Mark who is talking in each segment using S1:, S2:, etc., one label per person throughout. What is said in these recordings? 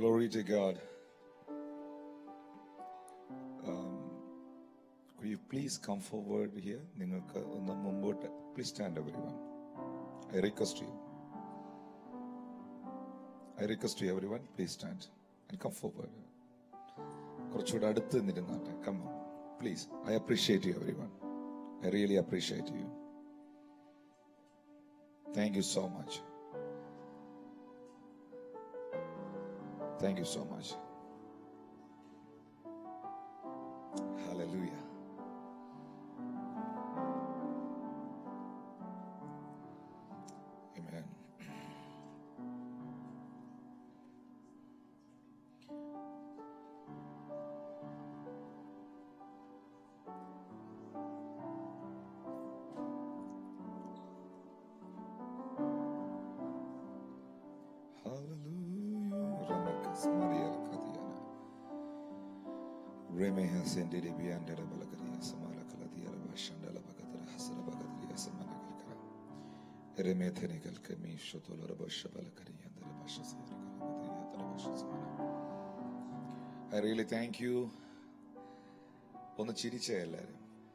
S1: Glory to God. Um, could you please come forward here? നിങ്ങൾക്ക് ഒന്ന് മുമ്പോട്ട് please stand everyone I request you I request you everyone please stand and come forward കുറച്ചുകൂടെ അടുത്ത് നിന്നിരുന്നാട്ടെ come please I appreciate you everyone I really appreciate you thank you so much Thank you so much. Hallelujah. Amen. Hallelujah. Ramakas Maria Kadiana. Remeha Sendiri Biandera Balagaria Samara Kaladia Bashandala Bagadra Hasara Bagadia Samana Kalkara. Remethenikal Kami Shotola Bashabalakari and the Bashasara I really thank you. ഒന്ന് ചിരിച്ചേ എല്ലാവരും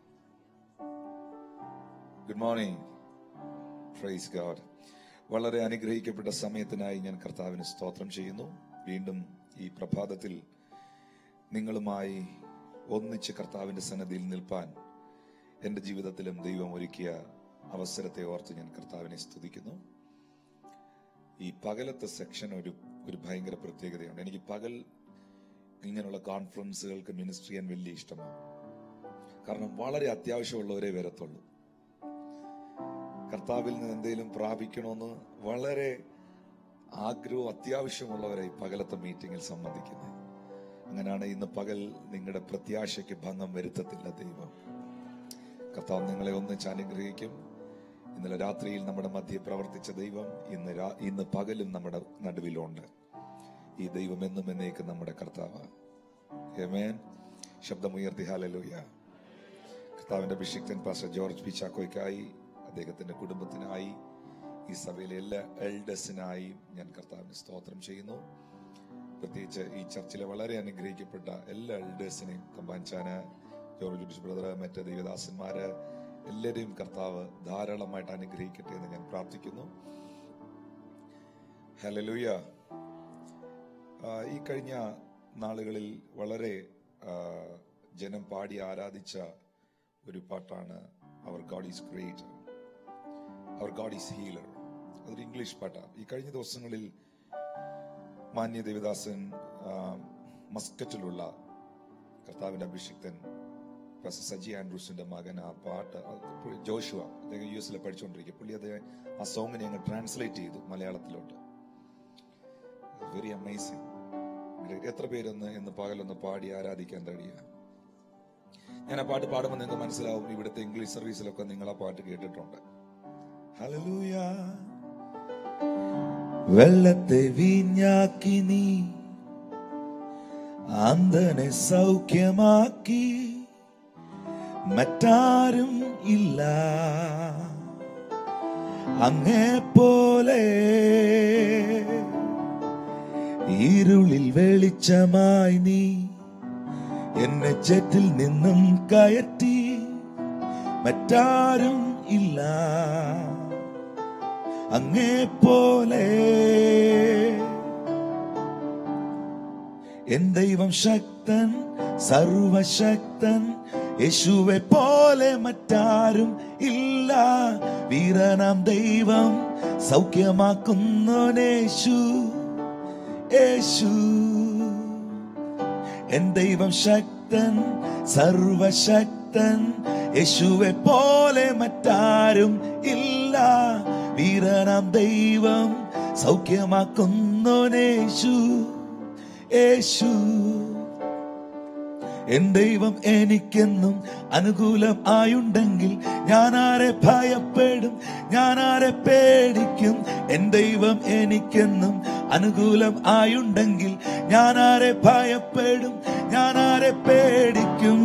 S1: good morning praise God വളരെ അനുഗ്രഹിക്കപ്പെട്ട സമയത്തിനായി ഞാൻ കർത്താവിന് സ്തോത്രം ചെയ്യുന്നു വീണ്ടും ഈ പ്രഭാതത്തിൽ നിങ്ങളുമായി ഒന്നിച്ച് കർത്താവിന്റെ സന്നദ്ധിയിൽ നിൽപ്പാൻ എൻ്റെ ജീവിതത്തിലും ദൈവം ഒരുക്കിയ അവസരത്തെ ഓർത്ത് ഞാൻ കർത്താവിനെ സ്തുതിക്കുന്നു ഈ പകലത്തെ സെക്ഷൻ ഒരു ഒരു ഭയങ്കര പ്രത്യേകതയുണ്ട് എനിക്ക് പകൽ ഇങ്ങനെയുള്ള കോൺഫറൻസുകൾക്ക് മിനിസ്റ്റർ ചെയ്യാൻ വലിയ ഇഷ്ടമാണ് കാരണം വളരെ അത്യാവശ്യമുള്ളവരെ വരത്തുള്ളൂ കർത്താവിൽ നിന്ന് എന്തെങ്കിലും പ്രാപിക്കണമെന്ന് വളരെ ആഗ്രഹവും അത്യാവശ്യമുള്ളവരെ ഈ പകലത്തെ മീറ്റിംഗിൽ സംബന്ധിക്കുന്നത് അങ്ങനെയാണ് ഇന്ന് പകൽ നിങ്ങളുടെ പ്രത്യാശയ്ക്ക് ഭംഗം വരുത്തത്തില്ല ദൈവം കർത്താവ് നിങ്ങളെ ഒന്നിച്ച് അനുഗ്രഹിക്കും ഇന്നലെ രാത്രിയിൽ നമ്മുടെ മധ്യ പ്രവർത്തിച്ച ദൈവം ഇന്ന് രാ- ഇന്ന് പകലും നമ്മുടെ നടുവിലുണ്ട് ഈ ദൈവം എന്നും എന്നേക്കും നമ്മുടെ കർത്താവ് ഏമേൻ ശബ്ദമുയർത്തി ഹാലലൂയ കർത്താവിന്റെ അഭിഷിക്തൻ പാസ്റ്റർ ജോർജ് പി ചാക്കോയ്ക്കായി അദ്ദേഹത്തിന്റെ കുടുംബത്തിനായി ഈ സഭയിലെ എല്ലാ എൽഡേഴ്സിനായി ഞാൻ കർത്താവിന് സ്തോത്രം ചെയ്യുന്നു പ്രത്യേകിച്ച് ഈ ചർച്ചിലെ വളരെ അനുഗ്രഹിക്കപ്പെട്ട എല്ലാ എൽഡേഴ്സിനെയും തമ്പാൻചാന് ജോർജ് ജുഡിഷ് ബ്രദർ മറ്റ് ദേവദാസന്മാര് എല്ലാവരെയും കർത്താവ് ധാരാളമായിട്ട് അനുഗ്രഹിക്കട്ടെ എന്ന് ഞാൻ പ്രാർത്ഥിക്കുന്നു ഹലലൂയ ഈ കഴിഞ്ഞ നാളുകളിൽ വളരെ ആ, ജനം പാടി ആരാധിച്ച ഒരു പാട്ടാണ് അവർ ഗാഡ് ഈസ് ക്രിയേറ്റർ അവർ ഗാഡ് ഈസ് ഹീലർ അതൊരു ഇംഗ്ലീഷ് പാട്ടാണ് ഈ കഴിഞ്ഞ ദിവസങ്ങളിൽ മാന്യ ദേവദാസൻ ആ, മസ്കറ്റിലുള്ള കർത്താവിന്റെ അഭിഷിക്തൻ പാസ്റ്റർ സജി ആൻഡ്രൂസിന്റെ മകൻ ആ പാട്ട് അത് പുള്ളി ജോഷുവ അദ്ദേഹം യു എസിൽ പഠിച്ചുകൊണ്ടിരിക്കുക പുള്ളി അദ്ദേഹം ആ സോങ്ങിനെ അങ്ങ് ട്രാൻസ്ലേറ്റ് ചെയ്തു മലയാളത്തിലോട്ട് വെരി അമേസിങ് എത്ര പേരൊന്ന് ഇന്ന് പകലൊന്ന് പാടി ആരാധിക്കാൻ കഴിയുക ഞാൻ ആ പാട്ട് പാടുമ്പോൾ നിങ്ങൾക്ക് മനസ്സിലാവും ഇവിടുത്തെ ഇംഗ്ലീഷ് സർവീസിലൊക്കെ നിങ്ങൾ ആ പാട്ട് കേട്ടിട്ടുണ്ട് ഹല്ലേലൂയ വെള്ളത്തെ വീഞ്ഞാക്കി നീ അന്ധനെ സൗഖ്യമാക്കി മറ്റാരും ഇല്ല അങ്ങേ പോലെ ഇരുളിൽ വെളിച്ചമായി നീ എന്നെ ചെറ്റിൽ നിന്നും കയറ്റി മറ്റാരും ഇല്ല അങ്ങേ പോലെ എൻ ദൈവം ശക്തൻ സർവശക്തൻ യേശുവെ പോലെ മറ്റാരും ഇല്ല വീരനാം ദൈവം സൗഖ്യമാക്കുന്നോനേശു യേശു എൻ ദൈവം ശക്തൻ സർവശക്തൻ യേശുവെ പോലെ മറ്റാരും ഇല്ല വീരനാം ദൈവം സൗഖ്യമാക്കുന്നോനേശു യേശു എൻ ദൈവം എനിക്കെന്നും അനുകൂലം ആയുണ്ടെങ്കിൽ ഞാൻ ആരെ ഭയപ്പെടും ഞാൻ ആരെ പേടിക്കും എൻ ദൈവം എനിക്കെന്നും അനുകൂലം ആയുണ്ടെങ്കിൽ ഞാൻ ആരെ ഭയപ്പെടും ഞാൻ ആരെ പേടിക്കും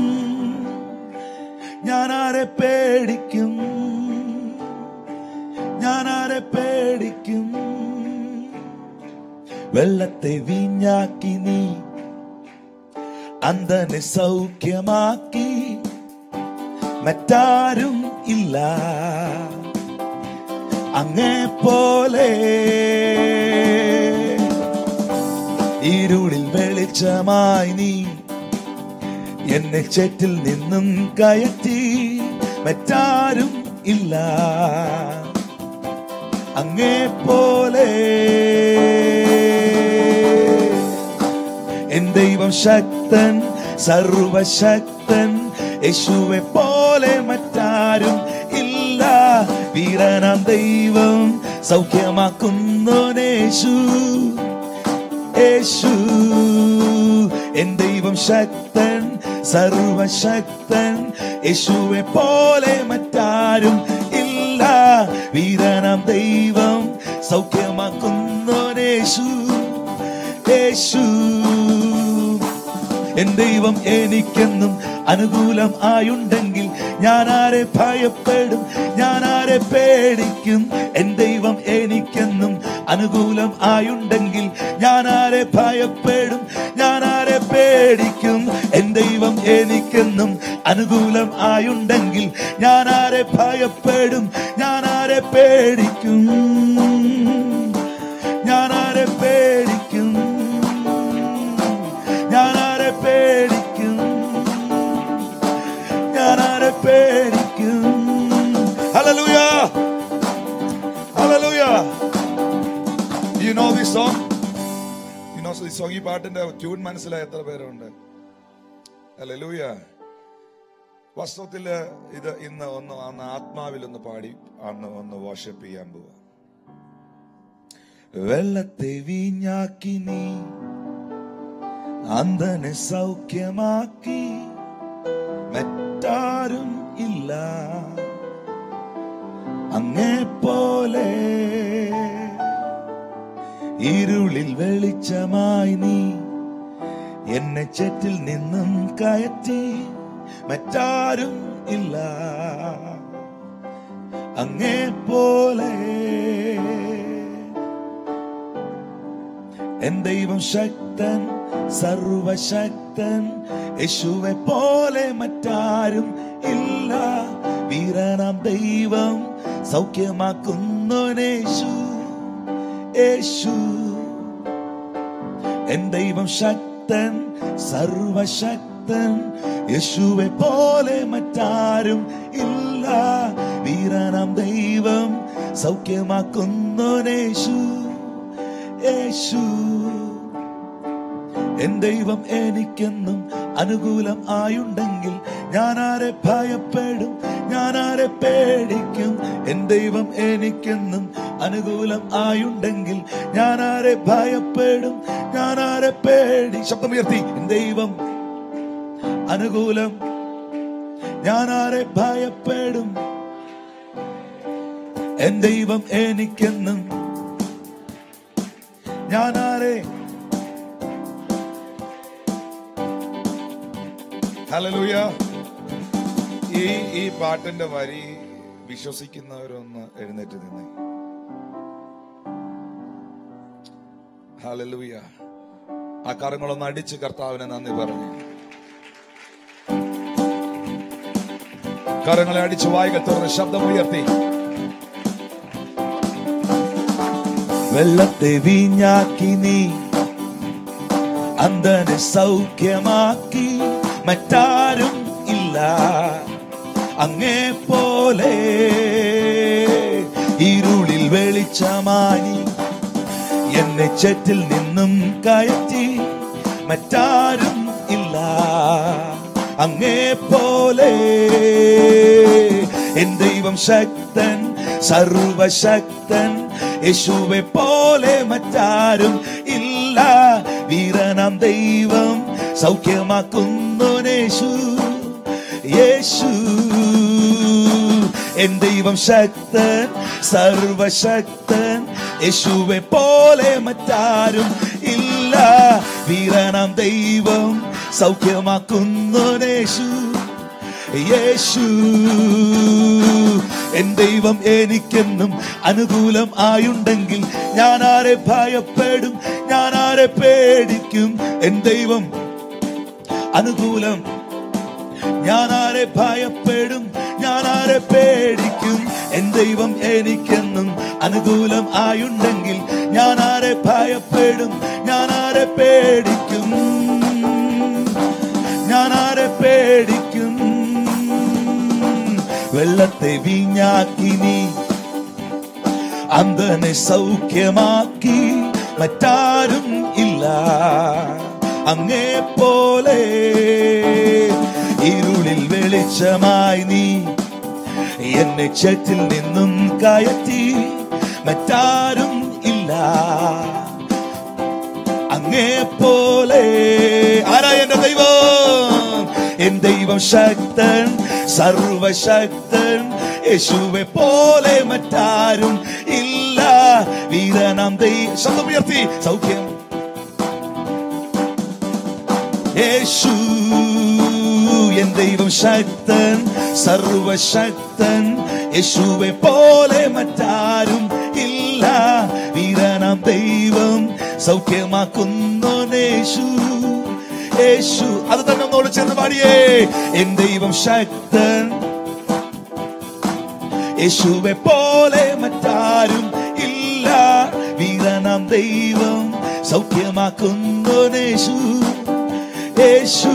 S1: ഞാൻ ആരെ പേടിക്കും ഞാൻ ആരെ പേടിക്കും വെള്ളത്തെ വീഞ്ഞാക്കി നീ അന്തനെ സൗഖ്യമാക്കി മറ്റാരും ഇല്ല അങ്ങേ പോലെ ഇരുളിൽ വെളിച്ചമായി നീ എന്നെ ചേറ്റിൽ നിന്നും കയറ്റി മറ്റാരും ഇല്ല അങ്ങേ പോലെ എൻ ദൈവം ശക്തൻ സർവശക്തൻ യേശുവെ പോലെ മറ്റാരും ഇല്ല വീരനാം ദൈവം സൗഖ്യമാക്കുന്നോനേശു യേശു എൻ ദൈവം ശക്തൻ സർവശക്തൻ യേശുവെ പോലെ മറ്റാരും ഇല്ല വീരനാം ദൈവം സൗഖ്യമാക്കുന്നോനേശു യേശു എൻ ദൈവം എനിക്കെന്നും അനുകൂലം ആയുണ്ടെങ്കിൽ ഞാൻ ആരെ ഭയപ്പെടും ഞാൻ ആരെ പേടിക്കും എൻ ദൈവം എനിക്കെന്നും അനുകൂലം ആയുണ്ടെങ്കിൽ ഞാൻ ആരെ ഭയപ്പെടും ഞാൻ ആരെ പേടിക്കും എൻ ദൈവം എനിക്കെന്നും അനുകൂലം ആയുണ്ടെങ്കിൽ ഞാൻ ആരെ ഭയപ്പെടും ഞാൻ ആരെ പേടിക്കും ഞാൻ ആരെ പേടിക്കും ഞാൻ ആരെ പേടിക്കും ഞാൻ ആരെ പേടിക്കും hallelujah hallelujah you know this song you know this song ഈ പാട്ടിന്റെ ട്യൂൺ മനസ്സിലായ എത്ര പേരുണ്ട് ഹല്ലേലൂയ വാസ്തവത്തില് ഇത് ഇന്ന് ഒന്ന് അന്ന് ആത്മാവിൽ ഒന്ന് പാടി അന്ന് ഒന്ന് വാഷപ്പ് ചെയ്യാൻ പോവാ വെള്ളത്തെ വീഞ്ഞാക്കി നീ അന്തനെ സൗഖ്യമാക്കി മറ്റാരും ഇല്ല അങ്ങേ പോലെ ഇരുളിൽ വെളിച്ചമായി നീ എന്നെ ചെറ്റിൽ നിന്നും കയറ്റി മറ്റാരും ഇല്ല അങ്ങേ പോലെ എൻ ദൈവം ശക്തൻ സർവശക്തൻ യേശുവെ പോലെ മറ്റാരും ഇല്ല വീരനാം ദൈവം സൗഖ്യമാക്കുന്നോനേശു യേശു എൻ ദൈവം ശക്തൻ സർവശക്തൻ യേശുവെ പോലെ മറ്റാരും ഇല്ല വീരനാം ദൈവം സൗഖ്യമാക്കുന്നോനേശു യേശു എൻ ദൈവം എനിക്കെന്നും അനുകൂലം ആയുണ്ടെങ്കിൽ ഞാൻ ആരെ ഭയപ്പെടും ഞാൻ ആരെ പേടിക്കും എൻ ദൈവം എനിക്കെന്നും അനുകൂലം ആയുണ്ടെങ്കിൽ ഞാൻ ആരെ ഭയപ്പെടും ഞാൻ ആരെ പേടി ശബ്ദമുയർത്തി എൻ ദൈവം അനുകൂലം ഞാൻ ആരെ ഭയപ്പെടും എൻ ദൈവം എനിക്കെന്നും ഞാൻ ആരെ ഹല്ലേലൂയ ഈ ഈ പാട്ടിന്റെ വരി വിശ്വസിക്കുന്നവരൊന്ന് എഴുന്നേറ്റ് നിന്നേ ഹല്ലേലൂയ ആ കരങ്ങളൊന്ന് അടിച്ച് കർത്താവിനെ നന്ദി പറഞ്ഞു കരങ്ങളെ അടിച്ച് വായികൾ തുറന്ന് ശബ്ദമുയർത്തി വെള്ളത്തെ വീഞ്ഞാക്കി നീ അന്തനെ സൗഖ്യമാക്കി മറ്റാരും ഇല്ല അങ്ങേ പോലെ ഇരുളിൽ വെളിച്ചമായി എന്നെ ചെറ്റിൽ നിന്നും കയറ്റി മറ്റാരും ഇല്ല അങ്ങേ പോലെ എൻ ദൈവം ശക്തൻ സർവശക്തൻ യേശുവെ പോലെ മറ്റാരും ഇല്ല വീരനാം ദൈവം സൗഖ്യമാക്കുന്നോനേശു യേശു എൻ ദൈവം ശക്തൻ സർവശക്തൻ യേശുവെ പോലെ മറ്റാരും ഇല്ല വീരനാം ദൈവം സൗഖ്യമാക്കുന്നോനേശു യേശു എൻ ദൈവം എനിക്കെന്നും അനുകൂലം ആയുണ്ടെങ്കിൽ ഞാൻ ആരെ ഭയപ്പെടും ഞാൻ ആരെ പേടിക്കും എൻ ദൈവം അനുകൂലം ഞാൻ ആരെ ഭയപ്പെടും ഞാൻ ആരെ പേടിക്കും എൻ ദൈവം എനിക്കെന്നും അനുകൂലം ആയുണ്ടെങ്കിൽ ഞാൻ ആരെ ഭയപ്പെടും ഞാൻ ആരെ പേടിക്കും ഞാൻ ആരെ പേടിക്കും വെള്ളത്തെ വീഞ്ഞാക്കി നീ അന്ധനെ സൗഖ്യമാക്കി മറ്റാരും ഇല്ല അങ്ങേ പോലെ ഇരുളിൽ വെളിച്ചമായി നീ എന്നെ ചേറ്റിൽ നിന്നും കയറ്റി മറ്റാരും ഇല്ല അങ്ങേ പോലെ ആരാ എന്റെ ദൈവം എൻ ദൈവം ശക്തൻ സർവശക്തൻ യേശുവെ പോലെ മറ്റാരും ഇല്ല വീരനാം ദൈവം ശബ്ദം ഉയർത്തി സൗഖ്യം യേശു എൻ ദൈവം ശക്തൻ സർവശക്തൻ യേശുവെ പോലെ മറ്റാരും ഇല്ല വീരനാം ദൈവം സൗഖ്യമാക്കുന്നോനേശു യേശു അത് തന്നെ ഒന്നോട് ചെന്ന് പാടിയേ എൻ ദൈവം ശക്തൻ യേശുവെ പോലെ മറ്റാരും ഇല്ല വീരനാം ദൈവം സൗഖ്യമാക്കുന്നോനേശു യേശു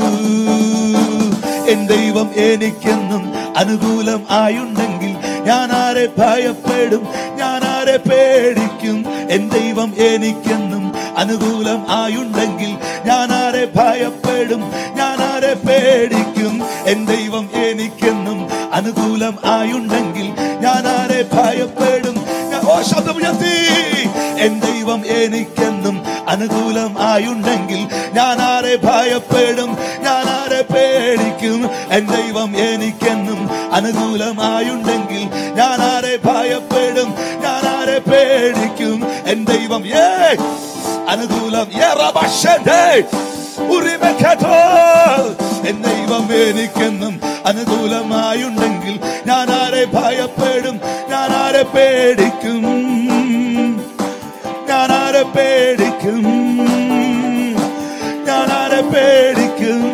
S1: എൻ ദൈവം എനിക്കെന്നും അനുകൂലം ആയുണ്ടെങ്കിൽ ഞാൻ ആരെ ഭയപ്പെടും ഞാൻ ആരെ പേടിക്കും എൻ ദൈവം എനിക്കെന്നും അനുകൂലം ആയുണ്ടെങ്കിൽ ഞാൻ ആരെ ഭയപ്പെടും ഞാൻ ആരെ പേടിക്കും എൻ ദൈവം എനിക്കെന്നും അനുകൂലം ആയുണ്ടെങ്കിൽ ഞാൻ ആരെ ഭയപ്പെടും ഞാൻ- ഓ ശബ്ദം ഉയർത്തി എൻ ദൈവം എനിക്കെന്നും അനുകൂലം ആയുണ്ടെങ്കിൽ ഞാൻ ആരെ ഭയപ്പെടും ഞാൻ ആരെ പേടിക്കും എൻ ദൈവം എനിക്കെന്നും അനുകൂലമായുണ്ടെങ്കിൽ ഞാൻ ആരെ ഭയപ്പെടും ഞാൻ ആരെ പേടിക്കും എൻ ദൈവം ഏ അനുകൂലം ഏ റബശന്റെ ഉറിമക്കട്ടോ എൻ ദൈവം എനിക്കെന്നും അനുകൂലമായുണ്ടെങ്കിൽ ഞാൻ ആരെ ഭയപ്പെടും ഞാൻ ആരെ പേടിക്കും ഞാൻ ആരെ പേടിക്കും ഞാൻ ആരെ പേടിക്കും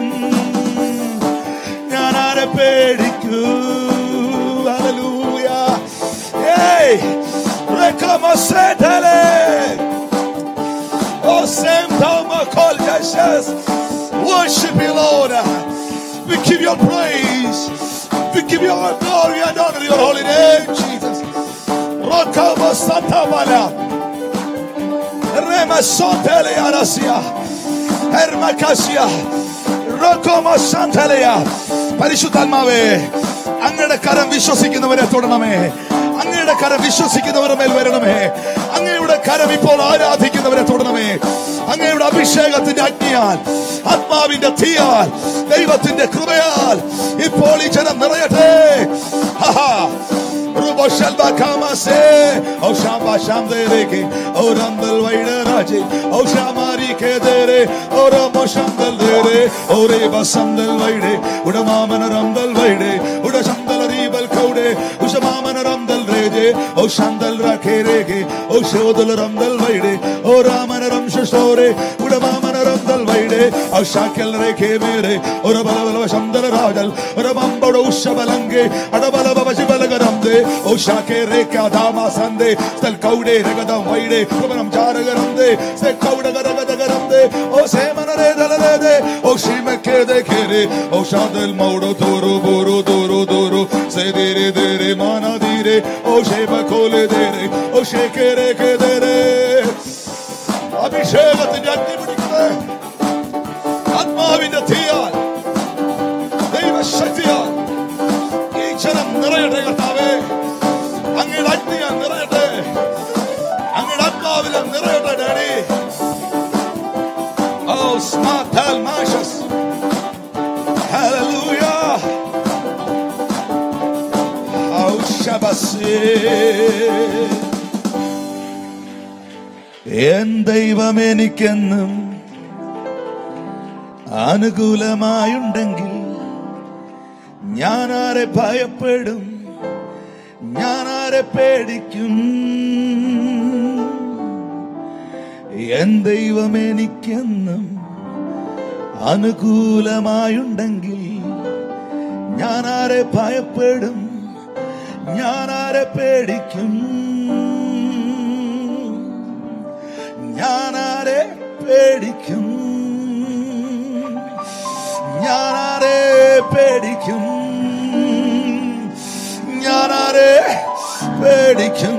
S1: ഞാൻ ആരെ പേടിക്കും Hallelujah. Hey, reclamosentele. Oh, same time I call Jesus. Worship you, Lord. We give you praise. We give you all glory and honor your holy name, Jesus. Rokama Santa Bala. Rema Sotele Arasia. Hermakasia. Rokoma Santalea. പരിശുദ്ധാത്മാവേ അങ്ങയുടെ കരം വിശ്വസിക്കുന്നവരെ തൊടണമേ അങ്ങയുടെ കരം വിശ്വസിക്കുന്നവരുടെ മേൽ വരണമേ അങ്ങയുടെ കരം ഇപ്പോൾ ആരാധിക്കുന്നവരെ തൊടണമേ അങ്ങയുടെ അഭിഷേകത്തിന്റെ അഗ്നിയാൽ ആത്മാവിന്റെ തീയാൽ ദൈവത്തിന്റെ കൃപയാൽ ഇപ്പോൾ ഈ ജനം നിറയട്ടെ ഹാ Rubo shalba kamase, o shamba shamdere ke, o randal vaida raje, o shamari ke dere, o ramo shamdal dere, o reba samdal vaide, uda mamana ramdal vaide, uda shamdal ribal kaude, usha mamana ramdal reje, o shamdal rakhe rege, o shodal ramdal vaide, o ramana ram shore, uda mamana ramdal vaide, o shakel reke mere, o rabala bala shamdal rajal, o rabambado usha balange, adabala baba ശിവലകരംദേ ഓ ശാഖേ രേഖ ധാമ സന്ദേ സ്ഥൽ കൗഡേ രഗതം വൈഡേ കുമരം ചാരകരംദേ സ്ഥൽ കൗഡകരഗതകരംദേ ഓ സേമനരേ ദലദേ ഓ ശിമക്കേ ദേഖേരേ ഓ ശാദൽ മൗഡോ തോറു ബോറു തോറു തോറു സേദേരേ ദേരേ മാനദീരേ ഓ ശേബ കോലേ ദേരേ ഓ ശേഖേ രേഖേ ദേരേ അഭിഷേകത്തിന്റെ അഗ്നി പിടിക്കുന്നേ ആത്മാവിന്റെ തീയാൽ ദൈവശക്തിയാൽ ഈ ജനം നിറയട്ടെ കർത്താവേ അങ്ങയുടെ അഗ്നിയാൽ നിറയട്ടെ അങ്ങയുടെ ആത്മാവിലും നിറയട്ടെ ഡാഡി ഓ സ്മാർട്ട് മാഷസ് Hallelujah. Oh, Shabasi. എൻ ദൈവം എനിക്കെന്നും അനുകൂലമായുണ്ടെങ്കിൽ ഞാൻ ആരെ ഭയപ്പെടും ഞാൻ ആരെ പേടിക്കും എൻ ദൈവം എനിക്കെന്നും അനുകൂലമായുണ്ടെങ്കിൽ ഞാൻ ആരെ ഭയപ്പെടും ഞാൻ ആരെ പേടിക്കും ഞാൻ ആരെ പേടിക്കും ഞാൻ ആരെ പേടിക്കും ഞാൻ ആരെ പേടിക്കും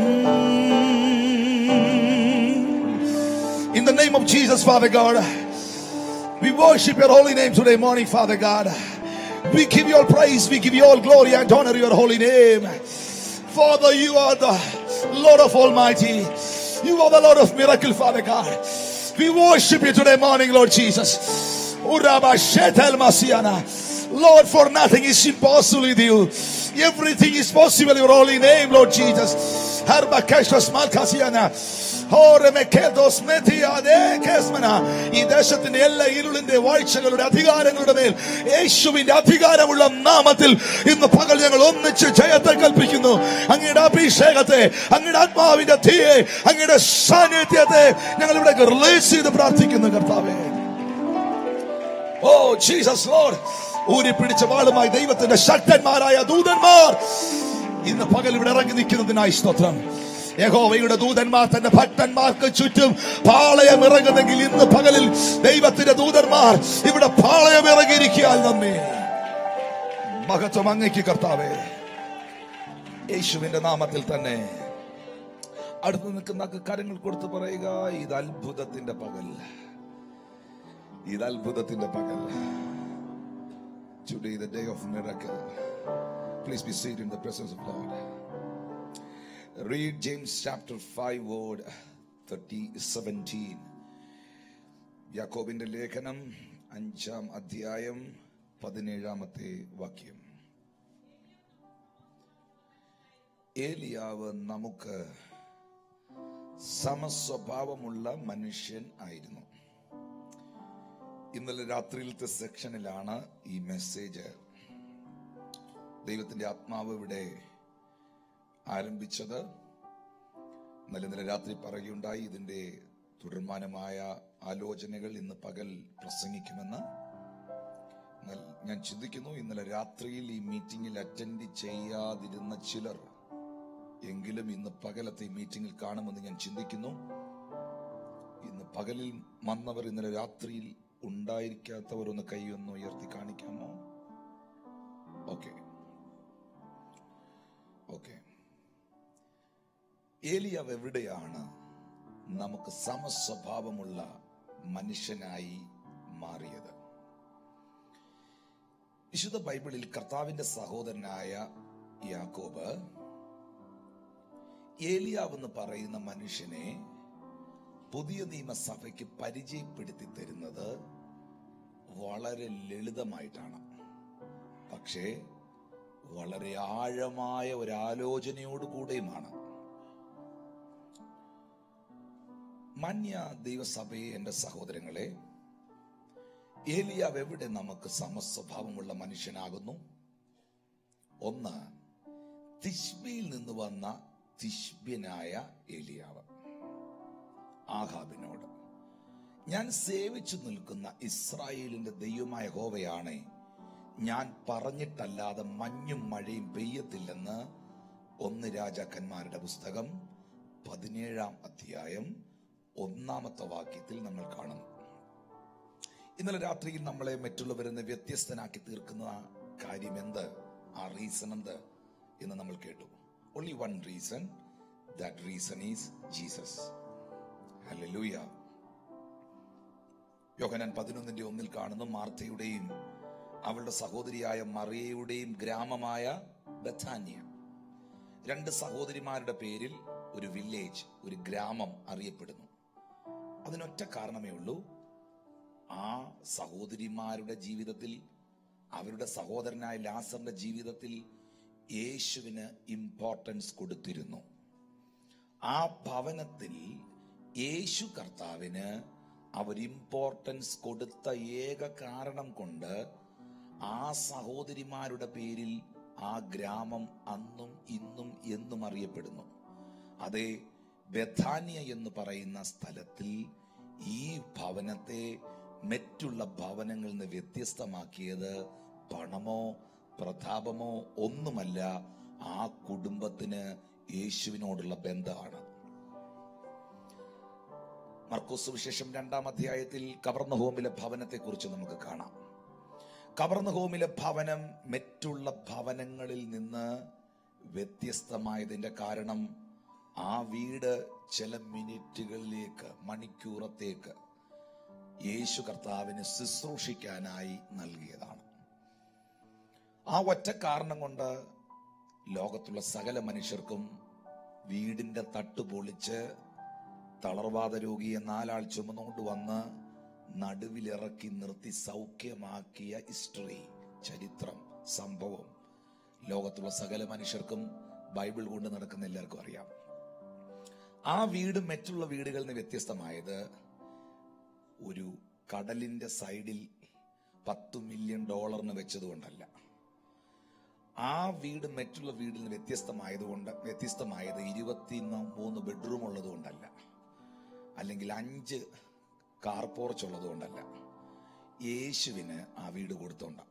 S1: In the name of Jesus, Father God, we worship your holy name today morning, Father God. We give you all praise, we give you all glory and honor your holy name. Father, you are the Lord of Almighty. You are the Lord of miracle, Father God. We worship you today morning, Lord Jesus. Uraba shetel masiana. Lord, for nothing is impossible with you. Everything is possible in your holy name, Lord Jesus. Harba keshos malkasiana. ഹോരമെക്കേദോസ് മെഥിയാദേ കേസ്മന. ഈ ദേശത്തിന്റെ എല്ലാ ഇരുളിന്റെ വാഴ്ചകളുടെ അധികാരങ്ങളുടെ മേൽ യേശുവിന്റെ അധികാരമുള്ള നാമത്തിൽ ഇന്ന് പകൽ ഞങ്ങൾ ഒന്നിച്ച് ജയത്തെ കൽപ്പിക്കുന്നു അങ്ങയുടെ അഭിഷേകത്തെ അങ്ങയുടെ ആത്മാവിന്റെ തീയെ അങ്ങയുടെ സാന്നിധ്യത്തെ ഞങ്ങൾ ഇവിടെ റിലീസ് ചെയ്ത് പ്രാർത്ഥിക്കുന്നു കർത്താവേ ഓ ജീസസ് ലോർഡ് ഊരി പിടിച്ച വാളുമായി ദൈവത്തിന്റെ ശക്തന്മാരായ ദൂതന്മാർ ഇന്ന് പകൽ ഇവിടെ ഇറങ്ങി നിൽക്കുന്നതിനായി സ്തോത്രം യഹോവയുടെ ദൂതന്മാർ തന്റെ ഭക്തന്മാർക്ക് ചുറ്റും പാളയം ഇറങ്ങുന്നെങ്കിൽ ഇന്ന് പകലിൽ ദൈവത്തിന്റെ ദൂതന്മാർ ഇവിടെ പാളയം ഇറങ്ങിയിരിക്കാൻ നമ്മെ മഹത്വം അങ്ങയ്ക്ക് കർത്താവേ യേശുവിന്റെ നാമത്തിൽ തന്നെ അടുത്ത് നിൽക്കുന്ന ആൾക്ക് കരങ്ങൾ കൊടുത്ത് പറയുക ഇത് അത്ഭുതത്തിന്റെ പകൽ ഇത് അത്ഭുതത്തിന്റെ പകൽ Today, the day of miracle. Please be seated in the presence of Lord. Read James chapter 5, word 30, 17. യാക്കോബിന്റെ ലേഖനം അഞ്ചാം അധ്യായം പതിനേഴാമത്തെ വാക്യം ഏലിയാവ് നമുക്ക് സമസ്വഭാവമുള്ള മനുഷ്യൻ ആയിരുന്നു ഇന്നലെ രാത്രിയിലത്തെ സെക്ഷനിലാണ് ഈ മെസ്സേജ് ദൈവത്തിന്റെ ആത്മാവ് ഇവിടെ ആരംഭിച്ചത് ഇന്നലെ ഇന്നലെ രാത്രി പറയുകയുണ്ടായി ഇതിന്റെ തുടർമാനമായ ആലോചനകൾ ഇന്ന് പകൽ പ്രസംഗിക്കുമെന്ന് എന്നാൽ ഞാൻ ചിന്തിക്കുന്നു ഇന്നലെ രാത്രിയിൽ ഈ മീറ്റിംഗിൽ അറ്റൻഡ് ചെയ്യാതിരുന്ന ചിലർ എങ്കിലും ഇന്ന് പകലത്തെ ഈ മീറ്റിംഗിൽ കാണുമെന്ന് ഞാൻ ചിന്തിക്കുന്നു ഇന്ന് പകലിൽ വന്നവർ ഇന്നലെ രാത്രിയിൽ ഉണ്ടായിരിക്കാത്തവർ ഒന്ന് കൈ ഒന്ന് ഉയർത്തി കാണിക്കാമോ ഓക്കെ ഓക്കെ ഏലിയാവ് എവിടെയാണ് നമുക്ക് സമസ്വഭാവമുള്ള മനുഷ്യനായി മാറിയത് വിശുദ്ധ ബൈബിളിൽ കർത്താവിന്റെ സഹോദരനായ യാക്കോബ് ഏലിയാവ് എന്ന് പറയുന്ന മനുഷ്യനെ പുതിയ നിയമസഭയ്ക്ക് പരിചയപ്പെടുത്തി തരുന്നത് വളരെ ലളിതമായിട്ടാണ് പക്ഷേ വളരെ ആഴമായ ഒരു ആലോചനയോട് കൂടെയുമാണ് മാന്യ ദൈവസഭയെ എന്റെ സഹോദരങ്ങളെ ഏലിയാവ് എവിടെ നമുക്ക് സമസ്വഭാവമുള്ള മനുഷ്യനാകുന്നു ഒന്ന് തിഷ്ബിയിൽ നിന്ന് വന്ന തിഷ്ബ്യനായ ഏലിയാവ് ആഹാബിനോട് ഞാൻ സേവിച്ചു നിൽക്കുന്ന ഇസ്രായേലിന്റെ ദൈവമായ ഹോവയാണ് ഞാൻ പറഞ്ഞിട്ടല്ലാതെ മഞ്ഞും മഴയും പെയ്യത്തില്ലെന്ന് ഒന്ന് രാജാക്കന്മാരുടെ പുസ്തകം പതിനേഴാം അധ്യായം ഒന്നാമത്തെ വാക്യത്തിൽ നമ്മൾ കാണുന്നു ഇന്നലെ രാത്രിയിൽ നമ്മളെ മറ്റുള്ളവരെന്ന് വ്യത്യസ്തനാക്കി തീർക്കുന്ന കാര്യം എന്ത് ആ റീസൺ എന്ത് എന്ന് നമ്മൾ കേട്ടു only one reason that reason is Jesus hallelujah Yohannan പതിനൊന്നിന്റെ ഒന്നിൽ കാണുന്നു മാർത്തയുടെയും അവളുടെ സഹോദരിയായ മറിയയുടെയും ഗ്രാമമായ ബഥാന്യ രണ്ട് സഹോദരിമാരുടെ പേരിൽ ഒരു വില്ലേജ് ഒരു ഗ്രാമം അറിയപ്പെടുന്നു അതിനൊറ്റ കാരണമേ ഉള്ളൂ ആ സഹോദരിമാരുടെ ജീവിതത്തിൽ അവരുടെ സഹോദരനായ ലാസറിന്റെ ജീവിതത്തിൽ യേശുവിന് ഇമ്പോർട്ടൻസ് കൊടുത്തിരുന്നു ആ ഭവനത്തിൽ യേശു കർത്താവിന് അവർ ഇമ്പോർട്ടൻസ് കൊടുത്ത ഏക കാരണം കൊണ്ട് ആ സഹോദരിമാരുടെ പേരിൽ ആ ഗ്രാമം അന്നും ഇന്നും എന്നും അറിയപ്പെടുന്നു അതേ ബഥാന്യ എന്ന് പറയുന്ന സ്ഥലത്തിൽ ഈ ഭവനത്തെ മറ്റുള്ള ഭവനങ്ങളിൽ നിന്ന് വ്യത്യസ്തമാക്കിയത് പണമോ പ്രതാപമോ ഒന്നുമല്ല ആ കുടുംബത്തിന് യേശുവിനോടുള്ള ബന്ധമാണ് മർക്കോസ് വിശേഷം രണ്ടാം അധ്യായത്തിൽ കവർന്നഹോമിലെ ഭവനത്തെ കുറിച്ച് നമുക്ക് കാണാം കവർന്നഹോമിലെ ഭവനം മറ്റുള്ള ഭവനങ്ങളിൽ നിന്ന് വ്യത്യസ്തമായതിന്റെ കാരണം ആ വീട് ചില മിനിറ്റുകളിലേക്ക് മണിക്കൂറത്തേക്ക് യേശു കർത്താവിന് ശുശ്രൂഷിക്കാനായി നൽകിയതാണ് ആ ഒറ്റ കാരണം കൊണ്ട് ലോകത്തുള്ള സകല മനുഷ്യർക്കും വീടിന്റെ തട്ട് പൊളിച്ച് തളർവാദ രോഗിയെ നാലാൾ ചുമന്നുകൊണ്ട് വന്ന് നടുവിലിറക്കി നിർത്തി സൗഖ്യമാക്കിയ ഹിസ്റ്ററി ചരിത്രം സംഭവം ലോകത്തുള്ള സകല മനുഷ്യർക്കും ബൈബിൾ കൊണ്ട് നടക്കുന്ന എല്ലാവർക്കും അറിയാം ആ വീട് മറ്റുള്ള വീടുകളിൽ നിന്ന് വ്യത്യസ്തമായത് ഒരു കടലിന്റെ സൈഡിൽ പത്ത് മില്യൺ ഡോളറിന് വെച്ചതുകൊണ്ടല്ല ആ വീട് മറ്റുള്ള വീടിൽ നിന്ന് വ്യത്യസ്തമായതുകൊണ്ട് വ്യത്യസ്തമായത് ഇരുപത്തി മൂന്ന് ബെഡ്റൂം ഉള്ളത് കൊണ്ടല്ല അല്ലെങ്കിൽ അഞ്ച് കാർ പോർച്ച് ഉള്ളത് കൊണ്ടല്ല യേശുവിന് ആ വീട് കൊടുത്തോണ്ട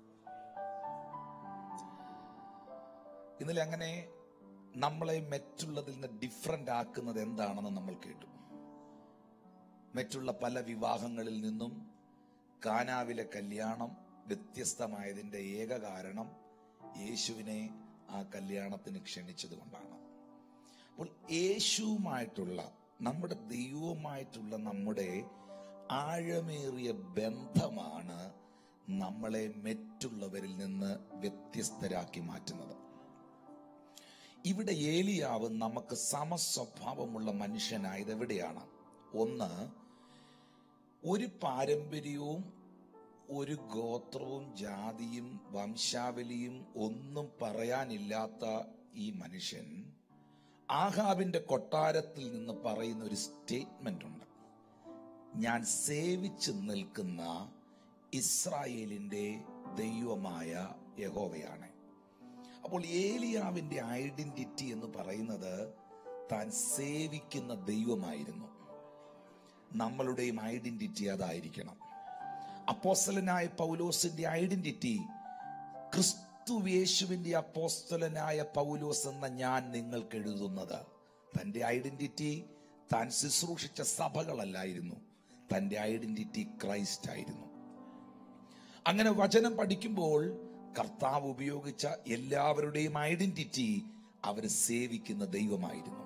S1: ഇന്നലെ അങ്ങനെ നമ്മളെ മറ്റുള്ളതിൽ നിന്ന് ഡിഫറെന്റ് ആക്കുന്നത് എന്താണെന്ന് നമ്മൾ കേട്ടു മറ്റുള്ള പല വിവാഹങ്ങളിൽ നിന്നും കാനാവിലെ കല്യാണം വ്യത്യസ്തമായതിന്റെ ഏക കാരണം യേശുവിനെ ആ കല്യാണത്തിന് ക്ഷണിച്ചത് കൊണ്ടാണ് അപ്പോൾ യേശുവുമായിട്ടുള്ള നമ്മുടെ ദൈവവുമായിട്ടുള്ള നമ്മുടെ ആഴമേറിയ ബന്ധമാണ് നമ്മളെ മറ്റുള്ളവരിൽ നിന്ന് വ്യത്യസ്തരാക്കി മാറ്റുന്നത് ഇവിടെ ഏലിയാവ് നമുക്ക് സമസ്വഭാവമുള്ള മനുഷ്യനായത് എവിടെയാണ് ഒന്ന് ഒരു പാരമ്പര്യവും ഒരു ഗോത്രവും ജാതിയും വംശാവലിയും ഒന്നും പറയാനില്ലാത്ത ഈ മനുഷ്യൻ ആഹാബിന്റെ കൊട്ടാരത്തിൽ നിന്ന് പറയുന്ന ഒരു സ്റ്റേറ്റ്മെന്റ് ഉണ്ട് ഞാൻ സേവിച്ചു നിൽക്കുന്ന ഇസ്രായേലിന്റെ ദൈവമായ യഹോവയാണ് അപ്പോൾ ഏലിയാവിന്റെ ഐഡന്റിറ്റി എന്ന് പറയുന്നത് താൻ സേവിക്കുന്ന ദൈവമായിരുന്നു നമ്മളുടെയും ഐഡന്റിറ്റി അതായിരിക്കണം അപ്പോസ്തലനായ പൗലോസിന്റെ ഐഡന്റിറ്റി ക്രിസ്തുവേശുവിന്റെ അപ്പോസ്തലനായ പൗലോസ് എന്ന ഞാൻ നിങ്ങൾക്ക് എഴുതുന്നത് തന്റെ ഐഡന്റിറ്റി താൻ ശുശ്രൂഷിച്ച സഭകളല്ലായിരുന്നു തന്റെ ഐഡന്റിറ്റി ക്രൈസ്റ്റ് ആയിരുന്നു അങ്ങനെ വചനം പഠിക്കുമ്പോൾ കർത്താവ് ഉപയോഗിച്ച എല്ലാവരുടെയും ഐഡന്റിറ്റി അവർ സേവിക്കുന്ന ദൈവമായിരുന്നു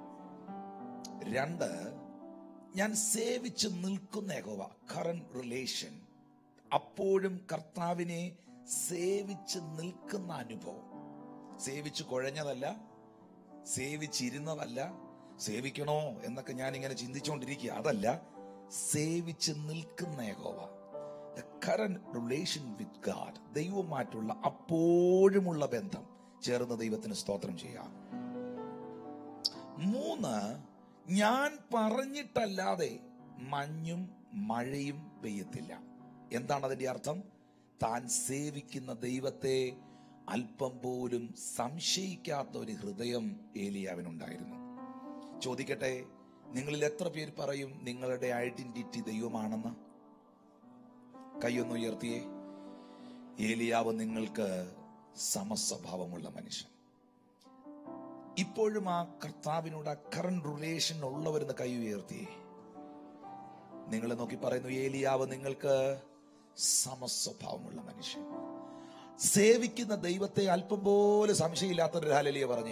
S1: രണ്ട് ഞാൻ സേവിച്ച് നിൽക്കുന്ന യഹോവ കറന്റ് റിലേഷൻ അപ്പോഴും കർത്താവിനെ സേവിച്ച് നിൽക്കുന്ന അനുഭവം സേവിച്ച് കുഴഞ്ഞതല്ല സേവിച്ചിരുന്നതല്ല സേവിക്കണോ എന്നൊക്കെ ഞാൻ ഇങ്ങനെ ചിന്തിച്ചുകൊണ്ടിരിക്കുക അതല്ല സേവിച്ച് നിൽക്കുന്ന യഹോവ കറന്റ് റിലേഷൻ വിത്ത് ഗാഡ് ദൈവമായിട്ടുള്ള അപ്പോഴുമുള്ള ബന്ധം ചേർന്ന് ദൈവത്തിന് സ്തോത്രം ചെയ്യാം മൂന്ന് ഞാൻ പറഞ്ഞിട്ടല്ലാതെ മഞ്ഞും മഴയും പെയ്യത്തില്ല എന്താണ് അതിന്റെ അർത്ഥം താൻ സേവിക്കുന്ന ദൈവത്തെ അല്പം പോലും സംശയിക്കാത്ത ഒരു ഹൃദയം ഏലിയാവിനുണ്ടായിരുന്നു ചോദിക്കട്ടെ നിങ്ങളിൽ എത്ര പേര് പറയും നിങ്ങളുടെ ഐഡന്റിറ്റി ദൈവമാണെന്ന് കൈയൊന്ന് ഉയർത്തിയേ ഏലിയാവ് നിങ്ങൾക്ക് സമസ്വഭാവമുള്ള മനുഷ്യൻ ഇപ്പോഴും ആ കർത്താവിനോട് ആ കറന്റ് റിലേഷൻ ഉള്ളവരെന്ന് കൈ ഉയർത്തി നിങ്ങളെ നോക്കി പറയുന്നു ഏലിയാവ് നിങ്ങൾക്ക് സമസ്വഭാവമുള്ള മനുഷ്യൻ സേവിക്കുന്ന ദൈവത്തെ അല്പം പോലും സംശയമില്ലാത്തൊരു ഹാലലിയ പറഞ്ഞേ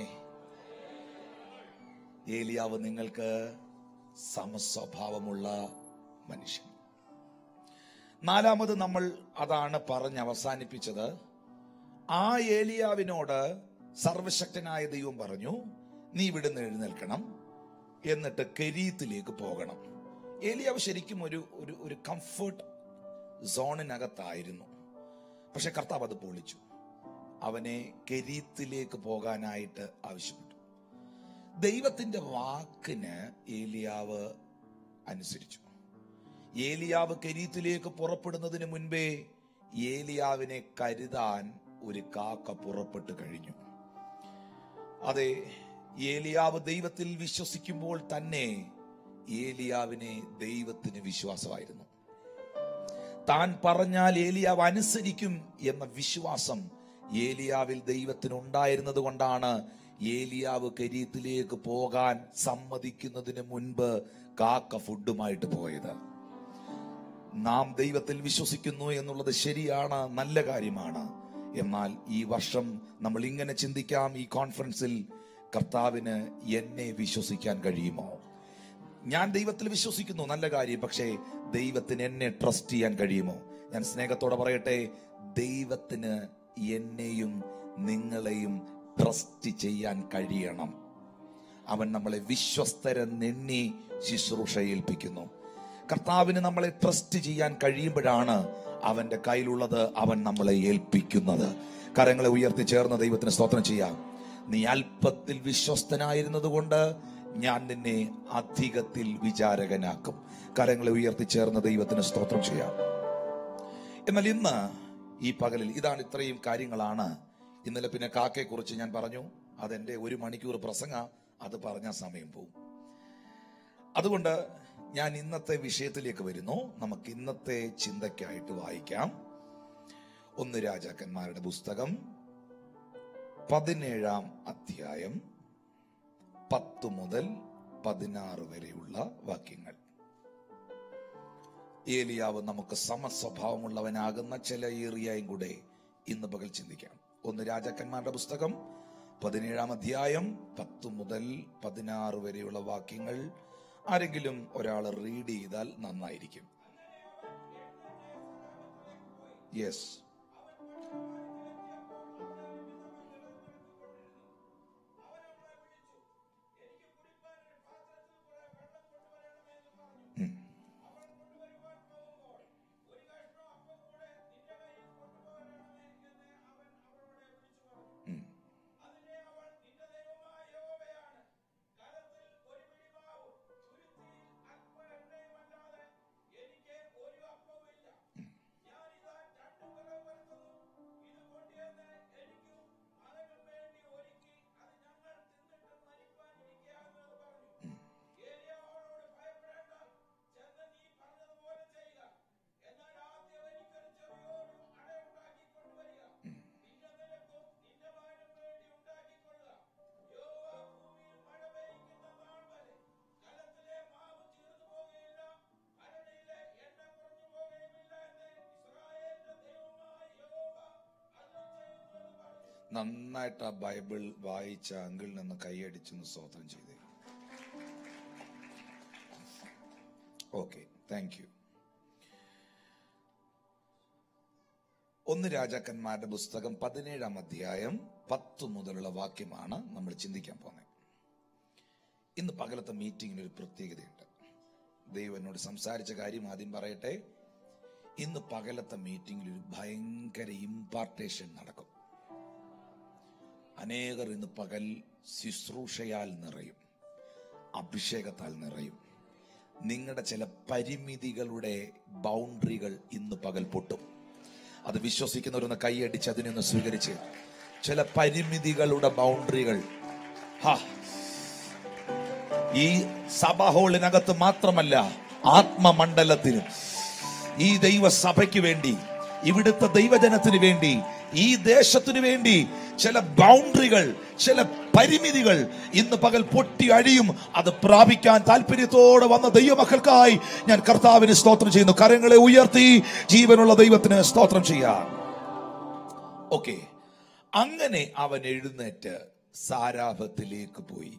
S1: ഏലിയാവ് നിങ്ങൾക്ക് സമസ്വഭാവമുള്ള മനുഷ്യൻ നാലാമത് നമ്മൾ അതാണ് പറഞ്ഞ് അവസാനിപ്പിച്ചത് ആ ഏലിയാവിനോട് സർവശക്തനായ ദൈവം പറഞ്ഞു നീ ഇവിടുന്ന് എഴുന്നേൽക്കണം എന്നിട്ട് കെരീത്തിലേക്ക് പോകണം ഏലിയാവ് ശരിക്കും ഒരു ഒരു ഒരു കംഫർട്ട് സോണിനകത്തായിരുന്നു പക്ഷെ കർത്താവ് അത് പൊളിച്ചു അവനെ കെരീത്തിലേക്ക് പോകാനായിട്ട് ആവശ്യപ്പെട്ടു ദൈവത്തിന്റെ വാക്കിന് ഏലിയാവ് അനുസരിച്ചു ഏലിയാവ് കെരീത്തിലേക്ക് പുറപ്പെടുന്നതിന് മുൻപേ ഏലിയാവിനെ കരുതാൻ ഒരു കാക്ക പുറപ്പെട്ട് കഴിഞ്ഞു അതെ ഏലിയാവ് ദൈവത്തിൽ വിശ്വസിക്കുമ്പോൾ തന്നെ ഏലിയാവിനെ ദൈവത്തിന് വിശ്വാസമായിരുന്നു താൻ പറഞ്ഞാൽ ഏലിയാവ് അനുസരിക്കും എന്ന വിശ്വാസം ഏലിയാവിൽ ദൈവത്തിന് ഉണ്ടായിരുന്നത് കൊണ്ടാണ് ഏലിയാവ് കരീത്തിലേക്ക് പോകാൻ സമ്മതിക്കുന്നതിന് മുൻപ് കാക്ക ഫുഡുമായിട്ട് പോയത് നാം ദൈവത്തിൽ വിശ്വസിക്കുന്നു എന്നുള്ളത് ശരിയാണ് നല്ല കാര്യമാണ് എന്നാൽ ഈ വർഷം നമ്മൾ ഇങ്ങനെ ചിന്തിക്കാം ഈ കോൺഫറൻസിൽ കർത്താവിന് എന്നെ വിശ്വസിക്കാൻ കഴിയുമോ ഞാൻ ദൈവത്തിൽ വിശ്വസിക്കുന്നു നല്ല കാര്യം പക്ഷേ ദൈവത്തിന് എന്നെ ട്രസ്റ്റ് ചെയ്യാൻ കഴിയുമോ ഞാൻ സ്നേഹത്തോടെ പറയട്ടെ ദൈവത്തിന് എന്നെയും നിങ്ങളെയും ട്രസ്റ്റ് ചെയ്യാൻ കഴിയണം അവൻ നമ്മളെ വിശ്വസ്തരെന്നെണ്ണി ശുശ്രൂഷ ഏൽപ്പിക്കുന്നു കർത്താവിന് നമ്മളെ ട്രസ്റ്റ് ചെയ്യാൻ കഴിയുമ്പോഴാണ് അവന്റെ കയ്യിലുള്ളത് അവൻ നമ്മളെ ഏൽപ്പിക്കുന്നത് കരങ്ങളെ ഉയർത്തി ചേർന്ന ദൈവത്തിന് സ്തോത്രം ചെയ്യാം നീ അല്പത്തിൽ വിശ്വസ്തനായിരുന്നത് കൊണ്ട് ഞാൻ നിന്നെ അധികത്തിൽ വിചാരകനാക്കും കരങ്ങളെ ഉയർത്തി ചേർന്ന ദൈവത്തിന് സ്തോത്രം ചെയ്യാം എന്നാൽ ഇന്ന് ഈ പകലിൽ ഇതാണ് ഇത്രയും കാര്യങ്ങളാണ് ഇന്നലെ പിന്നെ കാക്കയെ കുറിച്ച് ഞാൻ പറഞ്ഞു അതെന്റെ ഒരു മണിക്കൂർ പ്രസംഗ അത് പറഞ്ഞ സമയം പോവും അതുകൊണ്ട് ഞാൻ ഇന്നത്തെ വിഷയത്തിലേക്ക് വരുന്നു നമുക്ക് ഇന്നത്തെ ചിന്തയ്ക്കായിട്ട് വായിക്കാം ഒന്ന് രാജാക്കന്മാരുടെ പുസ്തകം പതിനേഴാം അധ്യായം പത്ത് മുതൽ പതിനാറ് വരെയുള്ള വാക്യങ്ങൾ ഏലിയാവ് നമുക്ക് സമസ്വഭാവമുള്ളവനാകുന്ന ചില ഏറിയായും കൂടെ ഇന്ന് പകൽ ചിന്തിക്കാം ഒന്ന് രാജാക്കന്മാരുടെ പുസ്തകം പതിനേഴാം അധ്യായം പത്ത് മുതൽ പതിനാറ് വരെയുള്ള വാക്യങ്ങൾ ആരെങ്കിലും ഒരാൾ റീഡ് ചെയ്താൽ നന്നായിരിക്കും യെസ് നന്നായിട്ട് ആ ബൈബിൾ വായിച്ച അങ്കിളിൽ നിന്ന് കൈയടിച്ചൊന്ന് സ്തോത്രം ചെയ്തേ ഓക്കെ താങ്ക് യു ഒന്ന് രാജാക്കന്മാരുടെ പുസ്തകം പതിനേഴാം അധ്യായം പത്ത് മുതലുള്ള വാക്യമാണ് നമ്മൾ ചിന്തിക്കാൻ പോകുന്നത് ഇന്ന് പകലത്തെ മീറ്റിംഗിന് ഒരു പ്രത്യേകതയുണ്ട് ദൈവം എന്നോട് സംസാരിച്ച കാര്യം ആദ്യം പറയട്ടെ ഇന്ന് പകലത്തെ മീറ്റിംഗിൽ ഒരു ഭയങ്കര ഇമ്പാർട്ടേഷൻ നടക്കും അനേകർ ഇന്ന് പകൽ ശുശ്രൂഷയാൽ നിറയും അഭിഷേകത്താൽ നിറയും നിങ്ങളുടെ ചില പരിമിതികളുടെ ബൗണ്ടറികൾ ഇന്ന് പകൽ പൊട്ടും അത് വിശ്വസിക്കുന്നവരൊന്ന് കൈയടിച്ച് അതിനൊന്ന് സ്വീകരിച്ച് ചില പരിമിതികളുടെ ബൗണ്ടറികൾ ഹാ ഈ സഭ ഹോളിനകത്ത് മാത്രമല്ല ആത്മമണ്ഡലത്തിനും ഈ ദൈവസഭയ്ക്ക് വേണ്ടി ഇവിടുത്തെ ദൈവജനത്തിന് വേണ്ടി ഈ ദേശത്തിനു വേണ്ടി ചില ബൗണ്ടറികൾ ചില പരിമിതികൾ ഇന്ന് പകൽ പൊട്ടി അഴിയും അത് പ്രാപിക്കാൻ താല്പര്യത്തോടെ വന്ന ദൈവമക്കൾക്കായി ഞാൻ കർത്താവിന് സ്തോത്രം ചെയ്യുന്നു കരങ്ങളെ ഉയർത്തി ജീവനുള്ള ദൈവത്തിന് സ്തോത്രം ചെയ്യാം ഓക്കെ അങ്ങനെ അവൻ എഴുന്നേറ്റ് സാരാഭത്തിലേക്ക് പോയി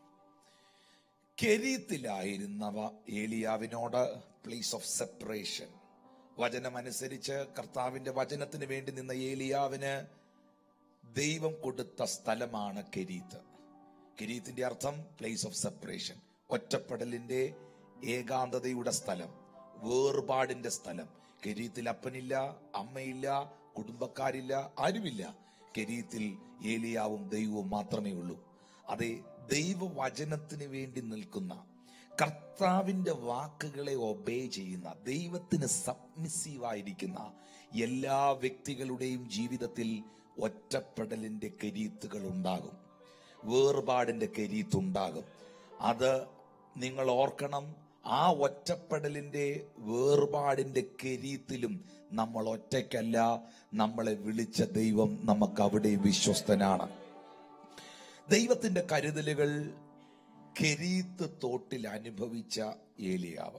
S1: കെരീത്തിലായിരുന്നവ ഏലിയാവിനോട് പ്ലേസ് ഓഫ് സെപ്പറേഷൻ വചനമനുസരിച്ച് കർത്താവിന്റെ വചനത്തിന് വേണ്ടി നിന്ന ഏലിയാവിന് ദൈവം കൊടുത്ത സ്ഥലമാണ് കെരീത്ത് കെരീത്തിന്റെ അർത്ഥം പ്ലേസ് ഓഫ് സെപ്പറേഷൻ ഒറ്റപ്പെടലിന്റെ ഏകാന്തതയുടെ സ്ഥലം വേർപാടിന്റെ സ്ഥലം കെരീത്തിൽ അപ്പനില്ല അമ്മയില്ല കുടുംബക്കാരില്ല ആരുമില്ല കെരീത്തിൽ ഏലിയാവും ദൈവവും മാത്രമേ ഉള്ളൂ അതെ ദൈവവചനത്തിന് വേണ്ടി നിൽക്കുന്ന കർത്താവിന്റെ വാക്കുകളെ ഒബേ ചെയ്യുന്ന ദൈവത്തിന് സബ്മിസീവ് ആയിരിക്കുന്ന എല്ലാ വ്യക്തികളുടെയും ജീവിതത്തിൽ ഒറ്റപ്പെടലിന്റെ കരീത്തുകൾ ഉണ്ടാകും വേർപാടിന്റെ കരീത്തുണ്ടാകും അത് നിങ്ങൾ ഓർക്കണം ആ ഒറ്റപ്പെടലിന്റെ വേർപാടിന്റെ കരീത്തിലും നമ്മൾ ഒറ്റയ്ക്കല്ല നമ്മളെ വിളിച്ച ദൈവം നമുക്ക് അവിടെ വിശ്വസ്തനാണ് ദൈവത്തിന്റെ കരുതലുകൾ കെരീത്ത് തോട്ടിൽ അനുഭവിച്ച ഏലിയാവ്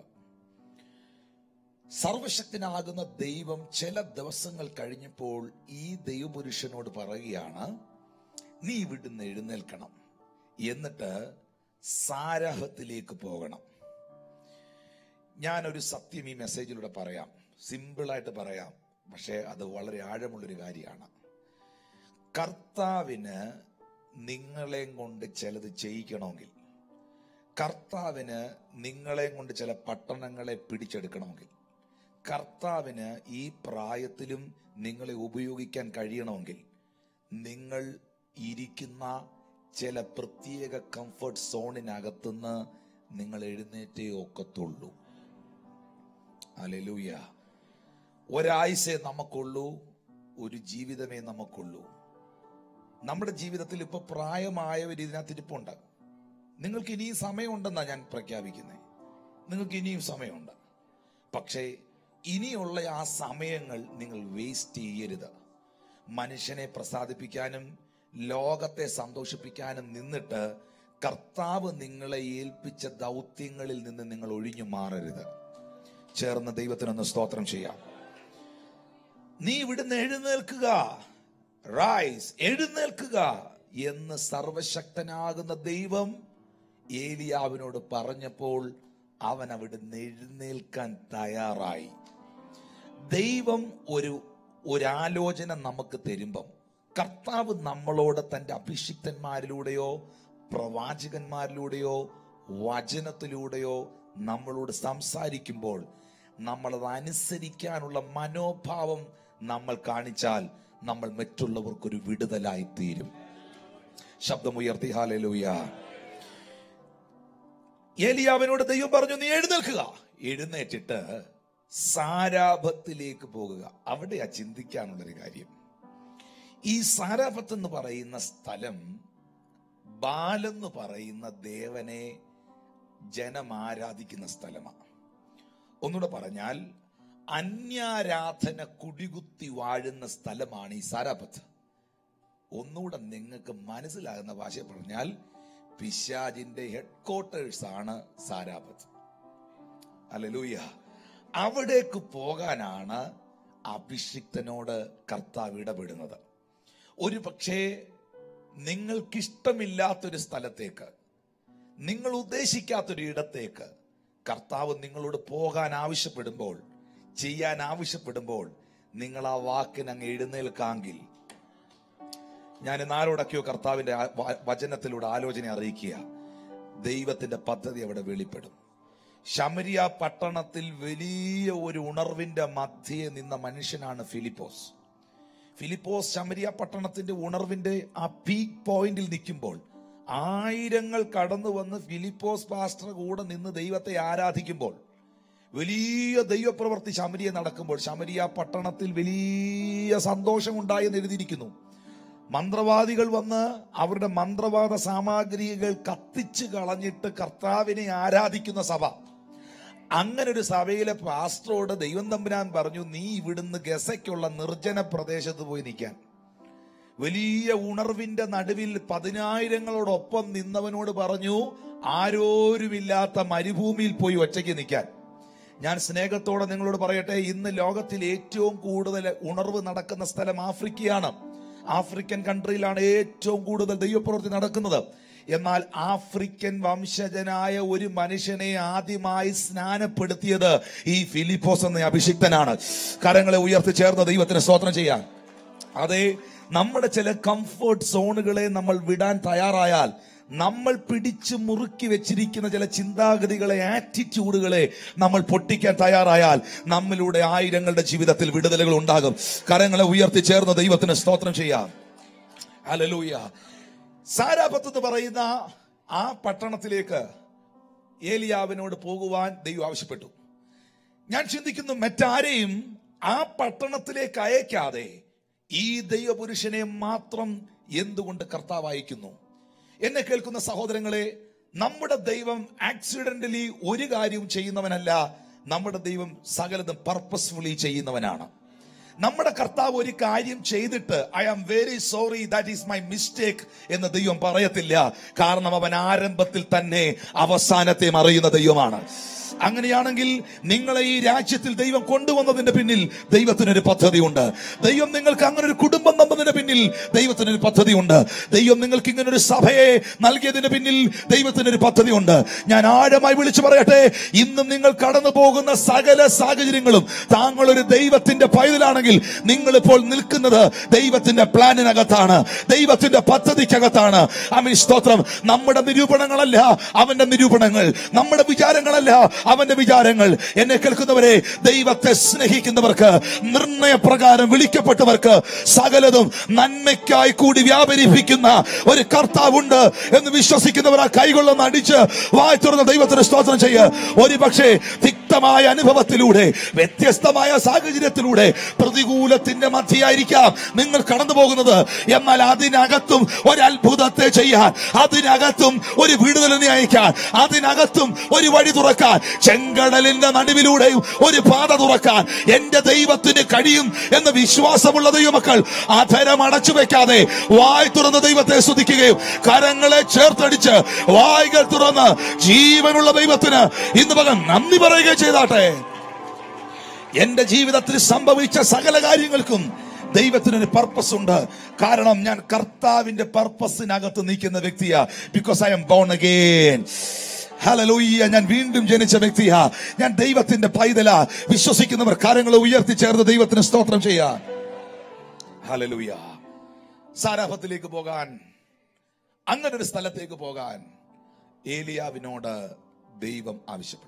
S1: സർവശക്തനാകുന്ന ദൈവം ചില ദിവസങ്ങൾ കഴിഞ്ഞപ്പോൾ ഈ ദൈവപുരുഷനോട് പറയുകയാണ് നീ ഇവിടുന്ന് എഴുന്നേൽക്കണം എന്നിട്ട് സാരഹത്തിലേക്ക് പോകണം ഞാനൊരു സത്യം ഈ മെസ്സേജിലൂടെ പറയാം സിമ്പിളായിട്ട് പറയാം പക്ഷേ അത് വളരെ ആഴമുള്ളൊരു കാര്യമാണ് കർത്താവിന് നിങ്ങളെയും കൊണ്ട് ചിലത് ചെയ്യിക്കണമെങ്കിൽ കർത്താവിന് നിങ്ങളെയും കൊണ്ട് ചില പട്ടണങ്ങളെ പിടിച്ചെടുക്കണമെങ്കിൽ കർത്താവിന് ഈ പ്രായത്തിലും നിങ്ങളെ ഉപയോഗിക്കാൻ കഴിയണമെങ്കിൽ നിങ്ങൾ ഇരിക്കുന്ന ചില പ്രത്യേക കംഫർട്ട് സോണിനകത്തുനിന്ന് നിങ്ങൾ എഴുന്നേറ്റേ ഒക്കത്തുള്ളൂ അലലൂയ ഒരാഴ്ചയെ നമുക്കുള്ളൂ ഒരു ജീവിതമേ നമുക്കുള്ളൂ നമ്മുടെ ജീവിതത്തിൽ ഇപ്പൊ പ്രായമായവർ ഇതിനകത്ത് ഇരിപ്പുണ്ട് നിങ്ങൾക്ക് ഇനിയും സമയമുണ്ടെന്നാ ഞാൻ പ്രഖ്യാപിക്കുന്നത് നിങ്ങൾക്ക് ഇനിയും സമയമുണ്ട് പക്ഷേ ഇനിയുള്ള ആ സമയങ്ങൾ നിങ്ങൾ വേസ്റ്റ് ചെയ്യരുത് മനുഷ്യനെ പ്രസാദിപ്പിക്കാനും ലോകത്തെ സന്തോഷിപ്പിക്കാനും നിന്നിട്ട് കർത്താവ് നിങ്ങളെ ഏൽപ്പിച്ച ദൗത്യങ്ങളിൽ നിന്ന് നിങ്ങൾ ഒഴിഞ്ഞു മാറരുത് ചേർന്ന് ദൈവത്തിനൊന്ന് സ്തോത്രം ചെയ്യാം നീ ഇവിടുന്ന് എഴുന്നേൽക്കുക റൈസ് എഴുന്നേൽക്കുക എന്ന് സർവശക്തനാകുന്ന ദൈവം ഏലിയാവിനോട് പറഞ്ഞപ്പോൾ അവൻ അവിടുന്ന് എഴുന്നേൽക്കാൻ തയ്യാറായി ദൈവം ഒരു ഒരാലോചന നമുക്ക് തരുമ്പം കർത്താവ് നമ്മളോട് തന്റെ അഭിഷിക്തന്മാരിലൂടെയോ പ്രവാചകന്മാരിലൂടെയോ വചനത്തിലൂടെയോ നമ്മളോട് സംസാരിക്കുമ്പോൾ നമ്മളത് അനുസരിക്കാനുള്ള മനോഭാവം നമ്മൾ കാണിച്ചാൽ നമ്മൾ മറ്റുള്ളവർക്കൊരു വിടുതലായി തീരും ശബ്ദമുയർത്തി ഹാലലൂയ ഏലിയാവിനോട് ദൈവം പറഞ്ഞു നീ എഴുന്നേൽക്കുക എഴുന്നേറ്റിട്ട് സാരാഭത്തിലേക്ക് പോകുക അവിടെയാ ചിന്തിക്കാനുള്ളൊരു കാര്യം ഈ സാരാഭത്ത് എന്ന് പറയുന്ന സ്ഥലം ബാലെന്ന് പറയുന്ന ദേവനെ ജനം ആരാധിക്കുന്ന സ്ഥലമാണ് ഒന്നുകൂടെ പറഞ്ഞാൽ അന്യാരാധന കുടികുത്തി വാഴുന്ന സ്ഥലമാണ് ഈ സാരാപത്ത് ഒന്നുകൂടെ നിങ്ങൾക്ക് മനസ്സിലാകുന്ന ഭാഷ പറഞ്ഞാൽ പിശാജിന്റെ ഹെഡ്ക്വാർട്ടേഴ്സ് ആണ് സാരാപത്ത് അല്ലലൂയ അവിടേക്ക് പോകാനാണ് അഭിഷിക്തനോട് കർത്താവ് ഇടപെടുന്നത് ഒരു പക്ഷേ നിങ്ങൾക്കിഷ്ടമില്ലാത്തൊരു സ്ഥലത്തേക്ക് നിങ്ങൾ ഉദ്ദേശിക്കാത്തൊരു ഇടത്തേക്ക് കർത്താവ് നിങ്ങളോട് പോകാൻ ആവശ്യപ്പെടുമ്പോൾ ചെയ്യാൻ ആവശ്യപ്പെടുമ്പോൾ നിങ്ങൾ ആ വാക്കിന് അങ്ങ് എഴുന്നേൽക്കാമെങ്കിൽ ഞാൻ നാരോടൊക്കെയോ കർത്താവിന്റെ ആ വ- വചനത്തിലൂടെ ആലോചന അറിയിക്കുക ദൈവത്തിന്റെ പദ്ധതി അവിടെ വെളിപ്പെടും ശമരിയ പട്ടണത്തിൽ വലിയ ഒരു ഉണർവിന്റെ മധ്യേ നിന്ന മനുഷ്യനാണ് ഫിലിപ്പോസ് ഫിലിപ്പോസ് ശമരിയ പട്ടണത്തിന്റെ ഉണർവിന്റെ ആ പീക്ക് പോയിന്റിൽ നിൽക്കുമ്പോൾ ആയിരങ്ങൾ കടന്നു വന്ന് ഫിലിപ്പോസ് പാസ്റ്റർ കൂടെ നിന്ന് ദൈവത്തെ ആരാധിക്കുമ്പോൾ വലിയ ദൈവപ്രവൃത്തി ശമരിയ നടക്കുമ്പോൾ ശമരിയ പട്ടണത്തിൽ വലിയ സന്തോഷമുണ്ടായി എന്ന് എഴുതിയിരിക്കുന്നു മന്ത്രവാദികൾ വന്ന് അവരുടെ മന്ത്രവാദ സാമഗ്രികൾ കത്തിച്ച് കളഞ്ഞിട്ട് കർത്താവിനെ ആരാധിക്കുന്ന സഭ അങ്ങനെ ഒരു സഭയിലെ പാസ്റ്ററോട് ദൈവം തമ്പുരാൻ പറഞ്ഞു നീ ഇവിടുന്ന് ഗസയ്ക്കുള്ള നിർജ്ജന പ്രദേശത്ത് പോയി നിൽക്കാൻ വലിയ ഉണർവിന്റെ നടുവിൽ പതിനായിരങ്ങളോടൊപ്പം നിന്നവനോട് പറഞ്ഞു ആരോരുമില്ലാത്ത മരുഭൂമിയിൽ പോയി ഒറ്റയ്ക്ക് നിൽക്കാൻ ഞാൻ സ്നേഹത്തോടെ നിങ്ങളോട് പറയട്ടെ ഇന്ന് ലോകത്തിൽ ഏറ്റവും കൂടുതൽ ഉണർവ് നടക്കുന്ന സ്ഥലം ആഫ്രിക്കയാണ് ആഫ്രിക്കൻ കൺട്രിയിലാണ് ഏറ്റവും കൂടുതൽ ദൈവപ്രവൃത്തി നടക്കുന്നത് എന്നാൽ ആഫ്രിക്കൻ വംശജനായ ഒരു മനുഷ്യനെ ആദ്യമായി സ്നാനപ്പെടുത്തിയത് ഈ ഫിലിപ്പോസ് എന്ന അഭിഷിക്തനാണ് കരങ്ങളെ ഉയർത്തി ചേർന്ന് ദൈവത്തിന് സ്തോത്രം ചെയ്യാൻ അതെ നമ്മുടെ ചില കംഫർട്ട് സോണുകളെ നമ്മൾ വിടാൻ തയ്യാറായാൽ നമ്മൾ പിടിച്ചു മുറുക്കി വെച്ചിരിക്കുന്ന ചില ചിന്താഗതികളെ ആറ്റിറ്റ്യൂഡുകളെ നമ്മൾ പൊട്ടിക്കാൻ തയ്യാറായാൽ നമ്മിലൂടെ ആയിരങ്ങളുടെ ജീവിതത്തിൽ വിടുതലുകൾ ഉണ്ടാകും കരങ്ങളെ ഉയർത്തി ചേർന്ന് ദൈവത്തിന് സ്തോത്രം ചെയ്യാം ഹല്ലേലൂയ സാരാപത്ത് എന്ന് പറയുന്ന ആ പട്ടണത്തിലേക്ക് ഏലിയാവിനോട് പോകുവാൻ ദൈവം ആവശ്യപ്പെട്ടു ഞാൻ ചിന്തിക്കുന്നു മറ്റാരെയും ആ പട്ടണത്തിലേക്ക് അയക്കാതെ ഈ ദൈവപുരുഷനെ മാത്രം എന്തുകൊണ്ട് കർത്താവ് അയക്കുന്നു എന്നെ കേൾക്കുന്ന സഹോദരങ്ങളെ നമ്മുടെ ദൈവം ആക്സിഡന്റലി ഒരു കാര്യവും ചെയ്യുന്നവനല്ല നമ്മുടെ ദൈവം സകലതും പർപ്പസ്ഫുള്ളി ചെയ്യുന്നവനാണ് നമ്മുടെ കർത്താവ് ഒരു കാര്യം ചെയ്തിട്ട് I am very sorry that is my mistake എന്ന് ദൈവം പറയത്തില്ല കാരണം അവൻ ആരംഭത്തിൽ തന്നെ അവസാനത്തെ അറിയുന്ന ദൈവമാണ് അങ്ങനെയാണെങ്കിൽ നിങ്ങളെ ഈ രാജ്യത്തിൽ ദൈവം കൊണ്ടുവന്നതിന്റെ പിന്നിൽ ദൈവത്തിനൊരു പദ്ധതിയുണ്ട് ദൈവം നിങ്ങൾക്ക് അങ്ങനെ ഒരു കുടുംബം തന്നതിന്റെ പിന്നിൽ ദൈവത്തിനൊരു പദ്ധതിയുണ്ട് ദൈവം നിങ്ങൾക്ക് ഇങ്ങനെ ഒരു സഭയെ നൽകിയതിന്റെ പിന്നിൽ ദൈവത്തിനൊരു പദ്ധതിയുണ്ട് ഞാൻ ആഴമായി വിളിച്ചു പറയട്ടെ ഇന്നും നിങ്ങൾ കടന്നു പോകുന്ന സകല സാഹചര്യങ്ങളും താങ്കൾ ഒരു ദൈവത്തിന്റെ പൈതലാണെങ്കിൽ നിങ്ങൾ ഇപ്പോൾ നിൽക്കുന്നത് ദൈവത്തിന്റെ പ്ലാനിനകത്താണ് ദൈവത്തിന്റെ പദ്ധതിക്കകത്താണ് അമീൻ സ്തോത്രം നമ്മുടെ നിരൂപണങ്ങളല്ല അവന്റെ നിരൂപണങ്ങൾ നമ്മുടെ വിചാരങ്ങളല്ല അവന്റെ വിചാരങ്ങൾ എന്നെ കേൾക്കുന്നവരെ ദൈവത്തെ സ്നേഹിക്കുന്നവർക്ക് നിർണയപ്രകാരം വിളിക്കപ്പെട്ടവർക്ക് സകലതും നന്മയ്ക്കായി കൂടി വ്യാപരിപ്പിക്കുന്ന ഒരു കർത്താവുണ്ട് എന്ന് വിശ്വസിക്കുന്നവർ ആ കൈകൊള്ളുന്ന അടിച്ച് വായി തുറന്ന ദൈവത്തിന് സ്തോത്രം ചെയ്യ ഒരു പക്ഷേ തിക്തമായ അനുഭവത്തിലൂടെ വ്യത്യസ്തമായ സാഹചര്യത്തിലൂടെ പ്രതികൂലത്തിന്റെ മധ്യയായിരിക്കാം നിങ്ങൾ കടന്നു പോകുന്നത് എന്നാൽ അതിനകത്തും ഒരു അത്ഭുതത്തെ ചെയ്യാൻ അതിനകത്തും ഒരു വിടുതലിനെ അയക്കാൻ അതിനകത്തും ഒരു വഴി തുറക്കാൻ ചെങ്കടലിന്റെ നടുവിലൂടെയും ഒരു പാത തുറക്കാൻ എന്റെ ദൈവത്തിന് കഴിയും എന്ന വിശ്വാസമുള്ള ദൈവമക്കൾ അധരം അടച്ചു വെക്കാതെ വായ് തുറന്ന് ദൈവത്തെ സ്തുതിക്കുകയും കരങ്ങളെ ചേർത്തടിച്ച് വായ്കൾ തുറന്ന് ജീവനുള്ള ദൈവത്തിന് ഇന്ന് പകൽ നന്ദി പറയുകയും ചെയ്താട്ടെ എന്റെ ജീവിതത്തിൽ സംഭവിച്ച സകല കാര്യങ്ങൾക്കും ദൈവത്തിനൊരു പർപ്പസ് ഉണ്ട് കാരണം ഞാൻ കർത്താവിന്റെ പർപ്പസിനകത്ത് നിൽക്കുന്ന വ്യക്തിയാ because I'm born again hallelujah ഞാൻ വീണ്ടും ജനിച്ച വ്യക്തിയാ ഞാൻ ദൈവത്തിന്റെ പൈതല വിശ്വസിക്കുന്നവർ കാര്യങ്ങളെ ഉയർത്തി ചേർന്ന് ദൈവത്തിന് സ്തോത്രം ചെയ്യാ ഹലലൂയ സാരാഭത്തിലേക്ക് പോകാൻ അങ്ങനെ ഒരു സ്ഥലത്തേക്ക് പോകാൻ ഏലിയാവിനോട് ദൈവം ആവശ്യപ്പെടുന്നു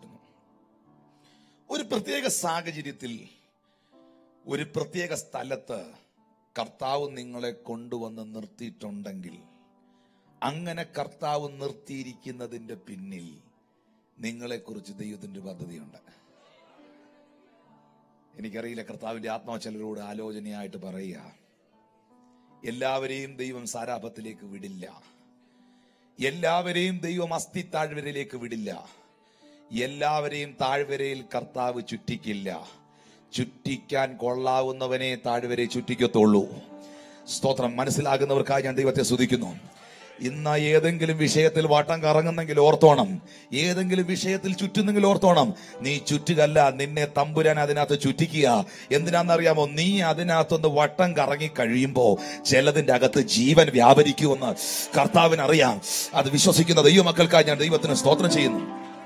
S1: ഒരു പ്രത്യേക സാഹചര്യത്തിൽ ഒരു പ്രത്യേക സ്ഥലത്ത് കർത്താവ് നിങ്ങളെ കൊണ്ടുവന്ന് നിർത്തിയിട്ടുണ്ടെങ്കിൽ അങ്ങനെ കർത്താവ് നിർത്തിയിരിക്കുന്നതിന്റെ പിന്നിൽ നിങ്ങളെക്കുറിച്ച് ദൈവത്തിന്റെ ഒരു പദ്ധതിയുണ്ട് എനിക്കറിയില്ല കർത്താവിന്റെ ആത്മാവ് ചിലരോട് ആലോചനയായിട്ട് പറയുക എല്ലാവരെയും ദൈവം സാരാപത്തിലേക്ക് വിടില്ല എല്ലാവരെയും ദൈവം അസ്ഥി താഴ്വരയിലേക്ക് വിടില്ല എല്ലാവരെയും താഴ്വരയിൽ കർത്താവ് ചുറ്റിക്കില്ല ചുറ്റിക്കാൻ കൊള്ളാവുന്നവനെ താഴ്വരെ ചുറ്റിക്കത്തുള്ളൂ സ്തോത്രം മനസ്സിലാകുന്നവർക്കായി ഞാൻ ദൈവത്തെ സ്തുതിക്കുന്നു ഇന്ന് ഏതെങ്കിലും വിഷയത്തിൽ വട്ടം കറങ്ങുന്നെങ്കിൽ ഓർത്തോണം ഏതെങ്കിലും വിഷയത്തിൽ ചുറ്റുന്നെങ്കിൽ ഓർത്തോണം നീ ചുറ്റുകല്ല നിന്നെ തമ്പുരാൻ അതിനകത്ത് ചുറ്റിക്കുക എന്തിനാണെന്നറിയാമോ നീ അതിനകത്തൊന്ന് വട്ടം കറങ്ങി കഴിയുമ്പോ ചിലതിന്റെ അകത്ത് ജീവൻ വ്യാപരിക്കുമെന്ന് കർത്താവിന് അറിയാം അത് വിശ്വസിക്കുന്ന ദൈവമക്കൾക്കായി ഞാൻ ദൈവത്തിന് സ്തോത്രം ചെയ്യുന്നു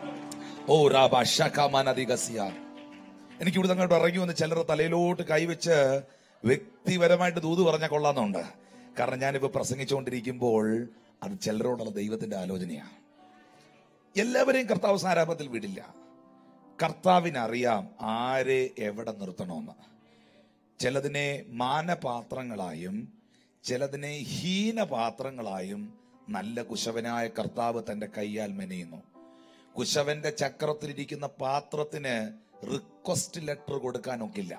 S1: ഓ റാബ ഷഖമാനദിഗസിയ എനിക്ക് ഇവിടെ അങ്ങോട്ട് ഇറങ്ങി വന്ന് ചിലർ തലയിലോട്ട് കൈവച്ച് വ്യക്തിപരമായിട്ട് ദൂത് പറഞ്ഞ കൊള്ളാന്നുണ്ട് കാരണം ഞാനിപ്പോ പ്രസംഗിച്ചുകൊണ്ടിരിക്കുമ്പോൾ അത് ചിലരോടുള്ള ദൈവത്തിന്റെ ആലോചനയാണ് എല്ലാവരെയും കർത്താവ് സാരാപത്തിൽ വിടില്ല കർത്താവിനറിയാം ആരെ എവിടെ നിർത്തണമെന്ന് ചിലതിനെ മാനപാത്രങ്ങളായും ചിലതിനെ ഹീനപാത്രങ്ങളായും നല്ല കുശവനായ കർത്താവ് തന്റെ കൈയാൽ മെനയുന്നു കുശവന്റെ ചക്രത്തിലിരിക്കുന്ന പാത്രത്തിന് റിക്വസ്റ്റ് ലെറ്റർ കൊടുക്കാനൊക്കില്ല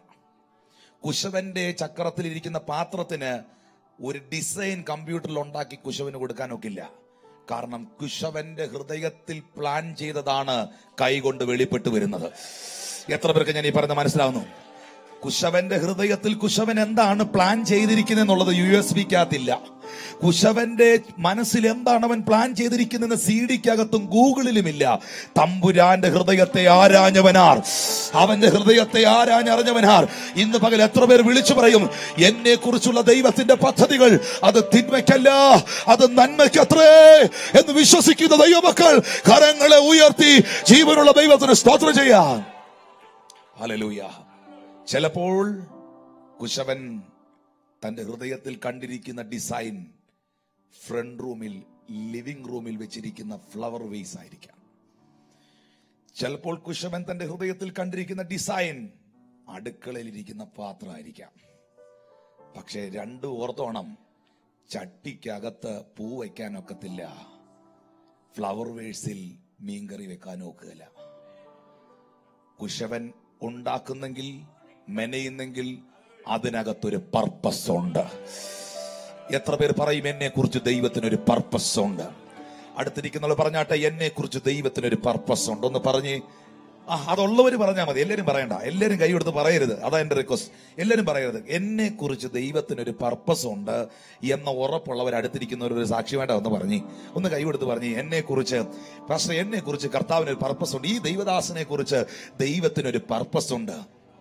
S1: കുശവന്റെ ചക്രത്തിലിരിക്കുന്ന പാത്രത്തിന് ഒരു ഡിസൈൻ കമ്പ്യൂട്ടറിൽ ഉണ്ടാക്കി കുശവന് കൊടുക്കാനൊക്കില്ല കാരണം കുശവന്റെ ഹൃദയത്തിൽ പ്ലാൻ ചെയ്തതാണ് കൈകൊണ്ട് വെളിപ്പെട്ട് വരുന്നത് എത്ര പേർക്ക് ഞാൻ ഈ പറയുന്നത് മനസ്സിലാവുന്നു കുശവന്റെ ഹൃദയത്തിൽ കുശവൻ എന്താണ് പ്ലാൻ ചെയ്തിരിക്കുന്നത് എന്നുള്ളത് യു എസ് ബിക്കകത്തില്ല കുശവന്റെ മനസ്സിൽ എന്താണ് അവൻ പ്ലാൻ ചെയ്തിരിക്കുന്നത് സി ഡിക്കകത്തും ഗൂഗിളിലുമില്ല തമ്പുരാന്റെ ഹൃദയത്തെ ആരാഞ്ഞവനാർ അവന്റെ ഹൃദയത്തെ ആരാഞ്ഞറിഞ്ഞവനാർ ഇന്ന് പകൽ എത്ര പേർ വിളിച്ചു പറയും എന്നെ കുറിച്ചുള്ള ദൈവത്തിന്റെ പദ്ധതികൾ അത് തിന്മയ്ക്കല്ല അത് നന്മയ്ക്കത്രേ എന്ന് വിശ്വസിക്കുന്ന ദൈവമക്കൾ കരങ്ങളെ ഉയർത്തി ജീവനുള്ള ദൈവത്തിന് സ്തോത്രം ചെയ്യാം ഹല്ലേലൂയ ചിലപ്പോൾ കുശവൻ തന്റെ ഹൃദയത്തിൽ കണ്ടിരിക്കുന്ന ഡിസൈൻ ഫ്രണ്ട് റൂമിൽ ലിവിംഗ് റൂമിൽ വെച്ചിരിക്കുന്ന ഫ്ലവർ വേസ് ആയിരിക്കാം ചിലപ്പോൾ കുശവൻ തന്റെ ഹൃദയത്തിൽ കണ്ടിരിക്കുന്ന ഡിസൈൻ അടുക്കളയിൽ ഇരിക്കുന്ന പാത്രമായിരിക്കാം പക്ഷെ രണ്ടു ഓർത്തോണം ചട്ടിക്കകത്ത് പൂ വയ്ക്കാനൊക്കത്തില്ല ഫ്ലവർ വേഴ്സിൽ മീൻകറി വെക്കാൻ ഒക്കുകയില്ല കുശവൻ ഉണ്ടാക്കുന്നെങ്കിൽ മെനയുന്നെങ്കിൽ അതിനകത്തൊരു പർപ്പസ് ഉണ്ട് എത്ര പേർ പറയും എന്നെ കുറിച്ച് ദൈവത്തിനൊരു പർപ്പസ് ഉണ്ട് അടുത്തിരിക്കുന്നവർ പറഞ്ഞാട്ടെ എന്നെ കുറിച്ച് ദൈവത്തിനൊരു പർപ്പസ് ഉണ്ട് ഒന്ന് പറഞ്ഞ് ആ അതുള്ളവർ പറഞ്ഞാൽ മതി എല്ലാരും പറയണ്ട എല്ലാരും കൈ കൊടുത്ത് പറയരുത് അതാ എന്റെ റിക്വസ്റ്റ് എല്ലാരും പറയരുത് എന്നെ കുറിച്ച് ദൈവത്തിനൊരു പർപ്പസ് ഉണ്ട് എന്ന ഉറപ്പുള്ളവർ അടുത്തിരിക്കുന്നവർ ഒരു സാക്ഷി വേണ്ട ഒന്ന് പറഞ്ഞ് ഒന്ന് കൈ കൊടുത്ത് പറഞ്ഞ് എന്നെ കുറിച്ച് പക്ഷേ എന്നെ കുറിച്ച് കർത്താവിന് ഒരു പർപ്പസ് ഉണ്ട് ഈ ദൈവദാസനെ കുറിച്ച് ദൈവത്തിനൊരു പർപ്പസ് ഉണ്ട്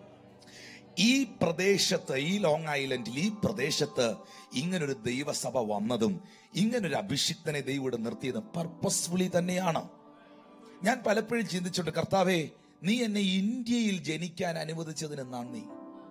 S1: ഈ പ്രദേശത്ത് ഈ ലോങ് ഐലൻഡിൽ ഈ പ്രദേശത്ത് ഇങ്ങനൊരു ദൈവസഭ വന്നതും ഇങ്ങനൊരു അഭിഷിക്തനെ ദൈവം ഇവിടെ നിർത്തിയതും പർപ്പസ്ഫുള്ളി തന്നെയാണ് ഞാൻ പലപ്പോഴും ചിന്തിച്ചിട്ടുണ്ട് കർത്താവേ നീ എന്നെ ഇന്ത്യയിൽ ജനിക്കാൻ അനുവദിച്ചതിന് നന്ദി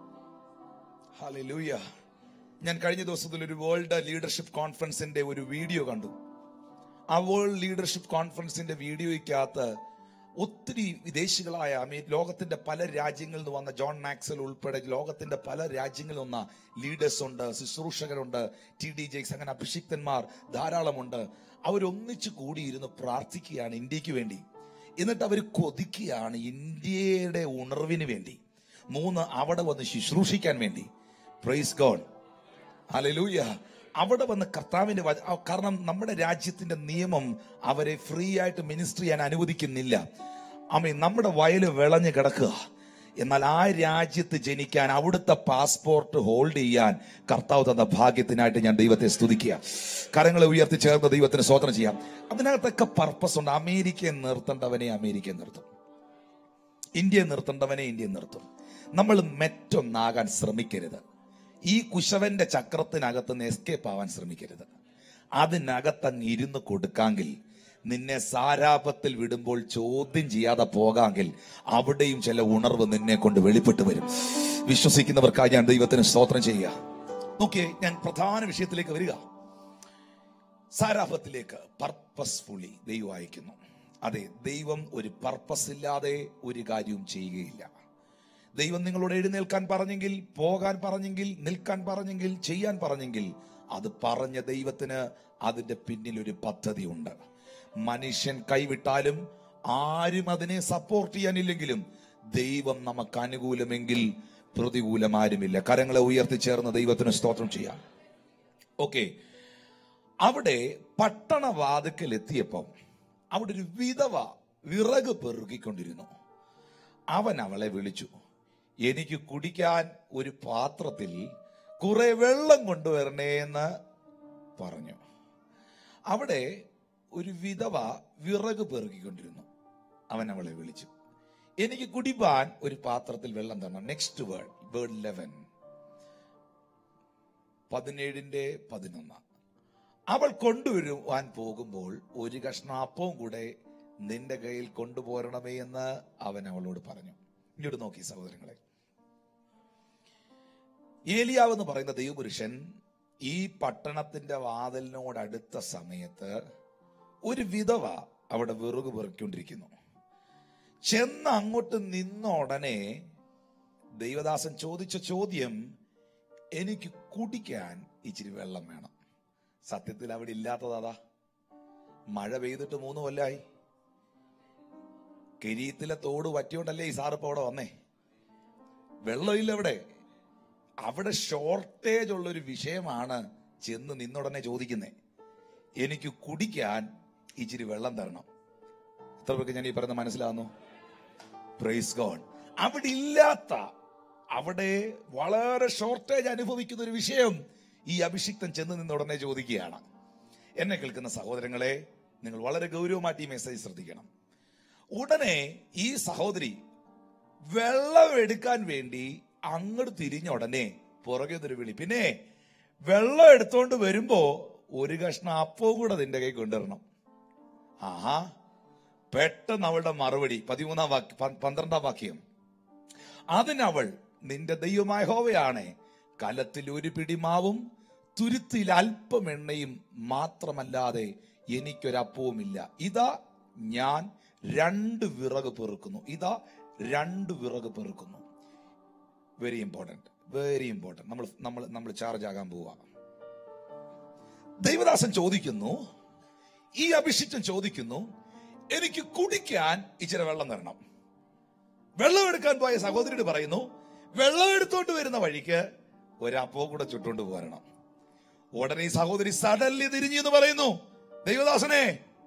S1: ഹല്ലേലൂയ ഞാൻ കഴിഞ്ഞ ദിവസത്തിൽ ഒരു വേൾഡ് ലീഡർഷിപ്പ് കോൺഫറൻസിന്റെ ഒരു വീഡിയോ കണ്ടു ആ വേൾഡ് ലീഡർഷിപ്പ് കോൺഫറൻസിന്റെ വീഡിയോയ്ക്കകത്ത് ഒത്തിരി വിദേശികളായ അമേ- ലോകത്തിന്റെ പല രാജ്യങ്ങളിൽ നിന്ന് വന്ന ജോൺ മാക്സൽ ഉൾപ്പെടെ ലോകത്തിന്റെ പല രാജ്യങ്ങളിൽ വന്ന ലീഡേഴ്സ് ഉണ്ട് ശുശ്രൂഷകരുണ്ട് ടി ഡി ജെക്സ് അങ്ങനെ അഭിഷിക്തന്മാർ ധാരാളമുണ്ട് അവരൊന്നിച്ചു കൂടിയിരുന്ന് പ്രാർത്ഥിക്കുകയാണ് ഇന്ത്യക്ക് വേണ്ടി എന്നിട്ട് അവർ കൊതിക്കുകയാണ് ഇന്ത്യയുടെ ഉണർവിന് വേണ്ടി മൂന്ന് അവിടെ വന്ന് ശുശ്രൂഷിക്കാൻ വേണ്ടി പ്രൈസ് ഗോഡ് ഹല്ലേലൂയ അവിടെ വന്ന് കർത്താവിന്റെ വച- ആ, കാരണം നമ്മുടെ രാജ്യത്തിന്റെ നിയമം അവരെ ഫ്രീ ആയിട്ട് മിനിസ്റ്റർ ചെയ്യാൻ അനുവദിക്കുന്നില്ല അമ്മ നമ്മുടെ വയല് വിളഞ്ഞു കിടക്കുക എന്നാൽ ആ രാജ്യത്ത് ജനിക്കാൻ അവിടുത്തെ പാസ്പോർട്ട് ഹോൾഡ് ചെയ്യാൻ കർത്താവ് തന്ന ഭാഗ്യത്തിനായിട്ട് ഞാൻ ദൈവത്തെ സ്തുതിക്കുക കരങ്ങളെ ഉയർത്തി ചേർന്ന് ദൈവത്തിന് സ്വതന്ത്രം ചെയ്യാം അതിനകത്തൊക്കെ പർപ്പസ് ഉണ്ട് അമേരിക്കയെ നിർത്തേണ്ടവനെ അമേരിക്കയെ നിർത്തും ഇന്ത്യയെ നിർത്തേണ്ടവനെ ഇന്ത്യയെ നിർത്തും നമ്മൾ മെറ്റൊന്നാകാൻ ശ്രമിക്കരുത് ഈ കുശവന്റെ ചക്രത്തിനകത്ത് നിന്ന് എസ്കേപ്പ് ആവാൻ ശ്രമിക്കരുത് അതിനകത്തങ്ങ് ഇരുന്ന് കൊടുക്കാമെങ്കിൽ നിന്നെ സാരാപത്തിൽ വിടുമ്പോൾ ചോദ്യം ചെയ്യാതെ പോകാമെങ്കിൽ അവിടെയും ചില ഉണർവ് നിന്നെ കൊണ്ട് വെളിപ്പെട്ട് വരും വിശ്വസിക്കുന്നവർക്കായി ഞാൻ ദൈവത്തിന് സ്തോത്രം ചെയ്യുക നോക്കിയേ ഞാൻ പ്രധാന വിഷയത്തിലേക്ക് വരിക സാരാഭത്തിലേക്ക് പർപ്പസ്ഫുള്ളി ദൈവം അയക്കുന്നു അതെ ദൈവം ഒരു പർപ്പസ് ഇല്ലാതെ ഒരു കാര്യവും ചെയ്യുകയില്ല ദൈവം നിങ്ങളോട് എഴുന്നേൽക്കാൻ പറഞ്ഞെങ്കിൽ പോകാൻ പറഞ്ഞെങ്കിൽ നിൽക്കാൻ പറഞ്ഞെങ്കിൽ ചെയ്യാൻ പറഞ്ഞെങ്കിൽ അത് പറഞ്ഞ ദൈവത്തിന് അതിന്റെ പിന്നിൽ ഒരു പദ്ധതി ഉണ്ട് മനുഷ്യൻ കൈവിട്ടാലും ആരും അതിനെ സപ്പോർട്ട് ചെയ്യാനില്ലെങ്കിലും ദൈവം നമുക്ക് അനുകൂലമെങ്കിൽ പ്രതികൂലം ആരുമില്ല കരങ്ങളെ ഉയർത്തിച്ചേർന്ന് ദൈവത്തിന് സ്തോത്രം ചെയ്യാം ഓക്കെ അവിടെ പട്ടണവാതുക്കൽ എത്തിയപ്പം അവിടെ ഒരു വിധവ വിറക് പെറുകിക്കൊണ്ടിരുന്നു അവൻ അവളെ വിളിച്ചു എനിക്ക് കുടിക്കാൻ ഒരു പാത്രത്തിൽ കുറെ വെള്ളം കൊണ്ടുവരണേ എന്ന് പറഞ്ഞു അവിടെ ഒരു വിധവ വിറക് പെറുകിക്കൊണ്ടിരുന്നു അവൻ അവളെ വിളിച്ചു എനിക്ക് കുടിപ്പാൻ ഒരു പാത്രത്തിൽ വെള്ളം തരണം നെക്സ്റ്റ് വേർഡ് വേർഡ് ലെവൻ പതിനേഴിന്റെ പതിനൊന്ന് അവൾ കൊണ്ടുവരുവാൻ പോകുമ്പോൾ ഒരു കഷ്ണം അപ്പവും കൂടെ നിന്റെ കയ്യിൽ കൊണ്ടുപോരണമേ എന്ന് അവൻ അവളോട് പറഞ്ഞു ഇങ്ങോട്ട് നോക്കി സഹോദരങ്ങളെ ഏലിയാവ് എന്ന് പറയുന്ന ദൈവപുരുഷൻ ഈ പട്ടണത്തിന്റെ വാതിലിനോട് അടുത്ത സമയത്ത് ഒരു വിധവ അവിടെ വിറക് പെറുക്കൊണ്ടിരിക്കുന്നു ചെന്ന് അങ്ങോട്ട് നിന്ന ഉടനെ ദൈവദാസൻ ചോദിച്ച ചോദ്യം എനിക്ക് കുടിക്കാൻ ഇച്ചിരി വെള്ളം വേണം സത്യത്തിൽ അവിടെ ഇല്ലാത്തതാ മഴ പെയ്തിട്ട് മൂന്ന് കൊല്ലായി കിരീത്തിലെ തോട് പറ്റിയോണ്ടല്ലേ ഈ സാറിപ്പോ അവിടെ വന്നേ വെള്ളമില്ല അവിടെ അവിടെ ഷോർട്ടേജ് ഉള്ള ഒരു വിഷയമാണ് ചെന്ന് നിന്നുടനെ ചോദിക്കുന്നേ എനിക്ക് കുടിക്കാൻ ഇച്ചിരി വെള്ളം തരണം എത്ര പേർക്ക് ഞാൻ ഈ പറയുന്ന മനസ്സിലാവുന്നു പ്രൈസ് ഗോഡ് അവിടെ ഇല്ലാത്ത അവിടെ വളരെ ഷോർട്ടേജ് അനുഭവിക്കുന്ന ഒരു വിഷയം ഈ അഭിഷിക്തൻ ചെന്ന് നിന്ന് ഉടനെ ചോദിക്കുകയാണ് എന്നെ കേൾക്കുന്ന സഹോദരങ്ങളെ നിങ്ങൾ വളരെ ഗൗരവമായിട്ട് ഈ മെസ്സേജ് ശ്രദ്ധിക്കണം ഉടനെ ഈ സഹോദരി വെള്ളം എടുക്കാൻ വേണ്ടി അങ്ങോട്ട് തിരിഞ്ഞ ഉടനെ പുറകെ ഒരു വിളി പിന്നെ വെള്ളം എടുത്തോണ്ട് വരുമ്പോ ഒരു കഷ്ണം അപ്പവും കൂടെ നിന്റെ കൈ കൊണ്ടുവരണം ആഹാ പെട്ടെന്ന് അവളുടെ മറുപടി പതിമൂന്നാം വാക്യം പ- പന്ത്രണ്ടാം വാക്യം അതിനവൾ നിന്റെ ദൈവമായ ഹോവയാണ് കലത്തിൽ ഒരു പിടിമാവും തുരുത്തിൽ അല്പം എണ്ണയും മാത്രമല്ലാതെ എനിക്കൊരപ്പവുമില്ല ഇതാ ഞാൻ രണ്ട് വിറക് പെറുക്കുന്നു ഇതാ രണ്ട് വിറക് പെറുക്കുന്നു വെരി ഇമ്പോർട്ടന്റ് വെരി ഇമ്പോർട്ടന്റ് നമ്മൾ നമ്മൾ നമ്മൾ ചാർജ് ആകാൻ പോവാ ദൈവദാസൻ ചോദിക്കുന്നു ഈ അഭിഷിക്തൻ ചോദിക്കുന്നു എനിക്ക് കുടിക്കാൻ ഇച്ചിരി വെള്ളം തരണം വെള്ളം എടുക്കാൻ പോയ സഹോദരിയോട് പറയുന്നു വെള്ളം എടുത്തോണ്ട് വരുന്ന വഴിക്ക് ഒരപ്പോ കൂടെ ചുട്ടുകൊണ്ട് പോരണം ഉടനെ ഈ സഹോദരി സഡൻലി തിരിഞ്ഞു എന്ന് പറയുന്നു ദൈവദാസനെ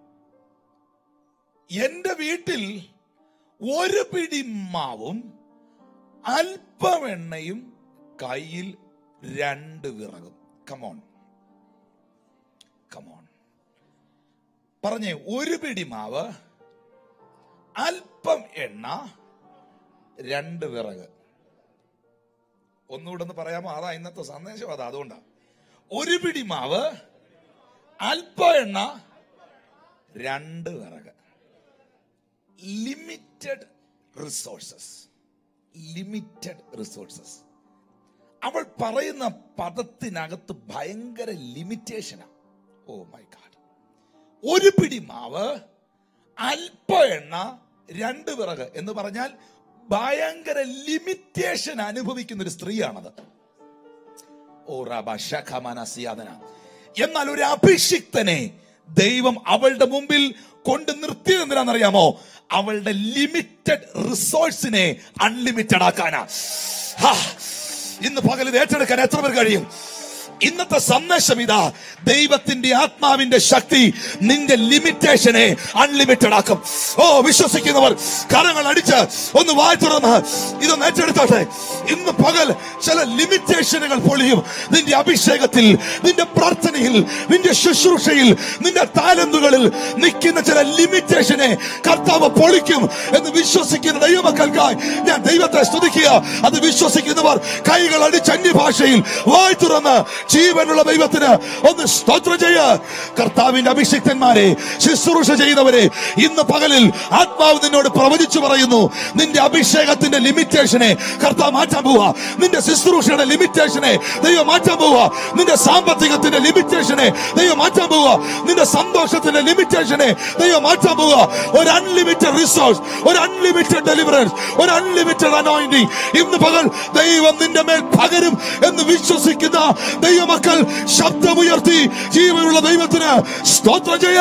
S1: എന്റെ വീട്ടിൽ ഒരു പിടി മാവും അല്പം എണ്ണയും കയ്യിൽ രണ്ട് വിറകും കമോൺ കമോൺ പറഞ്ഞേ ഒരു പിടി മാവ് അല്പം എണ്ണ രണ്ട് വിറക് ഒന്നുകൂടെ ഒന്ന് പറയാമോ അതാ ഇന്നത്തെ സന്ദേശം അതാ അതുകൊണ്ടാ ഒരു പിടി മാവ് അല്പം എണ്ണ രണ്ട് വിറക് ലിമിറ്റഡ് റിസോഴ്സസ് ലിമിറ്റഡ് റിസോഴ്സസ് അവൾ പറയുന്ന പദത്തിനകത്ത് ഭയങ്കര ലിമിറ്റേഷനാ ഓ മൈ ഗാഡ് ഒരു പിടി മാവ് അല്പ എണ്ണ രണ്ട് വിറക് എന്ന് പറഞ്ഞാൽ ഭയങ്കര ലിമിറ്റേഷൻ അനുഭവിക്കുന്ന ഒരു സ്ത്രീയാണത് ഓ റാബ ശഖമനസിയാദന എന്നാൽ ഒരു അഭിഷിക്തനെ ദൈവം അവളുടെ മുമ്പിൽ കൊണ്ട് നിർത്തിയത് എന്തിനാണെന്നറിയാമോ അവളുടെ ലിമിറ്റഡ് റിസോഴ്സിനെ അൺലിമിറ്റഡ് ആക്കാനാ ഹാ, ഇന്ന് പകൽ ഇത് ഏറ്റെടുക്കാൻ എത്ര പേർ കഴിയും ഇന്നത്തെ സന്ദേശം ഇതാ ദൈവത്തിന്റെ ആത്മാവിന്റെ ശക്തി നിന്റെ ലിമിറ്റേഷനെ അൺലിമിറ്റഡ് ആക്കും ഓ വിശ്വസിക്കുന്നവർ കരങ്ങൾ അടിച്ച് ഒന്ന് വായി തുറന്ന് ഇതൊന്ന് ഏറ്റെടുത്തോട്ടെ ഇന്ന് പകൽ ചില ലിമിറ്റേഷനുകൾ പൊളിയും നിന്റെ അഭിഷേകത്തിൽ നിന്റെ പ്രാർത്ഥനയിൽ നിന്റെ ശുശ്രൂഷയിൽ നിന്റെ താലന്തുകളിൽ നിൽക്കുന്ന ചില ലിമിറ്റേഷനെ കർത്താവ് പൊളിക്കും എന്ന് വിശ്വസിക്കുന്ന ദൈവമക്കൾക്കായി ഞാൻ ദൈവത്തെ സ്തുതിക്കുക അത് വിശ്വസിക്കുന്നവർ കൈകൾ അടിച്ച് അന്യഭാഷയിൽ വായി തുറന്ന് ജീവനുള്ള ദൈവത്തിന് ഒന്ന് സ്തോത്രം ചെയ്യ കർത്താവിന്റെ അഭിഷിക്തന്മാരെ ശുശ്രൂഷ ചെയ്തവരെ ഇന്ന് പകലിൽ ആത്മാവ് നിന്നോട് പ്രവചിച്ചു പറയുന്നു നിന്റെ അഭിഷേകത്തിന്റെ ലിമിറ്റേഷനെ കർത്താവ് മാറ്റാൻ പോവുക നിന്റെ ശുശ്രൂഷയുടെ ലിമിറ്റേഷനെ ദൈവം മാറ്റാൻ പോവുക നിന്റെ സാമ്പത്തികത്തിന്റെ ലിമിറ്റേഷനെ ദൈവം മാറ്റാൻ പോവുക നിന്റെ സന്തോഷത്തിന്റെ ലിമിറ്റേഷനെ ദൈവം മാറ്റാൻ പോവുക ഒരു അൺലിമിറ്റഡ് റിസോഴ്സ് ഒരു അൺലിമിറ്റഡ് ഡെലിവറൻസ് ഒരു അൺലിമിറ്റഡ് അനോയിന്റിംഗ് ഇന്ന് പകൽ ദൈവം നിന്റെ മേൽ പകരും എന്ന് വിശ്വസിക്കുന്ന ദൈവമക്കൾ ശബ്ദമുയർത്തി ജീവനുള്ള ദൈവത്തിന് സ്തോത്രം ചെയ്യ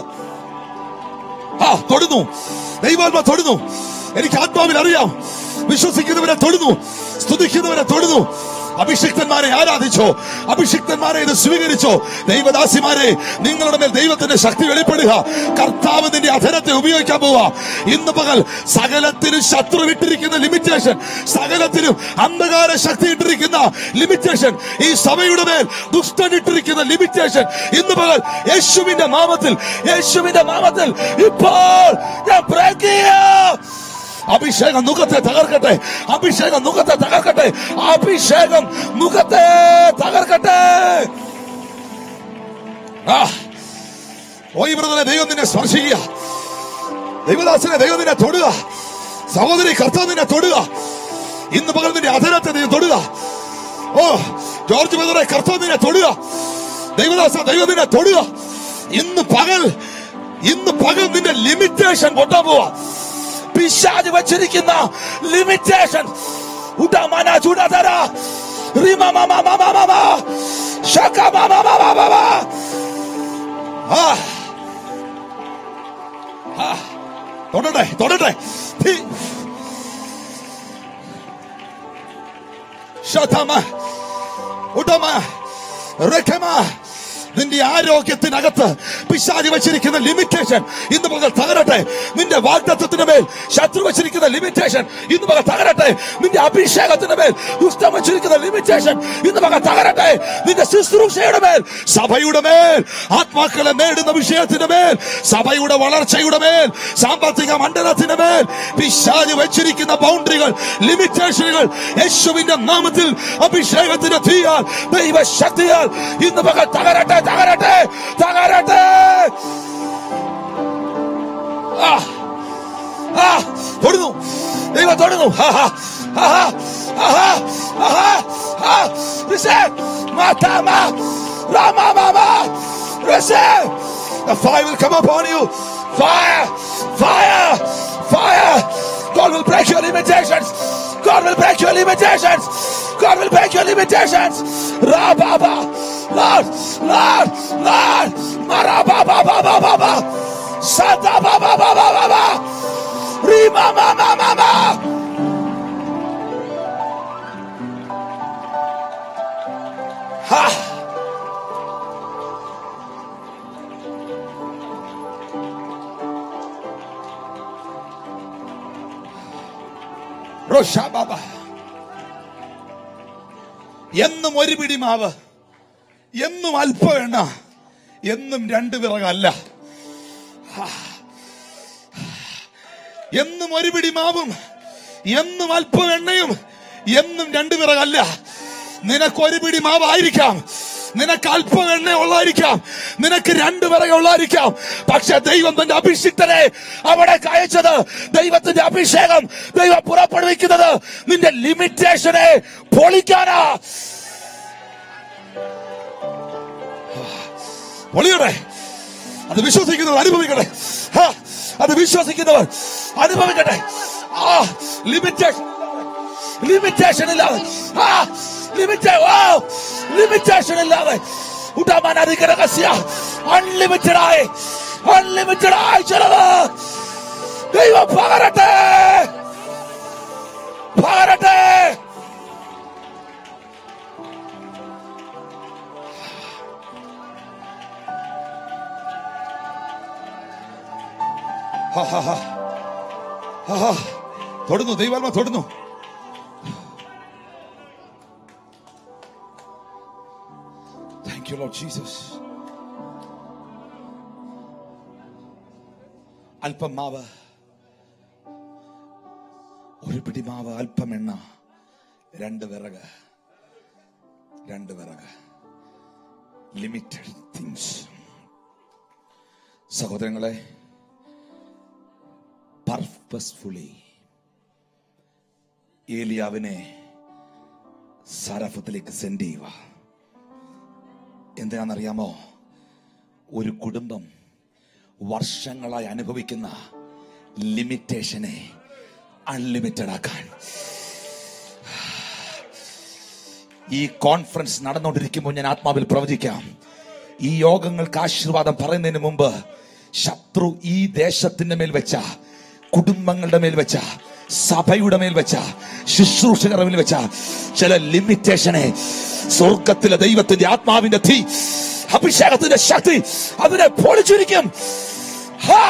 S1: ആ തൊടുന്നു ദൈവാത്മ തൊടുന്നു എനിക്ക് ആത്മാവിൽ അറിയാം വിശ്വസിക്കുന്നവരെ തൊടുന്നു സ്തുതിക്കുന്നവരെ തൊടുന്നു അഭിഷിക്തന്മാരെ ആരാധിച്ചോ അഭിഷിക്തന്മാരെ ഇത് സ്വീകരിച്ചോ ദൈവദാസിമാരെ നിങ്ങളുടെ മേൽ ദൈവത്തിന്റെ ശക്തി വെളിപ്പെടുക കർത്താവ് നിന്റെ അധരത്തെ ഉപയോഗിക്കാൻ പോവുക ഇന്ന് പകൽ സകലത്തിനും ശത്രു വിട്ടിരിക്കുന്ന ലിമിറ്റേഷൻ സകലത്തിനും അന്ധകാര ശക്തി ഇട്ടിരിക്കുന്ന ലിമിറ്റേഷൻ ഈ സഭയുടെ മേൽ ദുഷ്ടൻ ഇട്ടിരിക്കുന്ന ലിമിറ്റേഷൻ ഇന്ന് പകൽ യേശുവിന്റെ നാമത്തിൽ യേശുവിന്റെ നാമത്തിൽ ഇപ്പോൾ ഞാൻ break ചെയ്യാം. അഭിഷേകം മുഖത്തെ തകർക്കട്ടെ അഭിഷേകം മുഖത്തെ തകർക്കട്ടെ അഭിഷേകം മുഖത്തെ തകർക്കട്ടെ ആ ഓ ഈ ബ്രദറെ ദൈവം നിന്നെ സ്പർശിക്കുക ദൈവദാസനെ ദൈവം നിന്നെ തൊടുക സഹോദരി കർത്താവ് നിന്നെ തൊടുക ഇന്ന് പകൽ നിന്റെ അധരത്തെ നീ തൊടുക ഓ ജോർജ് ബ്രദറെ കർത്താവ് നിന്നെ തൊടുക ദൈവദാസ ദൈവം നിന്നെ തൊടുക ഇന്ന് പകൽ ഇന്ന് പകൽ നിന്റെ ലിമിറ്റേഷൻ പൊട്ടാൻ പോവാ പിശാജ് വച്ചിരിക്കുന്ന ലിമിറ്റേഷൻ ഉടമന ചുടതര തൊടട്ടെ തൊടട്ടെ ഹി. ശതമ ഉടമ രഖമ നിന്റെ ആരോഗ്യത്തിനകത്ത് പിശാചി വെച്ചിരിക്കുന്ന ലിമിറ്റേഷൻ ഇന്ന് പകൽ തകരട്ടെ നിന്റെ വാഗ്ദത്വത്തിന് മേൽ ശത്രു വെച്ചിരിക്കുന്ന ലിമിറ്റേഷൻ ഇന്ന് പകൽ തകരട്ടെ നിന്റെ അഭിഷേകത്തിന് മേൽ ദുഷ്ടം വെച്ചിരിക്കുന്ന ലിമിറ്റേഷൻ ഇന്ന് പകൽ തകരട്ടെ നിന്റെ ശുശ്രൂഷയുടെ മേൽ സഭയുടെ മേൽ ആത്മാക്കളെ നേടുന്ന വിഷയത്തിന്റെ മേൽ സഭയുടെ വളർച്ചയുടെ മേൽ സാമ്പത്തിക മണ്ഡലത്തിന്റെ മേൽ പിശാചി വെച്ചിരിക്കുന്ന ബൗണ്ടറികൾ ലിമിറ്റേഷനുകൾ യേശുവിന്റെ നാമത്തിൽ അഭിഷേകത്തിന്റെ തീയാൽ ദൈവശക്തിയാൽ ഇന്ന് പകൽ തകരട്ടെ തകരട്ടെ തകരട്ടെ ആ ആ തൊടുന്നു ദൈവം തൊടുന്നു ആഹാ, ആഹാ, ആഹാ, ആഹാ, ആ, receive. മാതാമ, രാമാമാമ, receive. The fire will come upon you. Fire, fire, fire. God will break your limitations. God will break your limitations. God will break your limitations. Rababa, Lord, Lord, Lord, Marababa, Baba, Baba, Santa, Baba, Baba, Baba, Rima, Mama, Mama. റോഷാബാബ. എന്നും ഒരു പിടി മാവ് എന്നും അല്പ എണ്ണ എന്നും രണ്ട് വിറകല്ല എന്നും ഒരു പിടി മാവും എന്നും അല്പ എണ്ണയും എന്നും രണ്ട് വിറകല്ല നിനക്ക് ഒരു പിടി മാവായിരിക്കാം നിനക്ക് അല്പം എണ്ണ ഉള്ളായിരിക്കാം നിനക്ക് രണ്ട് വിറക് ഉള്ളായിരിക്കാം പക്ഷെ ദൈവം തന്റെ അഭിഷിക്തനെ അവിടെ അയച്ചത് ദൈവത്തിന്റെ അഭിഷേകം ദൈവം പുറപ്പെടുവിക്കുന്നത് നിന്റെ ലിമിറ്റേഷനെ പൊളിക്കാനാ പൊളിയട്ടെ അത് വിശ്വസിക്കുന്നവർ അനുഭവിക്കട്ടെ ഹാ, അത് വിശ്വസിക്കുന്നവർ അനുഭവിക്കട്ടെ ആ ലിമിറ്റേഷൻ ലിമിറ്റേഷൻ ഇല്ലാതെ ലിമിറ്റേഷൻ ഇല്ലാതെ ഉടാമാൻ അധിക രഹസ്യ അൺലിമിറ്റഡ് ആയി അൺലിമിറ്റഡ് ആയി ചിലത് ദൈവം പകരട്ടെ പകരട്ടെ ഹാ, ഹാ, ഹാ. ഹാ, ഹാ. തൊടുന്നു ദൈവാത്മ തൊടുന്നു താങ്ക് യു ലോഡ് ജീസസ് അല്പം മാവ് ഒരു പിടി മാവ് അല്പം എണ്ണ രണ്ട് വിറക് രണ്ട് വിറക് ലിമിറ്റഡ് തിങ്സ് സഹോദരങ്ങളെ പർപ്പസ്ഫുള്ളി ഏലിയാവിനെ സരഫത്തിലേക്ക് സെൻഡ് ചെയ്യുക എന്തിനാണെന്നറിയാമോ ഒരു കുടുംബം വർഷങ്ങളായി അനുഭവിക്കുന്ന ലിമിറ്റേഷനെ അൺലിമിറ്റഡ് ആക്കാൻ ഈ കോൺഫറൻസ് നടന്നുകൊണ്ടിരിക്കുമ്പോൾ ഞാൻ ആത്മാവിൽ പ്രവചിക്കാം ഈ യോഗങ്ങൾക്ക് ആശീർവാദം പറയുന്നതിന് മുമ്പ് ശത്രു ഈ ദേശത്തിന്റെ മേൽ വെച്ച കുടുംബങ്ങളുടെ മേൽ വെച്ച സഭയുടെ മേൽ വെച്ച ശുശ്രൂഷകരുടെ മേൽ വെച്ച ചില ലിമിറ്റേഷനെ സ്വർഗത്തിലെ ദൈവത്തിന്റെ ആത്മാവിന്റെ തീ അഭിഷേകത്തിന്റെ ശക്തി അതിനെ പൊളിച്ചിരിക്കും ഹാ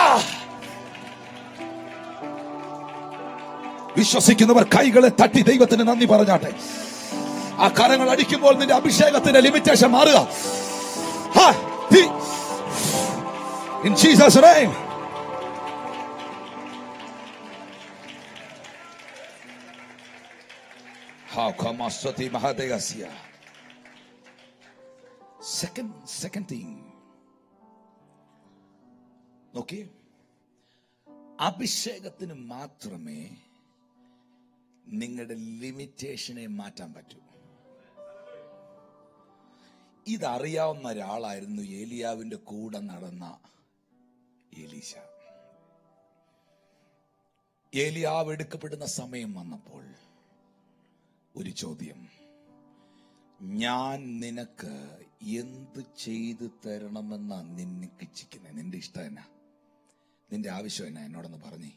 S1: വിശ്വസിക്കുന്നവർ കൈകളെ തട്ടി ദൈവത്തിന് നന്ദി പറഞ്ഞാട്ടെ ആ കരങ്ങൾ അടിക്കുമ്പോൾ നിന്റെ അഭിഷേകത്തിന്റെ ലിമിറ്റേഷൻ മാറുക ഹാ, തീ. In Jesus' name. How come Aswati Mahadegasya? Second, second thing. നോക്കിയേ അഭിഷേകത്തിന് മാത്രമേ നിങ്ങളുടെ ലിമിറ്റേഷനെ മാറ്റാൻ പറ്റൂ ഇതറിയാവുന്ന ഒരാളായിരുന്നു ഏലിയാവിന്റെ കൂടെ നടന്ന ഏലീശ ഏലിയാവ് എടുക്കപ്പെടുന്ന സമയം വന്നപ്പോൾ ഒരു ചോദ്യം ഞാൻ നിനക്ക് എന്ത് ചെയ്തു തരണമെന്നാ നിനക്ക് ഇച്ഛിക്കുന്നത് നിന്റെ ഇഷ്ടം എന്നാ നിന്റെ ആവശ്യം എന്നാ എന്നോടൊന്ന് പറഞ്ഞേ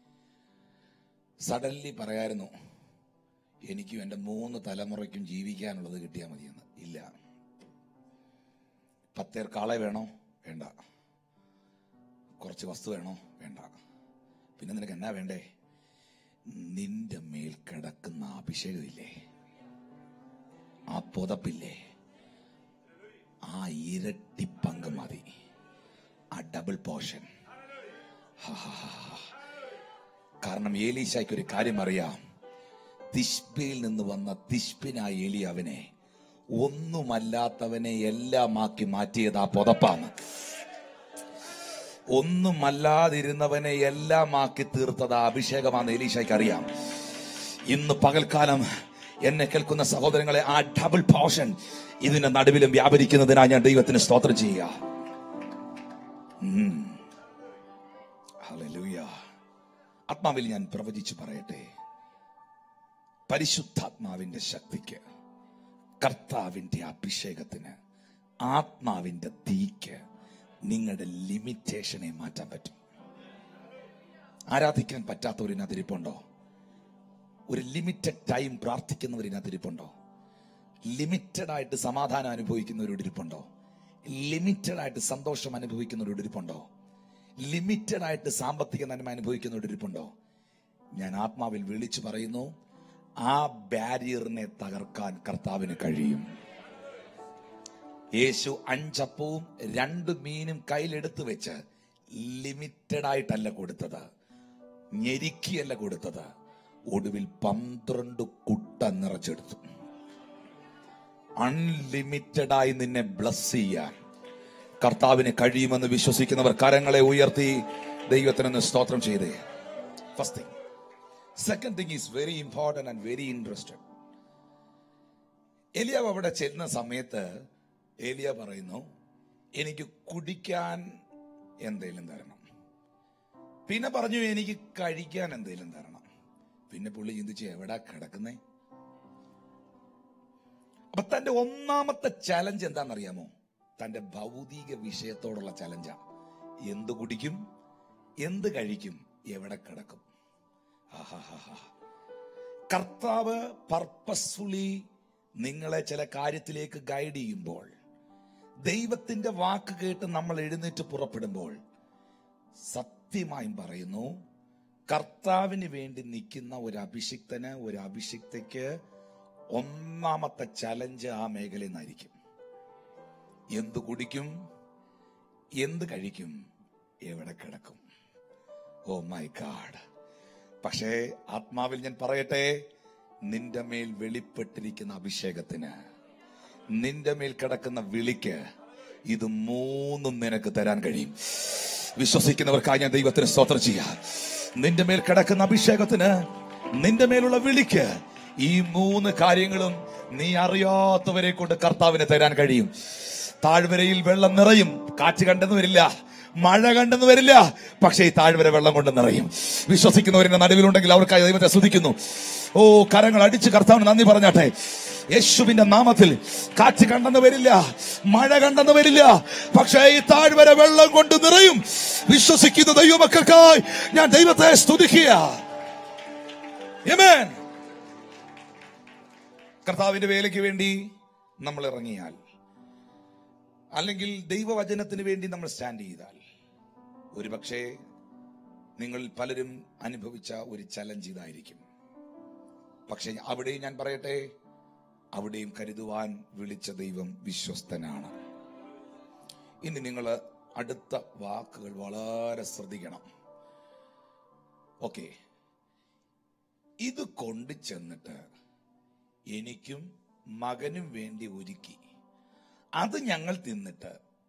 S1: സഡൻലി പറയായിരുന്നു എനിക്കും എൻ്റെ മൂന്ന് തലമുറയ്ക്കും ജീവിക്കാനുള്ളത് കിട്ടിയാൽ മതിയെന്ന് ഇല്ല പത്തേർ കാളെ വേണോ വേണ്ട കുറച്ച് വസ്തു വേണോ വേണ്ട പിന്നെ നിനക്ക് എന്നാ വേണ്ടേ നിന്റെ മേൽ കിടക്കുന്ന അഭിഷേകമില്ലേ ആ പുതപ്പില്ലേ ആ ഇരട്ടി പങ്ക് മതി ആ ഡബിൾ പോർഷൻ കാരണം ഏലീശായ്ക്ക് ഒരു കാര്യം അറിയാം തിഷ്ബയിൽ നിന്ന് വന്ന തിഷ്ബിനായ ഏലിയാവിനെ ഒന്നുമല്ലാത്തവനെ എല്ലാമാക്കി മാറ്റിയത് ആ പുതപ്പാണ് ഒന്നുമല്ലാതിരുന്നവനെ എല്ലാമാക്കി തീർത്തത് ആ അഭിഷേകമാണെന്ന് എലീശയ്ക്ക് അറിയാം ഇന്ന് പകൽക്കാലം എന്നെ കേൾക്കുന്ന സഹോദരങ്ങളെ ആ ഡബിൾ പോർഷൻ ഇതിന്റെ നടുവിലും വ്യാപരിക്കുന്നതിനായി ഞാൻ ദൈവത്തിന് സ്തോത്രം ചെയ്യുക ഉം. ഹല്ലേലൂയ. ആത്മാവിൽ ഞാൻ പ്രവചിച്ചു പറയട്ടെ പരിശുദ്ധാത്മാവിന്റെ ശക്തിക്ക് കർത്താവിന്റെ അഭിഷേകത്തിന് ആത്മാവിന്റെ തീക്ക് നിങ്ങളുടെ ലിമിറ്റേഷനെ മാറ്റാൻ പറ്റും ആരാധിക്കാൻ പറ്റാത്തവരിനകത്തിരിപ്പുണ്ടോ ഒരു ലിമിറ്റഡ് ടൈം പ്രാർത്ഥിക്കുന്നവരിനകത്തിരിപ്പുണ്ടോ ലിമിറ്റഡ് ആയിട്ട് സമാധാനം അനുഭവിക്കുന്നവരോട് ഇരിപ്പുണ്ടോ ലിമിറ്റഡ് ആയിട്ട് സന്തോഷം അനുഭവിക്കുന്നവരോട് ഇരിപ്പുണ്ടോ ലിമിറ്റഡ് ആയിട്ട് സാമ്പത്തിക നന്മ അനുഭവിക്കുന്നവരോട് ഇരിപ്പുണ്ടോ ഞാൻ ആത്മാവിൽ വിളിച്ചു പറയുന്നു ആ ബാരിയറിനെ തകർക്കാൻ കർത്താവിന് കഴിയും യേശു അഞ്ചപ്പവും രണ്ട് മീനും കയ്യിലെടുത്ത് വെച്ച് ലിമിറ്റഡ് ആയിട്ടല്ല കൊടുത്തത് ഞെരുക്കിയല്ല കൊടുത്തത് ഒടുവിൽ പന്ത്രണ്ട് കുട്ട നിറച്ചെടുത്തു അൺലിമിറ്റഡ് ആയി നിന്നെ ബ്ലസ് ചെയ്യാൻ കർത്താവിന് കഴിയുമെന്ന് വിശ്വസിക്കുന്നവർ കരങ്ങളെ ഉയർത്തി ദൈവത്തിനൊന്ന് സ്തോത്രം ചെയ്തേ first thing second thing is very important and very interested എലിയാവ് അവിടെ ചെല്ലുന്ന സമയത്ത് ഏലിയ പറയുന്നു എനിക്ക് കുടിക്കാൻ എന്തേലും തരണം പിന്നെ പറഞ്ഞു എനിക്ക് കഴിക്കാൻ എന്തേലും തരണം പിന്നെ പുള്ളി ചിന്തിച്ച് എവിടാ കിടക്കുന്നേ അപ്പൊ തന്റെ ഒന്നാമത്തെ ചലഞ്ച് എന്താണെന്നറിയാമോ തന്റെ ഭൗതിക വിഷയത്തോടുള്ള ചലഞ്ചാ എന്ത് കുടിക്കും എന്ത് കഴിക്കും എവിടെ കിടക്കും ആഹാഹാഹാ. കർത്താവ് പർപ്പസ്ഫുള്ളി നിങ്ങളെ ചില കാര്യത്തിലേക്ക് ഗൈഡ് ചെയ്യുമ്പോൾ ദൈവത്തിന്റെ വാക്ക് കേട്ട് നമ്മൾ എഴുന്നേറ്റ് പുറപ്പെടുമ്പോൾ സത്യമായും പറയുന്നു കർത്താവിന് വേണ്ടി നിൽക്കുന്ന ഒരു അഭിഷിക്തന് ഒരു അഭിഷിക്തയ്ക്ക് ഒന്നാമത്തെ ചലഞ്ച് ആ മേഖലയിൽ നിന്നായിരിക്കും എന്ത് കുടിക്കും എന്ത് കഴിക്കും എവിടെ കിടക്കും ഓ മൈ ഗാഡ് പക്ഷേ ആത്മാവിൽ ഞാൻ പറയട്ടെ നിന്റെ മേൽ വെളിപ്പെട്ടിരിക്കുന്ന അഭിഷേകത്തിന് നിന്റെ മേൽ കിടക്കുന്ന വിളിക്ക് ഇത് മൂന്നും നിനക്ക് തരാൻ കഴിയും വിശ്വസിക്കുന്നവർക്കായി ഞാൻ ദൈവത്തിന് സ്തോത്രം ചെയ്യാം നിന്റെ മേൽ കിടക്കുന്ന അഭിഷേകത്തിന് നിന്റെ മേലുള്ള വിളിക്ക് ഈ മൂന്ന് കാര്യങ്ങളും നീ അറിയാത്തവരെ കൊണ്ട് കർത്താവിന് തരാൻ കഴിയും താഴ്വരയിൽ വെള്ളം നിറയും കാറ്റ് കണ്ടെന്ന് വരില്ല മഴ കണ്ടെന്ന് വരില്ല പക്ഷേ ഈ താഴ്വര വെള്ളം കൊണ്ട് നിറയും വിശ്വസിക്കുന്നവരുടെ നടുവിലുണ്ടെങ്കിൽ അവർക്കായി ദൈവത്തെ സ്തുതിക്കുന്നു ഓ കരങ്ങൾ അടിച്ച് കർത്താവിന് നന്ദി പറഞ്ഞാട്ടെ യേശുവിന്റെ നാമത്തിൽ കാറ്റ് കണ്ടെന്ന് വരില്ല മഴ കണ്ടെന്ന് വരില്ല പക്ഷേ ഈ താഴ്വര വെള്ളം കൊണ്ട് നിറയും വിശ്വസിക്കുന്ന ദൈവമക്കൾക്കായി ഞാൻ ദൈവത്തെ സ്തുതിക്കുക Amen. കർത്താവിന്റെ വേലയ്ക്ക് വേണ്ടി നമ്മൾ ഇറങ്ങിയാൽ അല്ലെങ്കിൽ ദൈവവചനത്തിന് വേണ്ടി നമ്മൾ സ്റ്റാൻഡ് ചെയ്താൽ ഒരുപക്ഷെ നിങ്ങൾ പലരും അനുഭവിച്ച ഒരു ചലഞ്ച് ഇതായിരിക്കും പക്ഷെ അവിടെയും ഞാൻ പറയട്ടെ അവിടെയും കരുതുവാൻ വിളിച്ച ദൈവം വിശ്വസ്തനാണ് ഇനി നിങ്ങൾ അടുത്ത വാക്കുകൾ വളരെ ശ്രദ്ധിക്കണം ഓക്കെ ഇത് കൊണ്ടു ചെന്നിട്ട് എനിക്കും മകനും വേണ്ടി ഒരുക്കി അത് ഞങ്ങൾ തിന്നിട്ട്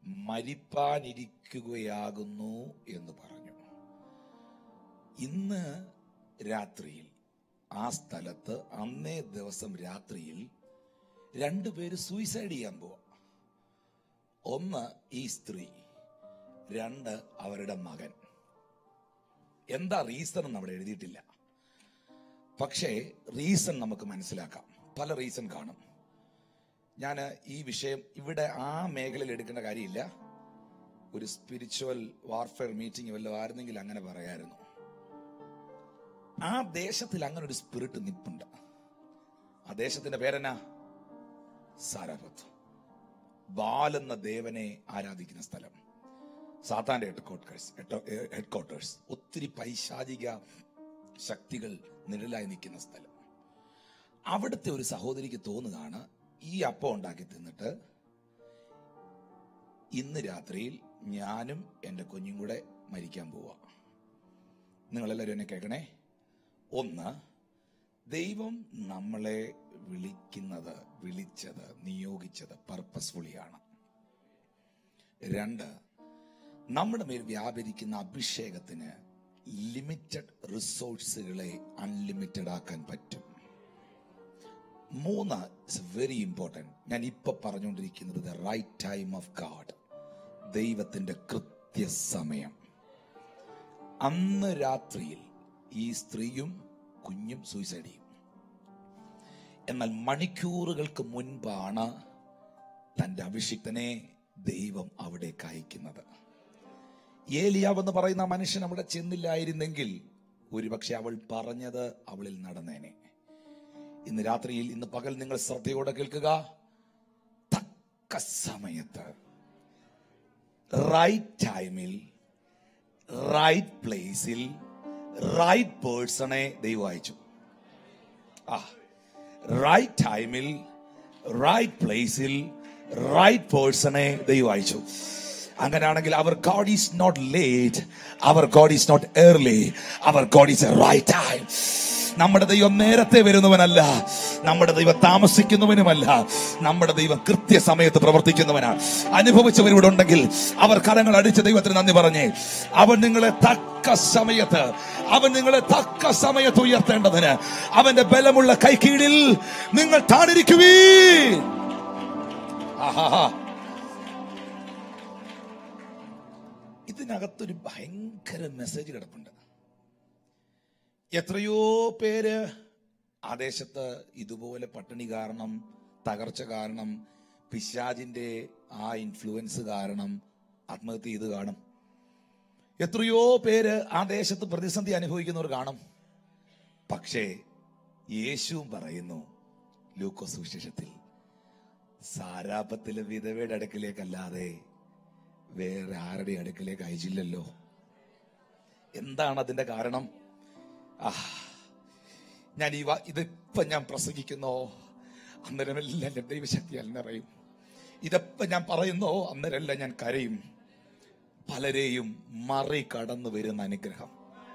S1: മരിപ്പാനിരിക്കുകയാകുന്നു എന്ന് പറഞ്ഞു ഇന്ന് രാത്രിയിൽ ആ സ്ഥലത്ത് അന്നേ ദിവസം രാത്രിയിൽ രണ്ടുപേര് സൂയിസൈഡ് ചെയ്യാൻ പോവാ ഒന്ന് ഈ സ്ത്രീ രണ്ട് അവരുടെ മകൻ എന്താ റീസൺ എന്ന് അവിടെ എഴുതിയിട്ടില്ല പക്ഷേ റീസൺ നമുക്ക് മനസ്സിലാക്കാം പല റീസൺ കാണും ഞാൻ ഈ വിഷയം ഇവിടെ ആ മേഖലയിൽ എടുക്കേണ്ട കാര്യമില്ല ഒരു സ്പിരിച്വൽ വാർഫെയർ മീറ്റിംഗ് വല്ലതും ആയിരുന്നെങ്കിൽ അങ്ങനെ പറയായിരുന്നു ആ ദേശത്തിൽ അങ്ങനെ ഒരു സ്പിരിറ്റ് നിപ്പുണ്ട് ആ ദേശത്തിന്റെ പേരെന്നാ സാരാപത്ത് ബാലെന്ന ദേവനെ ആരാധിക്കുന്ന സ്ഥലം സാത്താന്റെ ഹെഡ് ക്വാർട്ടേഴ്സ് ഹെഡ് ക്വാർട്ടേഴ്സ് ഒത്തിരി പൈശാചിക ശക്തികൾ നിഴലായി നിൽക്കുന്ന സ്ഥലം അവിടുത്തെ ഒരു സഹോദരിക്ക് തോന്നുകയാണ് ഈ അപ്പം ഉണ്ടാക്കി തിന്നിട്ട് ഇന്ന് രാത്രിയിൽ ഞാനും എൻ്റെ കുഞ്ഞും കൂടെ മരിക്കാൻ പോവാ നിങ്ങളെല്ലാവരും എന്നെ കേൾക്കണേ ഒന്ന് ദൈവം നമ്മളെ വിളിക്കുന്നത് വിളിച്ചത് നിയോഗിച്ചത് പർപ്പസ്ഫുള്ളിയാണ് രണ്ട് നമ്മുടെ മേൽ വ്യാപരിക്കുന്ന അഭിഷേകത്തിന് ലിമിറ്റഡ് റിസോഴ്സുകളെ അൺലിമിറ്റഡ് ആക്കാൻ പറ്റും മൂന്ന് ഇറ്റ്സ് വെരി ഇമ്പോർട്ടൻറ്റ് ഞാൻ ഇപ്പൊ പറഞ്ഞുകൊണ്ടിരിക്കുന്നത് the right time of God ദൈവത്തിന്റെ കൃത്യസമയം അന്ന് രാത്രിയിൽ ഈ സ്ത്രീയും കുഞ്ഞും സൂയിസൈഡ് ചെയ്യും എന്നാൽ മണിക്കൂറുകൾക്ക് മുൻപാണ് തന്റെ അഭിഷിക്തനെ ദൈവം അവിടേക്ക് അയക്കുന്നത് ഏലിയാവ് എന്ന് പറയുന്ന മനുഷ്യൻ അവിടെ ചെന്നില്ലായിരുന്നെങ്കിൽ ഒരുപക്ഷെ അവൾ പറഞ്ഞത് അവളിൽ നടന്നേനെ ഇന്ന് രാത്രിയിൽ ഇന്ന് പകൽ നിങ്ങൾ ശ്രദ്ധയോടെ കേൾക്കുക തക്ക സമയത്ത് റൈറ്റ് ടൈമിൽ റൈറ്റ് പ്ലേസിൽ റൈറ്റ് പേഴ്സണെ ദൈവം അയച്ചു ആ റൈറ്റ് ടൈമിൽ റൈറ്റ് പ്ലേസിൽ റൈറ്റ് പേഴ്സണെ ദൈവം അയച്ചു അങ്ങനെയാണെങ്കിൽ അവർ ഗോഡ് ഈസ് നോട്ട് ലേറ്റ് അവർ ഗോഡ് ഈസ് നോട്ട് ഏർലി അവർ God is a right time നമ്മുടെ ദൈവം നേരത്തെ വരുന്നവനല്ല നമ്മുടെ ദൈവം താമസിക്കുന്നവനുമല്ല നമ്മുടെ ദൈവം കൃത്യസമയത്ത് പ്രവർത്തിക്കുന്നവനാണ് അനുഭവിച്ചവരിവിടെ ഉണ്ടെങ്കിൽ അവർ കരങ്ങൾ അടിച്ച ദൈവത്തിന് നന്ദി പറഞ്ഞേ അവൻ നിങ്ങളെ തക്ക സമയത്ത് അവൻ നിങ്ങളെ തക്ക സമയത്ത് ഉയർത്തേണ്ടതിന് അവന്റെ ബലമുള്ള കൈക്കീഴിൽ നിങ്ങൾ താണിരിക്കുവീ ആഹാ ഇതിനകത്തൊരു ഭയങ്കര മെസ്സേജ് കിടപ്പുണ്ട് എത്രയോ പേര് ആ ദേശത്ത് ഇതുപോലെ പട്ടിണി കാരണം തകർച്ച കാരണം പിശാജിന്റെ ആ ഇൻഫ്ലുവൻസ് കാരണം ആത്മഹത്യ ചെയ്ത് കാണും എത്രയോ പേര് ആ ദേശത്ത് പ്രതിസന്ധി അനുഭവിക്കുന്നവർ കാണും പക്ഷേ യേശുവും പറയുന്നു ലൂക്കോ സുവിശേഷത്തിൽ സാരാപത്തിലെ വിധവയുടെ അടുക്കിലേക്കല്ലാതെ വേറെ ആരുടെ അടുക്കിലേക്ക് അയച്ചില്ലല്ലോ എന്താണ് അതിന്റെ കാരണം ആ ഞാൻ ഈ വാ- ഇതിപ്പോ ഞാൻ പ്രസംഗിക്കുന്നോ അന്നേരമെല്ലാം ഞാൻ ദൈവശക്തിയാൽ നിറയും ഇതെപ്പോ ഞാൻ പറയുന്നോ അന്നേരമെല്ലാം ഞാൻ കരയും പലരെയും മറികടന്നു വരുന്ന അനുഗ്രഹം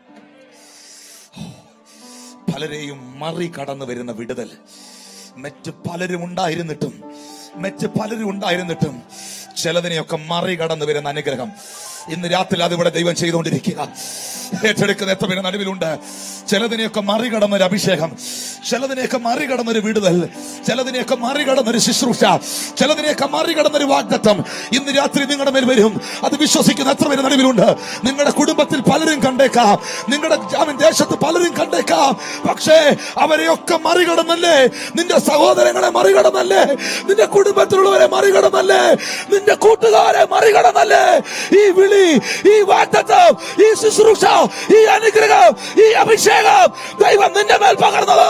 S1: പലരെയും മറികടന്നു വരുന്ന വിടുതൽ മറ്റ് പലരും ഉണ്ടായിരുന്നിട്ടും മറ്റ് പലരും ഉണ്ടായിരുന്നിട്ടും ചിലതിനെയൊക്കെ മറികടന്നു വരുന്ന അനുഗ്രഹം ഇന്ന് രാത്രി അതിവിടെ ദൈവം ചെയ്തുകൊണ്ടിരിക്കുക ഏറ്റെടുക്കുന്ന എത്ര പേര് നടുവിലുണ്ട് ചിലതിനെയൊക്കെ മറികടന്ന ഒരു അഭിഷേകം ചിലതിനെയൊക്കെ മറികടന്ന ഒരു വിടുതൽ ചിലതിനെയൊക്കെ മറികടന്ന ഒരു ശുശ്രൂഷ ചിലതിനെയൊക്കെ മറികടന്ന ഒരു വാഗ്ദത്തം ഇന്ന് രാത്രി നിങ്ങളുടെ മേൽ വരും അത് വിശ്വസിക്കുന്ന എത്ര പേര് നടുവിലുണ്ട് നിങ്ങളുടെ കുടുംബത്തിൽ പലരും കണ്ടേക്കാം നിങ്ങളുടെ ജാമ്യം ദേശത്ത് പലരും കണ്ടേക്കാം പക്ഷേ അവരെയൊക്കെ മറികടന്നല്ലേ നിന്റെ സഹോദരങ്ങളെ മറികടന്നല്ലേ നിന്റെ കുടുംബത്തിലുള്ളവരെ മറികടന്നല്ലേ നിന്റെ കൂട്ടുകാരെ മറികടന്നല്ലേ ഈ വിളി ഈ വാഗ്ദത്തം ഈ ശുശ്രൂഷ ഈ അനുഗ്രഹം ഈ അഭിഷേകം ദൈവം നിന്റെ മേൽ പകർന്നത്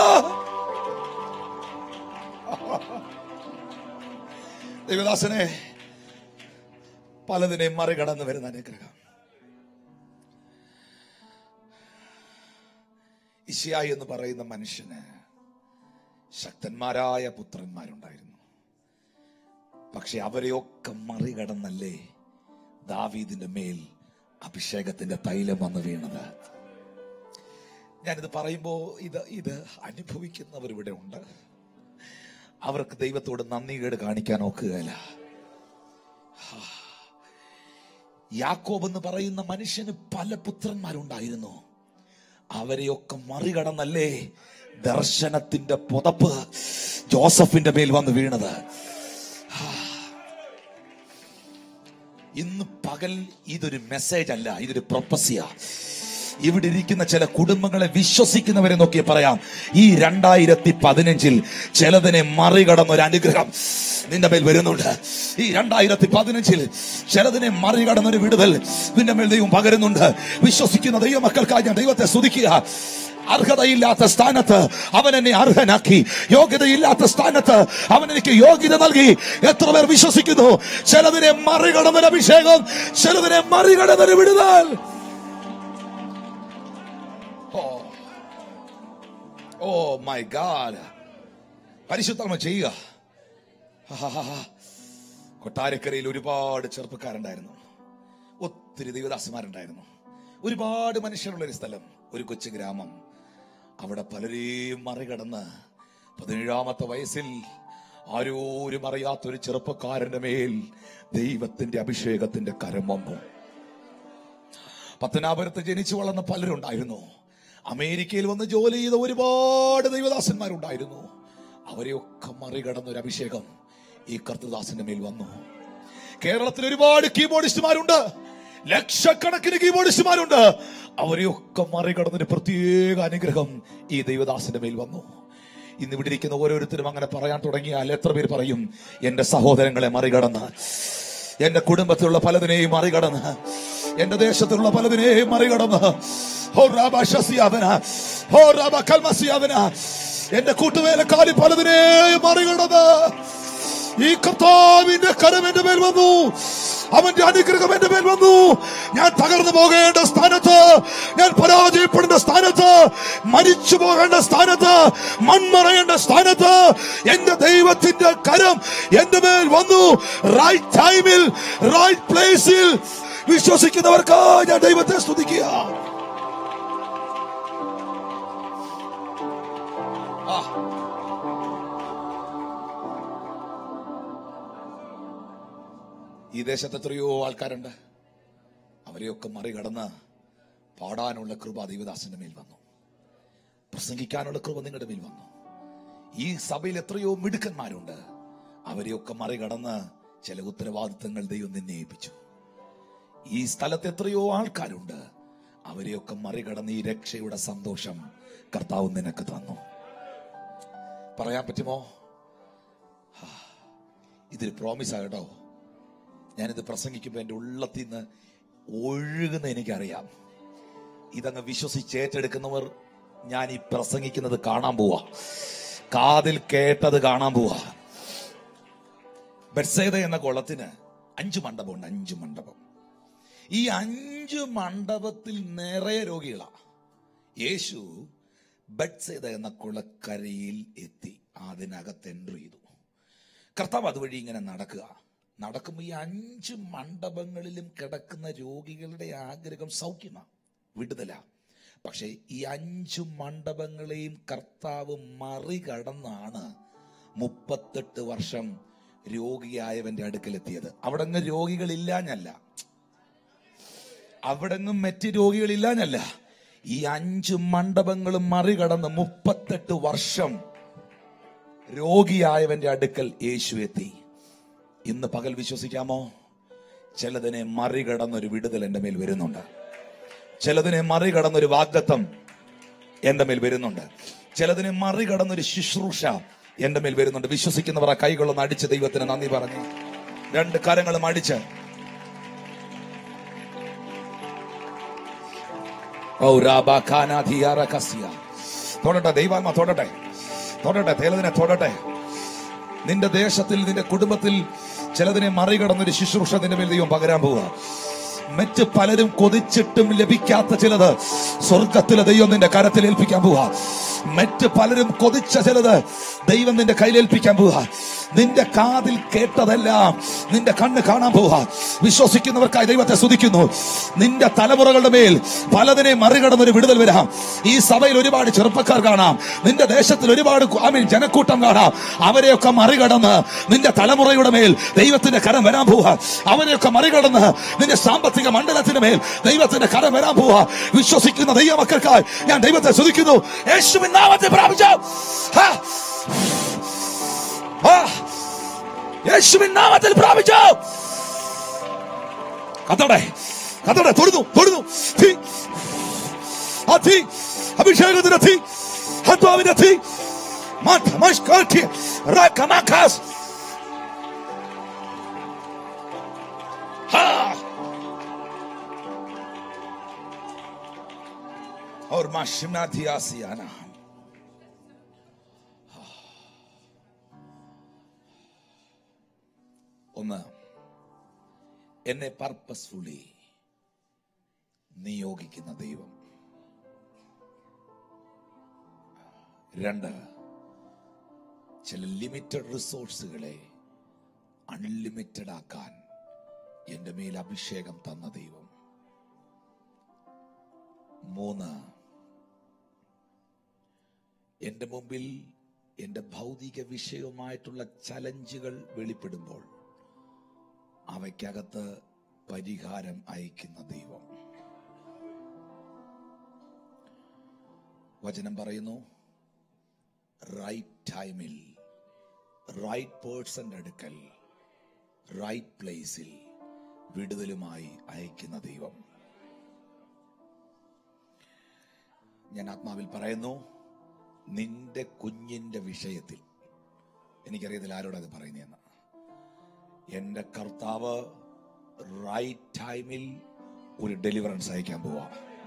S1: ദൈവദാസനെ പലതിനെയും മറികടന്ന് വരുന്ന അനുഗ്രഹം ഇഷിയായി എന്ന് പറയുന്ന മനുഷ്യന് ശക്തന്മാരായ പുത്രന്മാരുണ്ടായിരുന്നു പക്ഷെ അവരെയൊക്കെ മറികടന്നല്ലേ ദാവീദിന്റെ മേൽ അഭിഷേകത്തിന്റെ തൈലം വന്ന് വീണത് ഞാനിത് പറയുമ്പോ ഇത് ഇത് അനുഭവിക്കുന്നവർ ഇവിടെ ഉണ്ട് അവർക്ക് ദൈവത്തോട് നന്ദികേട് കാണിക്കാൻ ഒക്കുകയില്ല യാക്കോബ് എന്ന് പറയുന്ന മനുഷ്യന് പല പുത്രന്മാരുണ്ടായിരുന്നു അവരെയൊക്കെ മറികടന്നല്ലേ ദർശനത്തിന്റെ പുതപ്പ് ജോസഫിന്റെ മേൽ വന്ന് വീണത് ഇന്ന് പകൽ ഇതൊരു മെസ്സേജ് അല്ല ഇതൊരു പ്രൊപ്പസിയ ഇവിടെ ഇരിക്കുന്ന ചില കുടുംബങ്ങളെ വിശ്വസിക്കുന്നവരെ നോക്കി പറയാം ഈ രണ്ടായിരത്തി പതിനഞ്ചിൽ ചിലതിനെ മറികടന്ന ഒരു അനുഗ്രഹം നിന്റെ മേൽ വരുന്നുണ്ട് ഈ രണ്ടായിരത്തി പതിനഞ്ചിൽ ചിലതിനെ മറികടന്ന ഒരു വിടുതൽ നിന്റെ മേൽ ദൈവം പകരുന്നുണ്ട് വിശ്വസിക്കുന്ന ദൈവമക്കൾക്കായി ഞാൻ ദൈവത്തെ സ്തുതിക്കുക അർഹതയില്ലാത്ത സ്ഥാനത്ത് അവൻ എന്നെ അർഹനാക്കി യോഗ്യതയില്ലാത്ത സ്ഥാനത്ത് അവൻ എനിക്ക് യോഗ്യത നൽകി എത്ര പേർ വിശ്വസിക്കുന്നു ചിലതിനെ മറികടന്നൊരു അഭിഷേകം ചിലതിനെ മറികടന്നൊരു വിടുതൽ ഓ ഓ മൈ ഗാഡ് പരിശുദ്ധമ ചെയ്യുക ആഹാഹാഹാ. കൊട്ടാരക്കരയിൽ ഒരുപാട് ചെറുപ്പക്കാരുണ്ടായിരുന്നു ഒത്തിരി ദൈവദാസന്മാരുണ്ടായിരുന്നു ഒരുപാട് മനുഷ്യരുള്ള ഒരു സ്ഥലം ഒരു കൊച്ചു ഗ്രാമം അവിടെ പലരെയും മറികടന്ന് പതിനേഴാമത്തെ വയസ്സിൽ ആരോരും അറിയാത്തൊരു ചെറുപ്പക്കാരന്റെ മേൽ ദൈവത്തിന്റെ അഭിഷേകത്തിന്റെ കരം വന്നു പത്തനാപുരത്ത് ജനിച്ചു വളർന്ന പലരുണ്ടായിരുന്നു അമേരിക്കയിൽ വന്ന് ജോലി ചെയ്ത ഒരുപാട് ദൈവദാസന്മാരുണ്ടായിരുന്നു അവരെയൊക്കെ മറികടന്ന ഒരു അഭിഷേകം ഈ കർത്തദാസന്റെ മേൽ വന്നു കേരളത്തിൽ ഒരുപാട് കീബോർഡിസ്റ്റുമാരുണ്ട് ലക്ഷക്കണക്കിന് കീബോർഡിസ്റ്റുമാരുണ്ട് അവരെയൊക്കെ മറികടന്നൊരു പ്രത്യേക അനുഗ്രഹം ഈ ദൈവദാസന്റെ മേൽ വന്നു ഇന്ന് ഇവിടെ ഇരിക്കുന്ന ഓരോരുത്തരും അങ്ങനെ പറയാൻ തുടങ്ങിയാൽ എത്ര പേര് പറയും എന്റെ സഹോദരങ്ങളെ മറികടന്ന് എന്റെ കുടുംബത്തിലുള്ള പലതിനെയും മറികടന്ന് എന്റെ ദേശത്തിലുള്ള പലതിനെയും മറികടന്ന് ഹോ റാബ ഷസിയാവന ഹോ റാബ കൽമസിയാവന എന്റെ കൂട്ടുവേലക്കാരി പലതിനെയും മറികടന്ന് ഈ കർത്താവിന്റെ കരം എന്റെ മേൽ വന്നു അവന്റെ അനുഗ്രഹം എന്റെ മേൽ വന്നു ഞാൻ തകർന്നു പോകേണ്ട സ്ഥാനത്ത് ഞാൻ പരാജയപ്പെടേണ്ട സ്ഥാനത്ത് മരിച്ചു പോകേണ്ട സ്ഥാനത്ത് മൺമറയേണ്ട സ്ഥാനത്ത് എന്റെ ദൈവത്തിന്റെ കരം എന്റെ മേൽ വന്നു റൈറ്റ് ടൈമിൽ റൈറ്റ് പ്ലേസിൽ വിശ്വസിക്കുന്നവർക്ക് ഞാൻ ദൈവത്തെ സ്തുതിക്കുക ആ ഈ ദേശത്ത് എത്രയോ ആൾക്കാരുണ്ട് അവരെയൊക്കെ മറികടന്ന് പാടാനുള്ള കൃപ ദൈവദാസന്റെ മേൽ വന്നു പ്രസംഗിക്കാനുള്ള കൃപ നിങ്ങളുടെ മേൽ വന്നു ഈ സഭയിൽ എത്രയോ മിടുക്കന്മാരുണ്ട് അവരെയൊക്കെ മറികടന്ന് ചില ഉത്തരവാദിത്തങ്ങൾ ദൈവം നിന്നെ ഏൽപ്പിച്ചു ഈ സ്ഥലത്ത് എത്രയോ ആൾക്കാരുണ്ട് അവരെയൊക്കെ മറികടന്ന് ഈ രക്ഷയുടെ സന്തോഷം കർത്താവ് നിനക്ക് തന്നു പറയാൻ പറ്റുമോ ഹാ, ഇതൊരു പ്രോമിസാ കേട്ടോ ഞാനിത് പ്രസംഗിക്കുമ്പോൾ എൻ്റെ ഉള്ളത്തിൽ നിന്ന് ഒഴുകുന്ന എനിക്കറിയാം ഇതങ്ങ് വിശ്വസിച്ച് ഏറ്റെടുക്കുന്നവർ ഞാൻ ഈ പ്രസംഗിക്കുന്നത് കാണാൻ പോവാ കാതിൽ കേട്ടത് കാണാൻ പോവാ ബെർസേത എന്ന കുളത്തിന് അഞ്ചു മണ്ഡപമുണ്ട് അഞ്ചു മണ്ഡപം ഈ അഞ്ചു മണ്ഡപത്തിൽ നിറയെ രോഗികളാ യേശു ബെഡ്സേത എന്ന കുളക്കരയിൽ എത്തി അതിനകത്ത് എൻട്രി ചെയ്തു കർത്താവ് അതുവഴി ഇങ്ങനെ നടക്കുക നടക്കുമ്പോൾ ഈ അഞ്ച് മണ്ഡപങ്ങളിലും കിടക്കുന്ന രോഗികളുടെ ആഗ്രഹം സൗഖ്യമാണ് വിടുതല പക്ഷേ ഈ അഞ്ചു മണ്ഡപങ്ങളെയും കർത്താവ് മറികടന്നാണ് മുപ്പത്തെട്ട് വർഷം രോഗിയായവന്റെ അടുക്കലെത്തിയത് അവിടെ അങ്ങ് രോഗികളില്ലാഞ്ഞല്ല അവിടെങ്ങും മറ്റ് രോഗികളില്ലാഞ്ഞല്ല ഈ അഞ്ച് മണ്ഡപങ്ങളും മറികടന്ന് മുപ്പത്തെട്ട് വർഷം രോഗിയായവന്റെ അടുക്കൽ യേശു എത്തി ഇന്ന് പകൽ വിശ്വസിക്കാമോ ചിലതിനെ മറികടന്നൊരു വിടുതൽ എന്റെ മേൽ വരുന്നുണ്ട് ചിലതിനെ മറികടന്നൊരു വാഗ്ദത്തം എന്റെ മേൽ വരുന്നുണ്ട് ചിലതിനെ മറികടന്നൊരു ശുശ്രൂഷ എന്റെ മേൽ വരുന്നുണ്ട് വിശ്വസിക്കുന്നവർ ആ കൈകളൊന്ന് അടിച്ച് ദൈവത്തിന് നന്ദി പറഞ്ഞു രണ്ട് കരങ്ങളും അടിച്ച് ഓ രാബാഖാനാധിയാറകസ്യ. തൊടട്ടെ ദൈവാത്മ തൊടട്ടെ തൊടട്ടെ തേലതിനെ തൊടട്ടെ നിന്റെ ദേശത്തിൽ നിന്റെ കുടുംബത്തിൽ ചിലതിനെ മറികടന്നൊരു ശുശ്രൂഷ നിന്റെ മേൽ ദൈവം പകരാൻ പോവുക മറ്റ് പലരും കൊതിച്ചിട്ടും ലഭിക്കാത്ത ചിലത് സ്വർഗത്തിലെ ദൈവം നിന്റെ കരത്തിൽ ഏൽപ്പിക്കാൻ പോവുക മറ്റ് പലരും കൊതിച്ച ചിലത് ദൈവം നിന്റെ കയ്യിലേൽപ്പിക്കാൻ പോവുക നിന്റെ കാതിൽ കേട്ടതെല്ലാം നിന്റെ കണ്ണ് കാണാൻ പോവുക വിശ്വസിക്കുന്നവർക്കായി ദൈവത്തെ സ്തുതിക്കുന്നു നിന്റെ തലമുറകളുടെ മേൽ പലതിനെ മറികടന്നൊരു വിടുതൽ വരാം ഈ സഭയിൽ ഒരുപാട് ചെറുപ്പക്കാർ കാണാം നിന്റെ ദേശത്തിൽ ഒരുപാട് ആമീൻ ജനക്കൂട്ടം കാണാം അവരെയൊക്കെ മറികടന്ന് നിന്റെ തലമുറയുടെ മേൽ ദൈവത്തിന്റെ കരം വരാൻ പോവുക അവരെയൊക്കെ മറികടന്ന് നിന്റെ സാമ്പത്തിക മണ്ഡലത്തിന്റെ മേൽ ദൈവത്തിന്റെ കരം വരാൻ പോവുക വിശ്വസിക്കുന്ന ദൈവമക്കൾക്കായി ഞാൻ ദൈവത്തെ സ്തുതിക്കുന്നു യേശുവിൻ നാമത്തെ പ്രാപിച്ചു ഹാ. ആ. യേശുവിൻ നാമത്തിൽ പ്രാപിച്ചു കത്തോടെ കത്തോടെ തൊടുന്നു തൊടുന്നു തീ ആ തീ അഭിഷേകത്തിന്റെ തീ ആത്മാവിന്റെ തീ മാറ്റ മഷ്കാട്ടി റാക്കമാക്കാസ് ഹാ और मां शिमना थी आसियाना ഒന്ന് എന്നെ പർപ്പസ്ഫുള്ളി നിയോഗിക്കുന്ന ദൈവം രണ്ട് ചില ലിമിറ്റഡ് റിസോഴ്സുകളെ അൺലിമിറ്റഡ് ആക്കാൻ എന്റെ മേൽ അഭിഷേകം തന്ന ദൈവം മൂന്ന് എന്റെ മുമ്പിൽ എന്റെ ഭൗതിക വിഷയവുമായിട്ടുള്ള ചലഞ്ചുകൾ വെളിപ്പെടുമ്പോൾ അവയ്ക്കകത്ത് പരിഹാരം അയക്കുന്ന ദൈവം വചനം പറയുന്നു റൈറ്റ് ടൈമിൽ റൈറ്റ് പേഴ്സന്റെ അടുക്കൽ റൈറ്റ് പ്ലേസിൽ വിടുതലുമായി അയക്കുന്ന ദൈവം ഞാൻ ആത്മാവിൽ പറയുന്നു നിന്റെ കുഞ്ഞിന്റെ വിഷയത്തിൽ എനിക്കറിയത്തില്ല ആരോടത് പറയുന്നതെന്ന് എന്റെ കർത്താവ് റൈറ്റ് ടൈമിൽ ഒരു ഡെലിവറൻസ് അയക്കാൻ പോവാ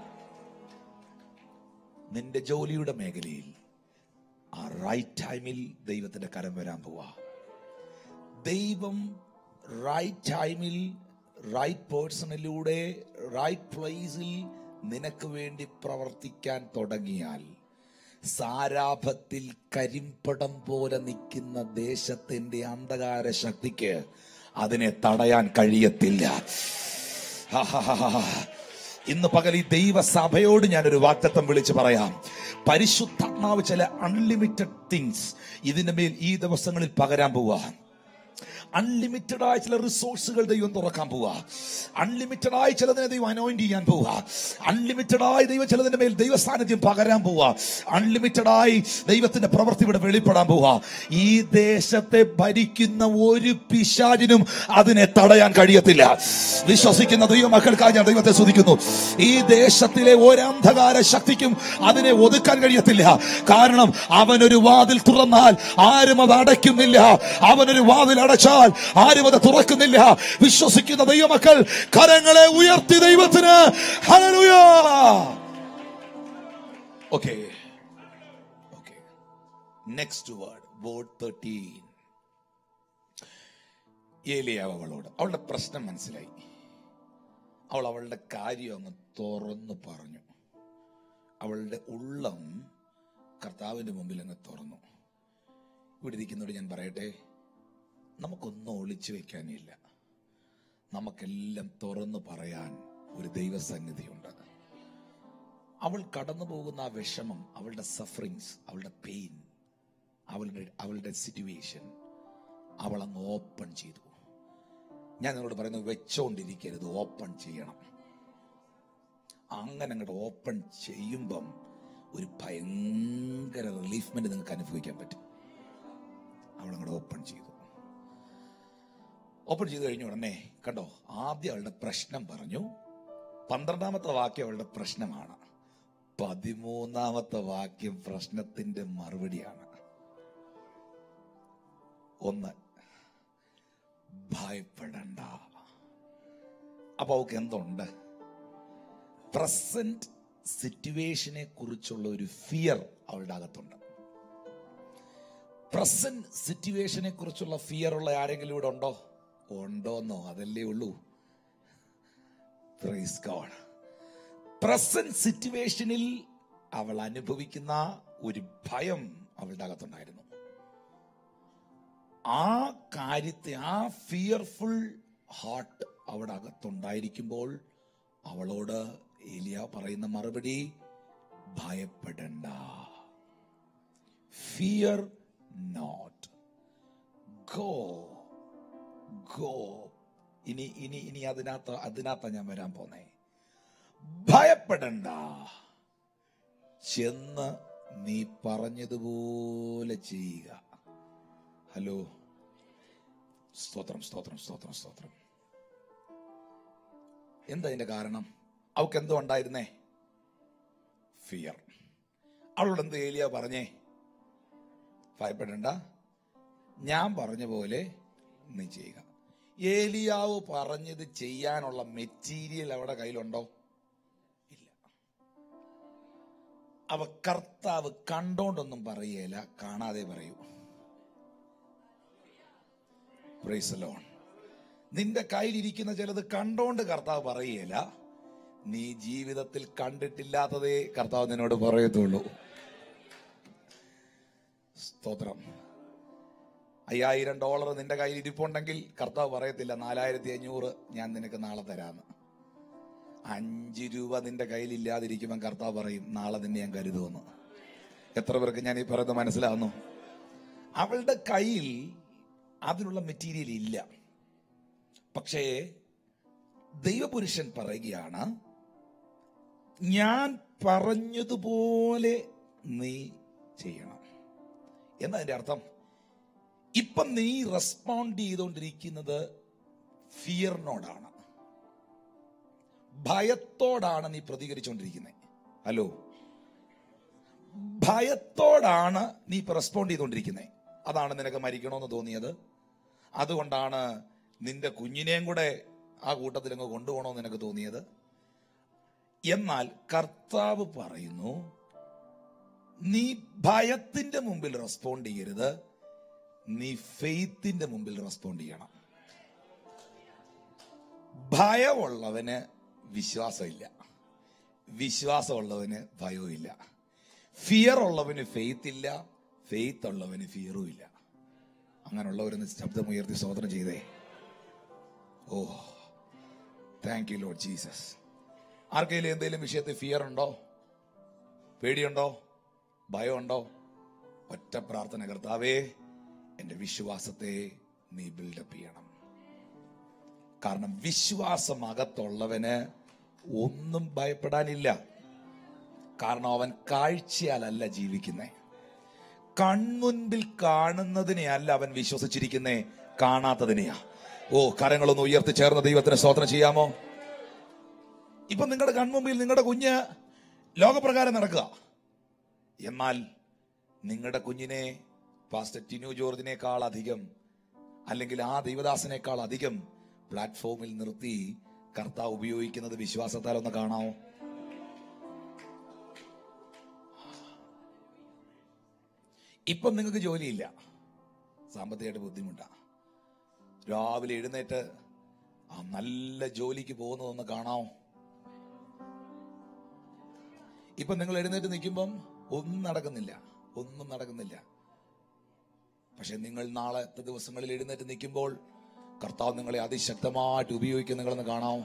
S1: നിന്റെ ജോലിയുടെ മേഖലയിൽ ആ റൈറ്റ് ടൈമിൽ ദൈവത്തിന്റെ കരം വരാൻ പോവാ ദൈവം റൈറ്റ് ടൈമിൽ റൈറ്റ് പേഴ്സണിലൂടെ റൈറ്റ് പ്ലേസിൽ നിനക്ക് വേണ്ടി പ്രവർത്തിക്കാൻ തുടങ്ങിയാൽ സാരാഭത്തിൽ കരിമ്പടം പോലെ നിൽക്കുന്ന ദേശത്തിന്റെ അന്ധകാര ശക്തിക്ക് അതിനെ തടയാൻ കഴിയത്തില്ല ഹാഹാഹാഹാ. ഇന്ന് പകൽ ഈ ദൈവസഭയോട് ഞാനൊരു വാക്തത്വം വിളിച്ച് പറയാം പരിശുദ്ധാത്മാവ് ചില അൺലിമിറ്റഡ് തിങ്സ് ഇതിന്റെ മേൽ ഈ ദിവസങ്ങളിൽ പകരാൻ പോവാ അൺലിമിറ്റഡ് ആയ ചില റിസോഴ്സുകൾ ദൈവം തുറക്കാൻ പോവാ അൺലിമിറ്റഡ് ആയി ചിലതിനെ ദൈവം അനോയിന്റ് ചെയ്യാൻ പോവാ അൺലിമിറ്റഡ് ആയി ദൈവം ചിലതിന്റെ മേൽ ദൈവ സാന്നിധ്യം പകരാൻ പോവാ അൺലിമിറ്റഡ് ആയി ദൈവത്തിന്റെ പ്രവൃത്തി ഇവിടെ വെളിപ്പെടാൻ പോവാ ഈ ദേശത്തെ ഭരിക്കുന്ന ഒരു പിശാചിനും അതിനെ തടയാൻ കഴിയത്തില്ല വിശ്വസിക്കുന്ന ദൈവ മക്കൾക്കായി ഞാൻ ദൈവത്തെ സ്തുതിക്കുന്നു ഈ ദേശത്തിലെ ഒരന്ധകാര ശക്തിക്കും അതിനെ ഒതുക്കാൻ കഴിയത്തില്ല കാരണം അവനൊരു വാതിൽ തുറന്നാൽ ആരും അത് അടയ്ക്കുന്നില്ല അവനൊരു വാതിൽ അടച്ചാൽ ആരും അത് തുറക്കുന്നില്ല വിശ്വസിക്കുന്ന ദൈവമക്കൾ കരങ്ങളെ ഉയർത്തി ദൈവത്തിന് okay okay next word word thirteen ഏലിയാവ് അവളോട് അവളുടെ പ്രശ്നം മനസ്സിലായി അവൾ അവളുടെ കാര്യം അങ്ങ് തുറന്നു പറഞ്ഞു അവളുടെ ഉള്ളം കർത്താവിന്റെ മുമ്പിൽ അങ്ങ് തുറന്നു ഇവിടെ ഇരിക്കുന്നവരോട് ഞാൻ പറയട്ടെ നമുക്കൊന്നും ഒളിച്ചു വെക്കാനില്ല നമുക്കെല്ലാം തുറന്നു പറയാൻ ഒരു ദൈവസന്നിധിയുണ്ട് അവൾ കടന്നു പോകുന്ന ആ വിഷമം അവളുടെ സഫറിങ്സ് അവളുടെ പെയിൻ അവളുടെ അവളുടെ സിറ്റുവേഷൻ അവൾ അങ്ങ് ഓപ്പൺ ചെയ്തു ഞാൻ നിങ്ങളോട് പറയുന്നത് വെച്ചോണ്ടിരിക്കരുത് ഓപ്പൺ ചെയ്യണം അങ്ങനെ അങ്ങോട്ട് ഓപ്പൺ ചെയ്യുമ്പം ഒരു ഭയങ്കര റിലീഫ്മെന്റ് നിങ്ങൾക്ക് അനുഭവിക്കാൻ പറ്റും അവൾ അങ്ങോട്ട് ഓപ്പൺ ചെയ്തു ഓപ്പൺ ചെയ്ത് കഴിഞ്ഞ ഉടനെ കണ്ടോ ആദ്യം അവളുടെ പ്രശ്നം പറഞ്ഞു പന്ത്രണ്ടാമത്തെ വാക്യം അവളുടെ പ്രശ്നമാണ് പതിമൂന്നാമത്തെ വാക്യം പ്രശ്നത്തിന്റെ മറുപടിയാണ് ഒന്ന് ഭയപ്പെടണ്ട അപ്പൊ അവൾക്ക് എന്തുണ്ട് പ്രസന്റ് സിറ്റുവേഷനെ കുറിച്ചുള്ള ഒരു ഫിയർ അവളുടെ അകത്തുണ്ട് പ്രസന്റ് സിറ്റുവേഷനെ കുറിച്ചുള്ള ഫിയർ ഉള്ള ആരെങ്കിലും ഇവിടെ ഉണ്ടോ ഉണ്ടോന്നോ അതല്ലേ ഉള്ളൂ പ്രൈസ് ഗോഡ് പ്രസന്റ് സിറ്റുവേഷനിൽ അവൾ അനുഭവിക്കുന്ന ഒരു ഭയം അവളുടെ അകത്തുണ്ടായിരുന്നു ആ കാര്യത്തെ ആ ഫിയർഫുൾ ഹാർട്ട് അവിടെ അകത്തുണ്ടായിരിക്കുമ്പോൾ അവളോട് ഏലിയ പറയുന്ന മറുപടി ഭയപ്പെടണ്ട ഫിയർ നോട്ട് ഗോ ഗോ ഇനി ഇനി ഇനി അതിനകത്ത് അതിനകത്താ ഞാൻ വരാൻ പോന്നേ ഭയപ്പെടണ്ട ചെന്ന് നീ പറഞ്ഞതുപോലെ ചെയ്യുക ഹലോ സ്തോത്രം സ്തോത്രം സ്തോത്രം സ്തോത്രം എന്താ അതിന്റെ കാരണം അവൾക്ക് എന്തോ ഉണ്ടായിരുന്നേ ഫിയർ അവളോട് എന്ത് ഏലിയ പറഞ്ഞേ ഭയപ്പെടണ്ട ഞാൻ പറഞ്ഞ പോലെ നീ ചെയ്യുക ഏലിയാവ് പറഞ്ഞത് ചെയ്യാനുള്ള മെറ്റീരിയൽ അവിടെ കയ്യിലുണ്ടോ ഇല്ല അവ കർത്താവ് കണ്ടോണ്ടൊന്നും പറയേല കാണാതെ പറയൂ Praise the Lord. നിന്റെ കയ്യിലിരിക്കുന്ന ചിലത് കണ്ടോണ്ട് കർത്താവ് പറയേല നീ ജീവിതത്തിൽ കണ്ടിട്ടില്ലാത്തതേ കർത്താവ് നിന്നോട് പറയത്തുള്ളൂ സ്തോത്രം അയ്യായിരം ഡോളർ നിന്റെ കയ്യിൽ ഇരിപ്പുണ്ടെങ്കിൽ കർത്താവ് പറയത്തില്ല നാലായിരത്തി അഞ്ഞൂറ് ഞാൻ നിനക്ക് നാളെ തരാന്ന് അഞ്ച് രൂപ നിന്റെ കയ്യിൽ ഇല്ലാതിരിക്കുമ്പോൾ കർത്താവ് പറയും നാളെ നിന്നെ ഞാൻ കരുതുമെന്ന് എത്ര പേർക്ക് ഞാൻ ഈ പറയുന്നത് മനസ്സിലാവുന്നു അവളുടെ കയ്യിൽ അതിനുള്ള മെറ്റീരിയൽ ഇല്ല പക്ഷേ ദൈവപുരുഷൻ പറയുകയാണ് ഞാൻ പറഞ്ഞതുപോലെ നീ ചെയ്യണം എന്നതിന്റെ അർത്ഥം ഇപ്പം നീ റെസ്പോണ്ട് ചെയ്തുകൊണ്ടിരിക്കുന്നത് ഫിയറിനോടാണ് ഭയത്തോടാണ് നീ പ്രതികരിച്ചുകൊണ്ടിരിക്കുന്നത് ഹലോ ഭയത്തോടാണ് നീ ഇപ്പൊ റെസ്പോണ്ട് ചെയ്തുകൊണ്ടിരിക്കുന്നത് അതാണ് നിനക്ക് മരിക്കണമെന്ന് തോന്നിയത് അതുകൊണ്ടാണ് നിന്റെ കുഞ്ഞിനെയും കൂടെ ആ കൂട്ടത്തിൽ അങ്ങ് കൊണ്ടുപോകണമെന്ന് നിനക്ക് തോന്നിയത് എന്നാൽ കർത്താവ് പറയുന്നു നീ ഭയത്തിന്റെ മുമ്പിൽ റെസ്പോണ്ട് ചെയ്യരുത് നീ ഫെയ്ത്തിന്റെ മുമ്പിൽ റെസ്പോണ്ട് ചെയ്യണം ഭയമുള്ളവന് വിശ്വാസമില്ല വിശ്വാസമുള്ളവന് ഭയവും ഇല്ല ഫിയർ ഉള്ളവന് ഫെയ്ത്ത് ഇല്ല ഫെയ്ത്ത് ഉള്ളവന് ഫിയറും ഇല്ല അങ്ങനെയുള്ളവരൊന്ന് ശബ്ദമുയർത്തി സ്വതന്ത്രം ചെയ്തേ oh thank you Lord Jesus ആർക്കെങ്കിലും എന്തെങ്കിലും വിഷയത്തിൽ ഫിയർ ഉണ്ടോ പേടിയുണ്ടോ ഭയമുണ്ടോ ഒറ്റ പ്രാർത്ഥന കർത്താവേ എന്റെ വിശ്വാസത്തെ നീ ബിൽഡപ്പ് ചെയ്യണം കാരണം വിശ്വാസം അകത്തുള്ളവന് ഒന്നും ഭയപ്പെടാനില്ല കാരണം അവൻ കാഴ്ചയാലല്ല ജീവിക്കുന്നേ കൺമുൻപിൽ കാണുന്നതിനെ അല്ല അവൻ വിശ്വസിച്ചിരിക്കുന്നേ കാണാത്തതിനെയാ ഓ കരങ്ങളൊന്ന് ഉയർത്തി ചേർന്ന് ദൈവത്തിന് സ്തോത്രം ചെയ്യാമോ ഇപ്പൊ നിങ്ങളുടെ കൺമുമ്പിൽ നിങ്ങളുടെ കുഞ്ഞ് ലോകപ്രകാരം നടക്കുക എന്നാൽ നിങ്ങളുടെ കുഞ്ഞിനെ പാസ്റ്റർ ടിനു ജോർജിനേക്കാൾ അധികം അല്ലെങ്കിൽ ആ ദൈവദാസനേക്കാൾ അധികം പ്ലാറ്റ്ഫോമിൽ നിർത്തി കർത്താവ് ഉപയോഗിക്കുന്നത് വിശ്വാസത്താൽ ഒന്ന് കാണാമോ ഇപ്പം നിങ്ങൾക്ക് ജോലിയില്ല സാമ്പത്തികമായിട്ട് ബുദ്ധിമുട്ടാ രാവിലെ എഴുന്നേറ്റ് ആ നല്ല ജോലിക്ക് പോകുന്നതൊന്ന് കാണാമോ ഇപ്പൊ നിങ്ങൾ എഴുന്നേറ്റ് നിൽക്കുമ്പം ഒന്നും നടക്കുന്നില്ല ഒന്നും നടക്കുന്നില്ല പക്ഷെ നിങ്ങൾ നാളത്തെ ദിവസങ്ങളിൽ എഴുന്നേറ്റ് നിൽക്കുമ്പോൾ കർത്താവ് നിങ്ങളെ അതിശക്തമായിട്ട് ഉപയോഗിക്കും നിങ്ങളെന്ന് കാണാമോ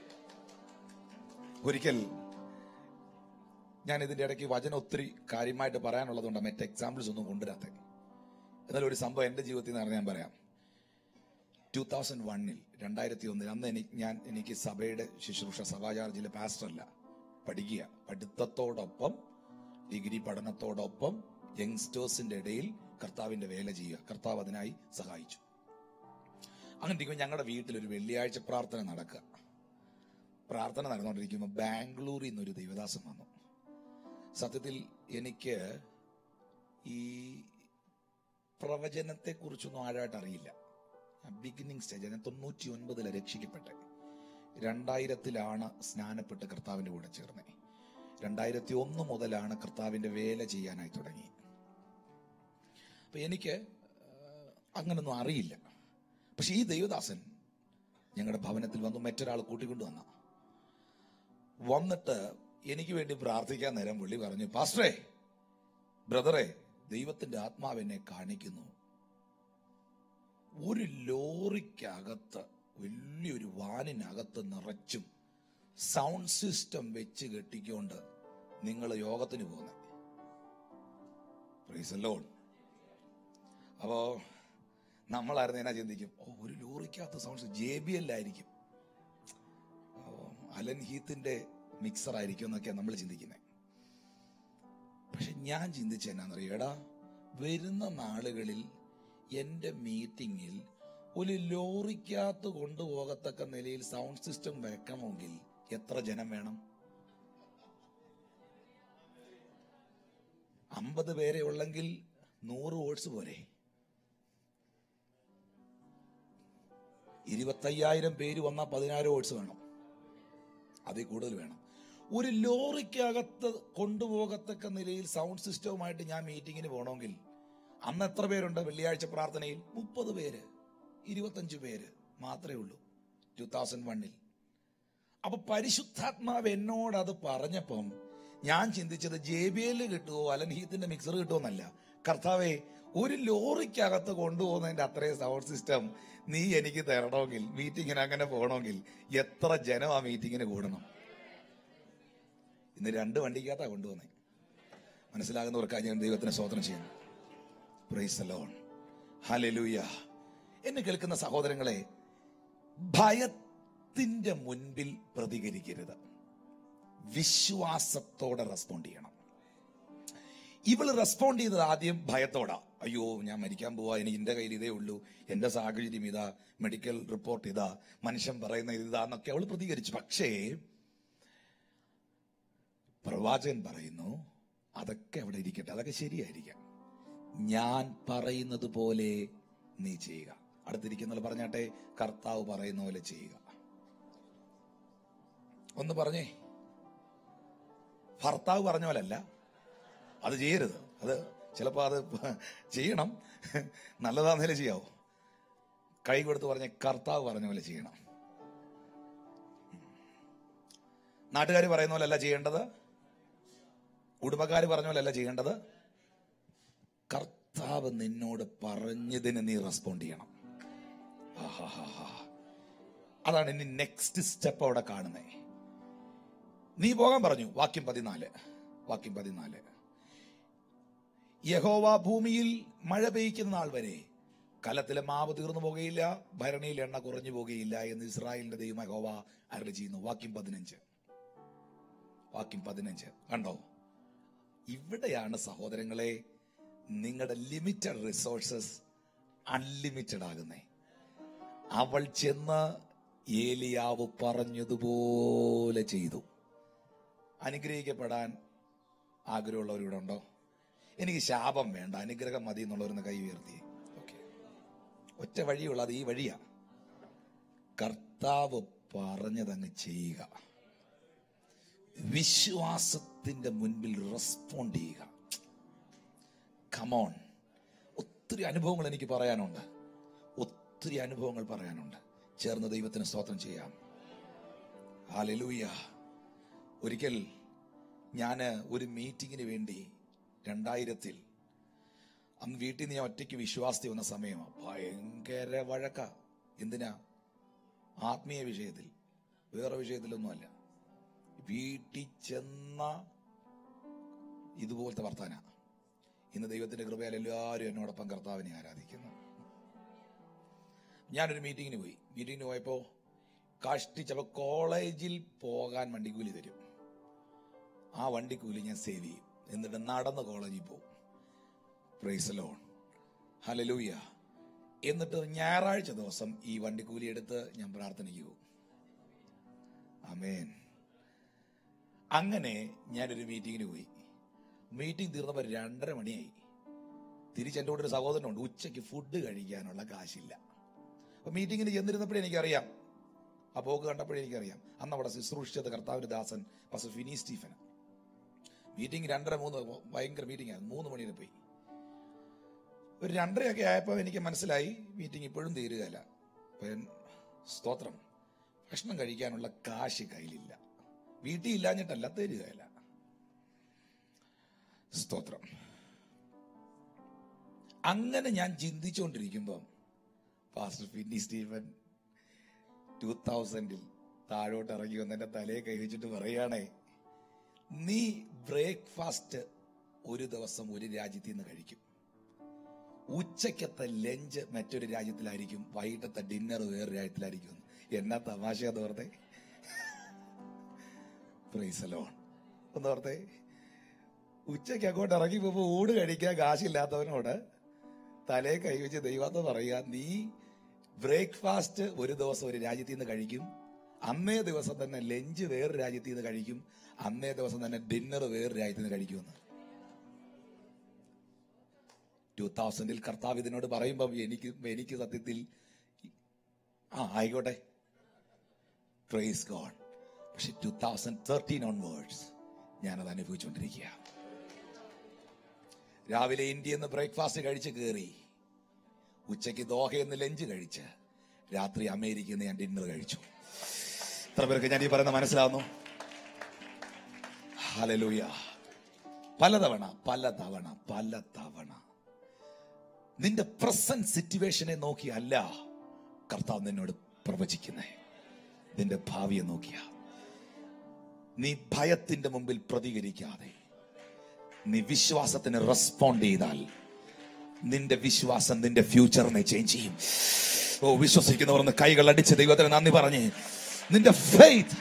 S1: ഒരിക്കൽ ഞാൻ ഇതിന്റെ ഇടയ്ക്ക് വചനം ഒത്തിരി കാര്യമായിട്ട് പറയാനുള്ളതുകൊണ്ട് മറ്റ് എക്സാമ്പിൾസ് ഒന്നും കൊണ്ടുവരാത്ത എന്നാൽ ഒരു സംഭവം എന്റെ ജീവിതത്തിൽ നിന്ന് ഞാൻ പറയാം ടൂ തൗസൻഡ് വണ്ണിൽ രണ്ടായിരത്തി ഒന്നിൽ അന്ന് എനിക്ക് ഞാൻ എനിക്ക് സഭയുടെ ശുശ്രൂഷ സഭാചാർജിലെ പാസ്റ്ററല്ല പഠിക്കുക പഠിത്തത്തോടൊപ്പം ഡിഗ്രി പഠനത്തോടൊപ്പം യങ്സ്റ്റേഴ്സിന്റെ ഇടയിൽ കർത്താവിന്റെ വേല ചെയ്യുക കർത്താവ് അതിനായി സഹായിച്ചു അങ്ങനെ ഇരിക്കുമ്പോൾ ഞങ്ങളുടെ വീട്ടിൽ ഒരു വെള്ളിയാഴ്ച പ്രാർത്ഥന നടക്കുക പ്രാർത്ഥന നടന്നുകൊണ്ടിരിക്കുമ്പോൾ ബാംഗ്ലൂരിൽ നിന്നൊരു ദൈവദാസം വന്നു സത്യത്തിൽ എനിക്ക് ഈ പ്രവചനത്തെ കുറിച്ചൊന്നും ആഴമായിട്ട് അറിയില്ല ബിഗിനിങ് സ്റ്റേജ് ഞാൻ തൊണ്ണൂറ്റി ഒൻപതിലെ രക്ഷിക്കപ്പെട്ടെ രണ്ടായിരത്തിലാണ് സ്നാനപ്പെട്ട് കർത്താവിന്റെ കൂടെ ചേർന്നത് രണ്ടായിരത്തി ഒന്ന് മുതലാണ് കർത്താവിന്റെ വേല ചെയ്യാനായി തുടങ്ങി അപ്പൊ എനിക്ക് ആഹ്, അങ്ങനൊന്നും അറിയില്ല പക്ഷെ ഈ ദൈവദാസൻ ഞങ്ങളുടെ ഭവനത്തിൽ വന്നു മറ്റൊരാൾ കൂട്ടിക്കൊണ്ടു വന്ന വന്നിട്ട് എനിക്ക് വേണ്ടി പ്രാർത്ഥിക്കാൻ നേരം പുള്ളി പറഞ്ഞു പാസ്റ്ററേ ബ്രദറെ ദൈവത്തിന്റെ ആത്മാവ് എന്നെ കാണിക്കുന്നു ഒരു ലോറിക്കകത്ത് വലിയൊരു വാനിനകത്ത് നിറച്ചും സൗണ്ട് സിസ്റ്റം വെച്ച് കെട്ടിക്കൊണ്ട് നിങ്ങൾ യോഗത്തിന് പോകുന്നത് പ്രൈസല്ലോൺ അപ്പോ നമ്മളായിരുന്നു എന്നാ ചിന്തിക്കും ഓ ഒരു ലോറിക്കകത്ത് സൗണ്ട് ജെ ബി എല്ലായിരിക്കും അലൻ ഹീത്തിന്റെ മിക്സർ ആയിരിക്കും എന്നൊക്കെയാണ് നമ്മൾ ചിന്തിക്കുന്നത് പക്ഷെ ഞാൻ ചിന്തിച്ച എന്നാന്നറിയോ എടാ വരുന്ന നാളുകളിൽ എന്റെ മീറ്റിംഗിൽ ഒരു ലോറിക്കകത്ത് കൊണ്ടുപോകത്തക്ക നിലയിൽ സൗണ്ട് സിസ്റ്റം വെക്കണമെങ്കിൽ എത്ര ജനം വേണം അമ്പത് പേരെ ഉള്ളെങ്കിൽ നൂറ് വോട്ട്സ് പോരെ ഇരുപത്തയ്യായിരം പേര് വന്നാൽ പതിനായിരം വോട്ട്സ് വേണം അതിൽ കൂടുതൽ വേണം ഒരു ലോറിക്കകത്ത് കൊണ്ടുപോകത്തക്ക നിലയിൽ സൗണ്ട് സിസ്റ്റവുമായിട്ട് ഞാൻ മീറ്റിങ്ങിന് പോകണമെങ്കിൽ അന്ന് എത്ര പേരുണ്ട് വെള്ളിയാഴ്ച പ്രാർത്ഥനയിൽ മുപ്പത് പേര് ഇരുപത്തഞ്ച് പേര് മാത്രമേ ഉള്ളൂ ടൂ തൗസൻഡ് വണ്ണിൽ അപ്പൊ പരിശുദ്ധാത്മാവ് എന്നോട് അത് പറഞ്ഞപ്പം ഞാൻ ചിന്തിച്ചത് ജെ ബി എൽ കിട്ടുമോ അലൻഹീത്തിന്റെ മിക്സർ കിട്ടുമോന്നല്ല കർത്താവെ ഒരു ലോറിക്കകത്ത് കൊണ്ടുപോകുന്നതിന്റെ അത്രയും സൗണ്ട് സിസ്റ്റം നീ എനിക്ക് തരണമെങ്കിൽ മീറ്റിങ്ങിന് അങ്ങനെ പോകണമെങ്കിൽ എത്ര ജനം ആ മീറ്റിങ്ങിന് കൂടണം ഇന്ന് രണ്ട് വണ്ടിക്കകത്താ കൊണ്ടുവന്നേ മനസ്സിലാകുന്നവർക്കായി ഞാൻ ദൈവത്തിന് സ്തോത്രം ചെയ്യുന്നു പ്രൈസ് ലോൺ ഹലലൂയ എന്നെ കേൾക്കുന്ന സഹോദരങ്ങളെ ഭയത്തിന്റെ മുൻപിൽ പ്രതികരിക്കരുത് വിശ്വാസത്തോടെ റെസ്പോണ്ട് ചെയ്യണം ഇവള് റെസ്പോണ്ട് ചെയ്തത് ആദ്യം ഭയത്തോടാ അയ്യോ ഞാൻ മരിക്കാൻ പോവാ എനിക്ക് എന്റെ കയ്യിൽ ഇതേ ഉള്ളൂ എന്റെ സാഹചര്യം ഇതാ മെഡിക്കൽ റിപ്പോർട്ട് ഇതാ മനുഷ്യൻ പറയുന്ന ഇതാന്നൊക്കെ അവൾ പ്രതികരിച്ചു പക്ഷേ പ്രവാചകൻ പറയുന്നു അതൊക്കെ അവിടെ ഇരിക്കട്ടെ അതൊക്കെ ശരിയായിരിക്കാം ഞാൻ പറയുന്നത് പോലെ നീ ചെയ്യുക അടുത്തിരിക്കുന്ന പറഞ്ഞാട്ടെ കർത്താവ് പറയുന്ന പോലെ ചെയ്യുക ഒന്ന് പറഞ്ഞേ ഭർത്താവ് പറഞ്ഞ പോലല്ല അത് ചെയ്യരുത് അത് ചിലപ്പോൾ അത് ചെയ്യണം നല്ലതാന്നേലേ ചെയ്യാവൂ കൈ കൊടുത്ത് പറഞ്ഞ കർത്താവ് പറഞ്ഞ പോലെ ചെയ്യണം നാട്ടുകാർ പറയുന്ന പോലെയല്ല ചെയ്യേണ്ടത് കുടുംബക്കാർ പറഞ്ഞ പോലെയല്ല ചെയ്യേണ്ടത് കർത്താവ് നിന്നോട് പറഞ്ഞതിന് നീ റെസ്പോണ്ട് ചെയ്യണം ആഹാഹാഹാ. അതാണ് ഇനി നെക്സ്റ്റ് സ്റ്റെപ്പ് അവിടെ കാണുന്നത് നീ പോകാൻ പറഞ്ഞു വാക്യം പതിനാല് വാക്യം പതിനാല് യഹോവ ഭൂമിയിൽ മഴ പെയ്യ്ക്കുന്ന നാൾ വരെ കലത്തിലെ മാവ് തീർന്നു പോകുകയില്ല ഭരണിയിൽ എണ്ണ കുറഞ്ഞു പോകുകയില്ല എന്ന് ഇസ്രായേലിന്റെ ദൈവം യഹോവ അരുളി ചെയ്യുന്നു വാക്യം പതിനഞ്ച് വാക്യം പതിനഞ്ച് കണ്ടോ ഇവിടെയാണ് സഹോദരങ്ങളെ നിങ്ങളുടെ ലിമിറ്റഡ് റിസോഴ്സസ് അൺലിമിറ്റഡ് ആകുന്നേ അവൾ ചെന്ന് ഏലിയാവ് പറഞ്ഞതുപോലെ ചെയ്തു അനുഗ്രഹിക്കപ്പെടാൻ ആഗ്രഹമുള്ളവരിവിടെ ഉണ്ടോ എനിക്ക് ശാപം വേണ്ട അനുഗ്രഹം മതി എന്നുള്ളവരൊന്ന് കൈ ഉയർത്തി ഓക്കെ ഒറ്റ വഴിയുള്ള അത് ഈ വഴിയാ കർത്താവ് പറഞ്ഞതങ്ങ് ചെയ്യുക വിശ്വാസത്തിന്റെ മുൻപിൽ റെസ്പോണ്ട് ചെയ്യുക കമോൺ ഒത്തിരി അനുഭവങ്ങൾ എനിക്ക് പറയാനുണ്ട് ഒത്തിരി അനുഭവങ്ങൾ പറയാനുണ്ട് ചേർന്ന് ദൈവത്തിന് സ്തോത്രം ചെയ്യാം ഹാലലൂയ ഒരിക്കൽ ഞാൻ ഒരു മീറ്റിങ്ങിന് വേണ്ടി രണ്ടായിരത്തിൽ അന്ന് വീട്ടിൽ നിന്ന് ഞാൻ ഒറ്റയ്ക്ക് വിശ്വാസത്തിൽ വന്ന സമയമാണ് ഭയങ്കര വഴക്ക എന്തിനാ ആത്മീയ വിഷയത്തിൽ വേറെ വിഷയത്തിലൊന്നുമല്ല വീട്ടിൽ ചെന്ന ഇതുപോലത്തെ വർത്താന ഇന്ന് ദൈവത്തിന്റെ കൃപയാൽ എല്ലാവരും എന്നോടൊപ്പം കർത്താവിനെ ആരാധിക്കുന്നു ഞാനൊരു മീറ്റിങ്ങിന് പോയി മീറ്റിങ്ങിന് പോയപ്പോ കഷ്ടിച്ചപ്പോ കോളേജിൽ പോകാൻ വണ്ടിക്കൂലി തരും ആ വണ്ടിക്കൂലി ഞാൻ സേവ് ചെയ്യും എന്നിട്ട് നടന്ന് കോളേജിൽ പോകും പ്രൈസ് ലോൺ ഹലലൂയ എന്നിട്ട് ഞായറാഴ്ച ദിവസം ഈ വണ്ടിക്കൂലി എടുത്ത് ഞാൻ പ്രാർത്ഥനയ്ക്ക് പോകും അമേൻ അങ്ങനെ ഞാനൊരു മീറ്റിങ്ങിന് പോയി മീറ്റിംഗ് തീർന്നപ്പോൾ രണ്ടര മണിയായി തിരിച്ച് എൻ്റെ കൂടെ ഒരു സഹോദരനുണ്ട് ഉച്ചയ്ക്ക് ഫുഡ് കഴിക്കാനുള്ള കാശില്ല അപ്പൊ മീറ്റിങ്ങിന് ചെന്നിരുന്നപ്പോഴേ എനിക്കറിയാം ആ പോക്ക് കണ്ടപ്പോഴേ എനിക്കറിയാം അന്ന് അവിടെ ശുശ്രൂഷിച്ചത് കർത്താവിന്റെ ദാസൻ പസ് ഫിനി സ്റ്റീഫൻ മീറ്റിംഗ് രണ്ടര മൂന്ന് ഭയങ്കര മീറ്റിംഗ് ആയിരുന്നു മൂന്ന് മണിയിൽ പോയി ഒരു രണ്ടരയൊക്കെ ആയപ്പോൾ എനിക്ക് മനസ്സിലായി മീറ്റിംഗ് ഇപ്പോഴും തീരുകയല്ല അപ്പൊ ഞാൻ, സ്തോത്രം ഭക്ഷണം കഴിക്കാനുള്ള കാശ് കയ്യിലില്ല വീട്ടിൽ ഇല്ലാഞ്ഞിട്ടല്ല തരികയല്ല സ്തോത്രം അങ്ങനെ ഞാൻ ചിന്തിച്ചുകൊണ്ടിരിക്കുമ്പം പാസ്റ്റർ ഫിന്നി സ്റ്റീഫൻ ടൂ തൗസൻഡിൽ താഴോട്ട് ഇറങ്ങി വന്ന് എന്റെ തലയെ കൈവച്ചിട്ട് പറയുകയാണേ നീ ബ്രേക്ക്ഫാസ്റ്റ് ഒരു ദിവസം ഒരു രാജ്യത്തിൽ നിന്ന് കഴിക്കും ഉച്ചക്കത്തെ ലഞ്ച് മറ്റൊരു രാജ്യത്തിലായിരിക്കും വൈകിട്ടത്തെ ഡിന്നർ വേറെ രാജ്യത്തിലായിരിക്കും എന്ന്. എന്നാ തമാശ എന്ന് ഓർത്തെ പ്രൈസലോൺ ഒന്ന് ഓർത്തെ ഉച്ചയ്ക്ക് അങ്ങോട്ട് ഇറങ്ങി പോകുമ്പോ ഊട് കഴിക്കാൻ കാശില്ലാത്തവനോട് തലേ കൈവച്ച് ദൈവത്തെ പറയുക നീ ബ്രേക്ക്ഫാസ്റ്റ് ഒരു ദിവസം ഒരു രാജ്യത്തിൽ നിന്ന് കഴിക്കും അന്നേ ദിവസം തന്നെ ലഞ്ച് വേറെ രാജ്യത്തിൽ നിന്ന് കഴിക്കും അന്നേ ദിവസം തന്നെ ഡിന്നർ വേറെ രാജ്യത്തിൽ നിന്ന് കഴിക്കുമെന്ന് ടൂ തൗസൻഡിൽ കർത്താവ് ഇതിനോട് പറയുമ്പോൾ എനിക്ക് എനിക്ക് സത്യത്തിൽ ആ ആയിക്കോട്ടെ പ്രൈസ് ഗോഡ് പക്ഷെ ടൂ തൗസൻഡ് തേർട്ടീൻ ഓൺവേർഡ്സ് ഞാനത് അനുഭവിച്ചുകൊണ്ടിരിക്കുക രാവിലെ ഇന്ത്യ എന്ന് ബ്രേക്ക്ഫാസ്റ്റ് കഴിച്ച് കയറി ഉച്ചയ്ക്ക് ദോഹയെന്ന് ലഞ്ച് കഴിച്ച് രാത്രി അമേരിക്കയിൽ നിന്ന് ഞാൻ ഡിന്നർ കഴിച്ചു എത്ര പേർക്ക് ഞാൻ ഈ പറയുന്ന മനസ്സിലാവുന്നു ഹലലൂയ പലതവണ പലതവണ പലതവണ നിന്റെ പ്രസന്റ് സിറ്റുവേഷനെ നോക്കിയല്ല കർത്താവ് നിന്നോട് പ്രവചിക്കുന്നേ നിന്റെ ഭാവിയെ നോക്കിയ നീ ഭയത്തിന്റെ മുമ്പിൽ പ്രതികരിക്കാതെ നീ വിശ്വാസത്തിന് റെസ്പോണ്ട് ചെയ്താൽ നിന്റെ വിശ്വാസം നിന്റെ ഫ്യൂച്ചറിനെ ചേഞ്ച് ചെയ്യും ഓ വിശ്വസിക്കുന്നവർ ഒന്ന് കൈകൾ അടിച്ച് ദൈവത്തിന് നന്ദി പറഞ്ഞ് നിന്റെ ഫെയ്ത്ത്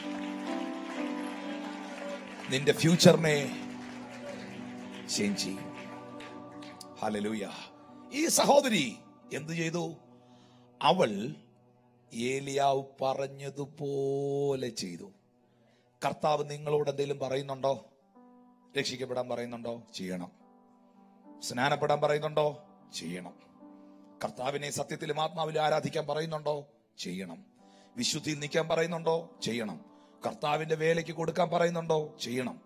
S1: നിന്റെ ഫ്യൂച്ചറിനെ ചേഞ്ച് ചെയ്യും ഹല്ലേലൂയ ഈ സഹോദരി എന്തു ചെയ്തു അവൾ ഏലിയാവ് പറഞ്ഞതുപോലെ ചെയ്തു കർത്താവ് നിങ്ങളോട് എന്തെങ്കിലും പറയുന്നുണ്ടോ രക്ഷിക്കപ്പെടാൻ പറയുന്നുണ്ടോ ചെയ്യണം സ്നാനപ്പെടാൻ പറയുന്നുണ്ടോ ചെയ്യണം കർത്താവിനെ സത്യത്തിലും ആത്മാവിലും ആരാധിക്കാൻ പറയുന്നുണ്ടോ ചെയ്യണം വിശുദ്ധിയിൽ നിൽക്കാൻ പറയുന്നുണ്ടോ ചെയ്യണം കർത്താവിന്റെ വേലയ്ക്ക് കൊടുക്കാൻ പറയുന്നുണ്ടോ ചെയ്യണം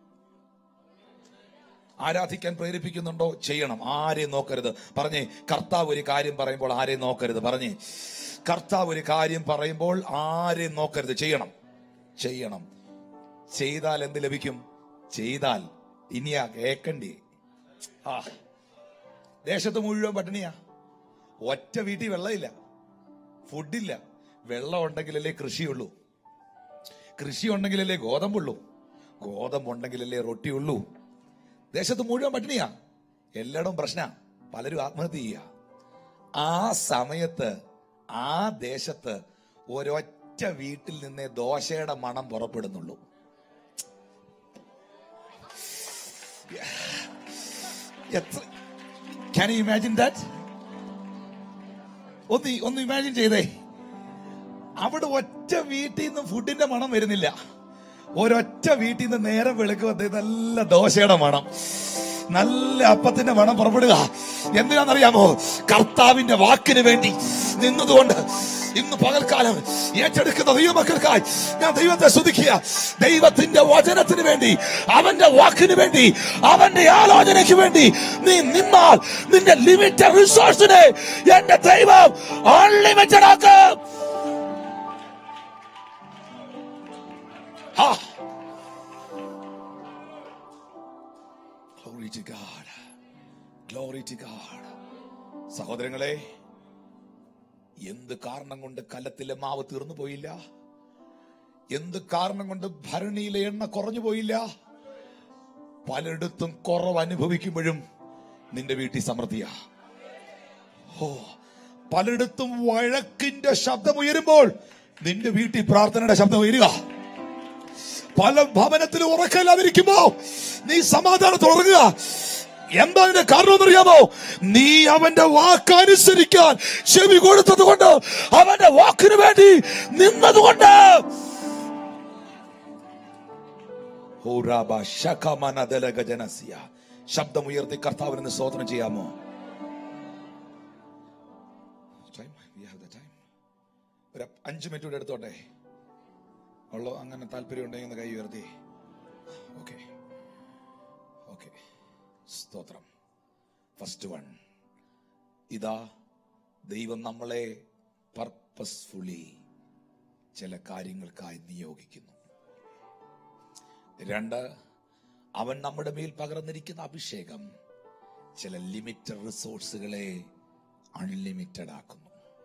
S1: ആരാധിക്കാൻ പ്രേരിപ്പിക്കുന്നുണ്ടോ ചെയ്യണം ആരെയും നോക്കരുത് പറഞ്ഞേ കർത്താവ് ഒരു കാര്യം പറയുമ്പോൾ ആരെയും നോക്കരുത് പറഞ്ഞേ കർത്താവ് ഒരു കാര്യം പറയുമ്പോൾ ആരെയും നോക്കരുത് ചെയ്യണം ചെയ്യണം ചെയ്താൽ എന്ത് ലഭിക്കും ചെയ്താൽ ഇനിയാ കേക്കണ്ടേ ആ ദേശത്ത് മുഴുവൻ പട്ടിണിയാ ഒറ്റ വീട്ടിൽ വെള്ളമില്ല ഫുഡില്ല വെള്ളം ഉണ്ടെങ്കിലല്ലേ കൃഷിയുള്ളൂ കൃഷി ഉണ്ടെങ്കിലല്ലേ ഗോതമ്പുള്ളൂ ഗോതമ്പുണ്ടെങ്കിലല്ലേ റൊട്ടിയുള്ളൂ ദേശത്ത് മുഴുവൻ പട്ടിണിയാ എല്ലായിടവും പ്രശ്ന പലരും ആത്മഹത്യ ചെയ്യുക ആ സമയത്ത് ആ ദേശത്ത് ഒരൊറ്റ വീട്ടിൽ നിന്നേ ദോശയുടെ മണം പുറപ്പെടുന്നുള്ളൂ എത്ര ക്യാൻ യു ഇമാജിൻ ദാറ്റ് ഒന്ന് ഒന്ന് ഇമാജിൻ ചെയ്തേ അവിടെ ഒറ്റ വീട്ടിൽ നിന്ന് ഫുഡിന്റെ മണം വരുന്നില്ല ഒരൊറ്റ വീട്ടിൽ നിന്ന് നേരെ വെളുക്കുമ്പത്തേ നല്ല ദോശയുടെ മണം നല്ല അപ്പത്തിന്റെ മണം പുറപ്പെടുക എന്തിനാണെന്നറിയാമോ കർത്താവിന്റെ വാക്കിന് വേണ്ടി നിന്നതുകൊണ്ട് ഇന്ന് പകൽക്കാലം ഏറ്റെടുക്കുന്ന ദൈവമക്കൾക്കായി ഞാൻ ദൈവത്തെ സ്തുതിക്കുക ദൈവത്തിന്റെ വചനത്തിന് വേണ്ടി അവന്റെ വാക്കിന് വേണ്ടി അവന്റെ ആലോചനയ്ക്ക് വേണ്ടി നീ നിന്നാൽ നിന്റെ ലിമിറ്റഡ് റിസോഴ്സിനെ എന്റെ ദൈവം അൺലിമിറ്റഡ് ആക്കും Ah. Glory to God. Glory to God. സഹോദരങ്ങളെ എന്ത് കാരണം കൊണ്ട് കലത്തിലെ മാവ് തീർന്നു പോയില്ല എന്ത് കാരണം കൊണ്ട് ഭരണിയിലെ എണ്ണ കുറഞ്ഞു പോയില്ല പലയിടത്തും കുറവ് അനുഭവിക്കുമ്പോഴും നിന്റെ വീട്ടിൽ സമൃദ്ധിയാ ഓ പലയിടത്തും വഴക്കിന്റെ ശബ്ദം ഉയരുമ്പോൾ നിന്റെ വീട്ടിൽ പ്രാർത്ഥനയുടെ ശബ്ദം ഉയരുക പല ഭവനത്തിൽ ഉറക്കമില്ലാതിരിക്കുമ്പോ നീ സമാധാനത്തോടെ ഉറങ്ങുക എന്താ അതിന്റെ കാരണം എന്നറിയാമോ നീ അവന്റെ വാക്കനുസരിക്കാൻ ചെവി കൊടുത്തത് കൊണ്ട് അവന്റെ വാക്കിന് വേണ്ടി നിന്നതുകൊണ്ട് ഹോറാബ ശഖമനദലഗജനസ്യ. ശബ്ദമുയർത്തി കർത്താവിന് സ്തോത്രം ചെയ്യാമോ Time? We have the time. ഒരു അഞ്ച് മിനിറ്റ് കൂടെ എടുത്തോട്ടെ ഉള്ളോ അങ്ങനെ താല്പര്യം ഉണ്ടെങ്കിൽ ഒന്ന് കൈ ഉയർത്തി ഓക്കെ ഓക്കെ സ്തോത്രം ഫസ്റ്റ് വൺ ഇതാ ദൈവം നമ്മളെ പർപ്പസ്ഫുള്ളി ചില കാര്യങ്ങൾക്കായി നിയോഗിക്കുന്നു രണ്ട് അവൻ നമ്മുടെ മേൽ പകർന്നിരിക്കുന്ന അഭിഷേകം ചില ലിമിറ്റഡ് റിസോഴ്സുകളെ അൺലിമിറ്റഡ് ആക്കുന്നു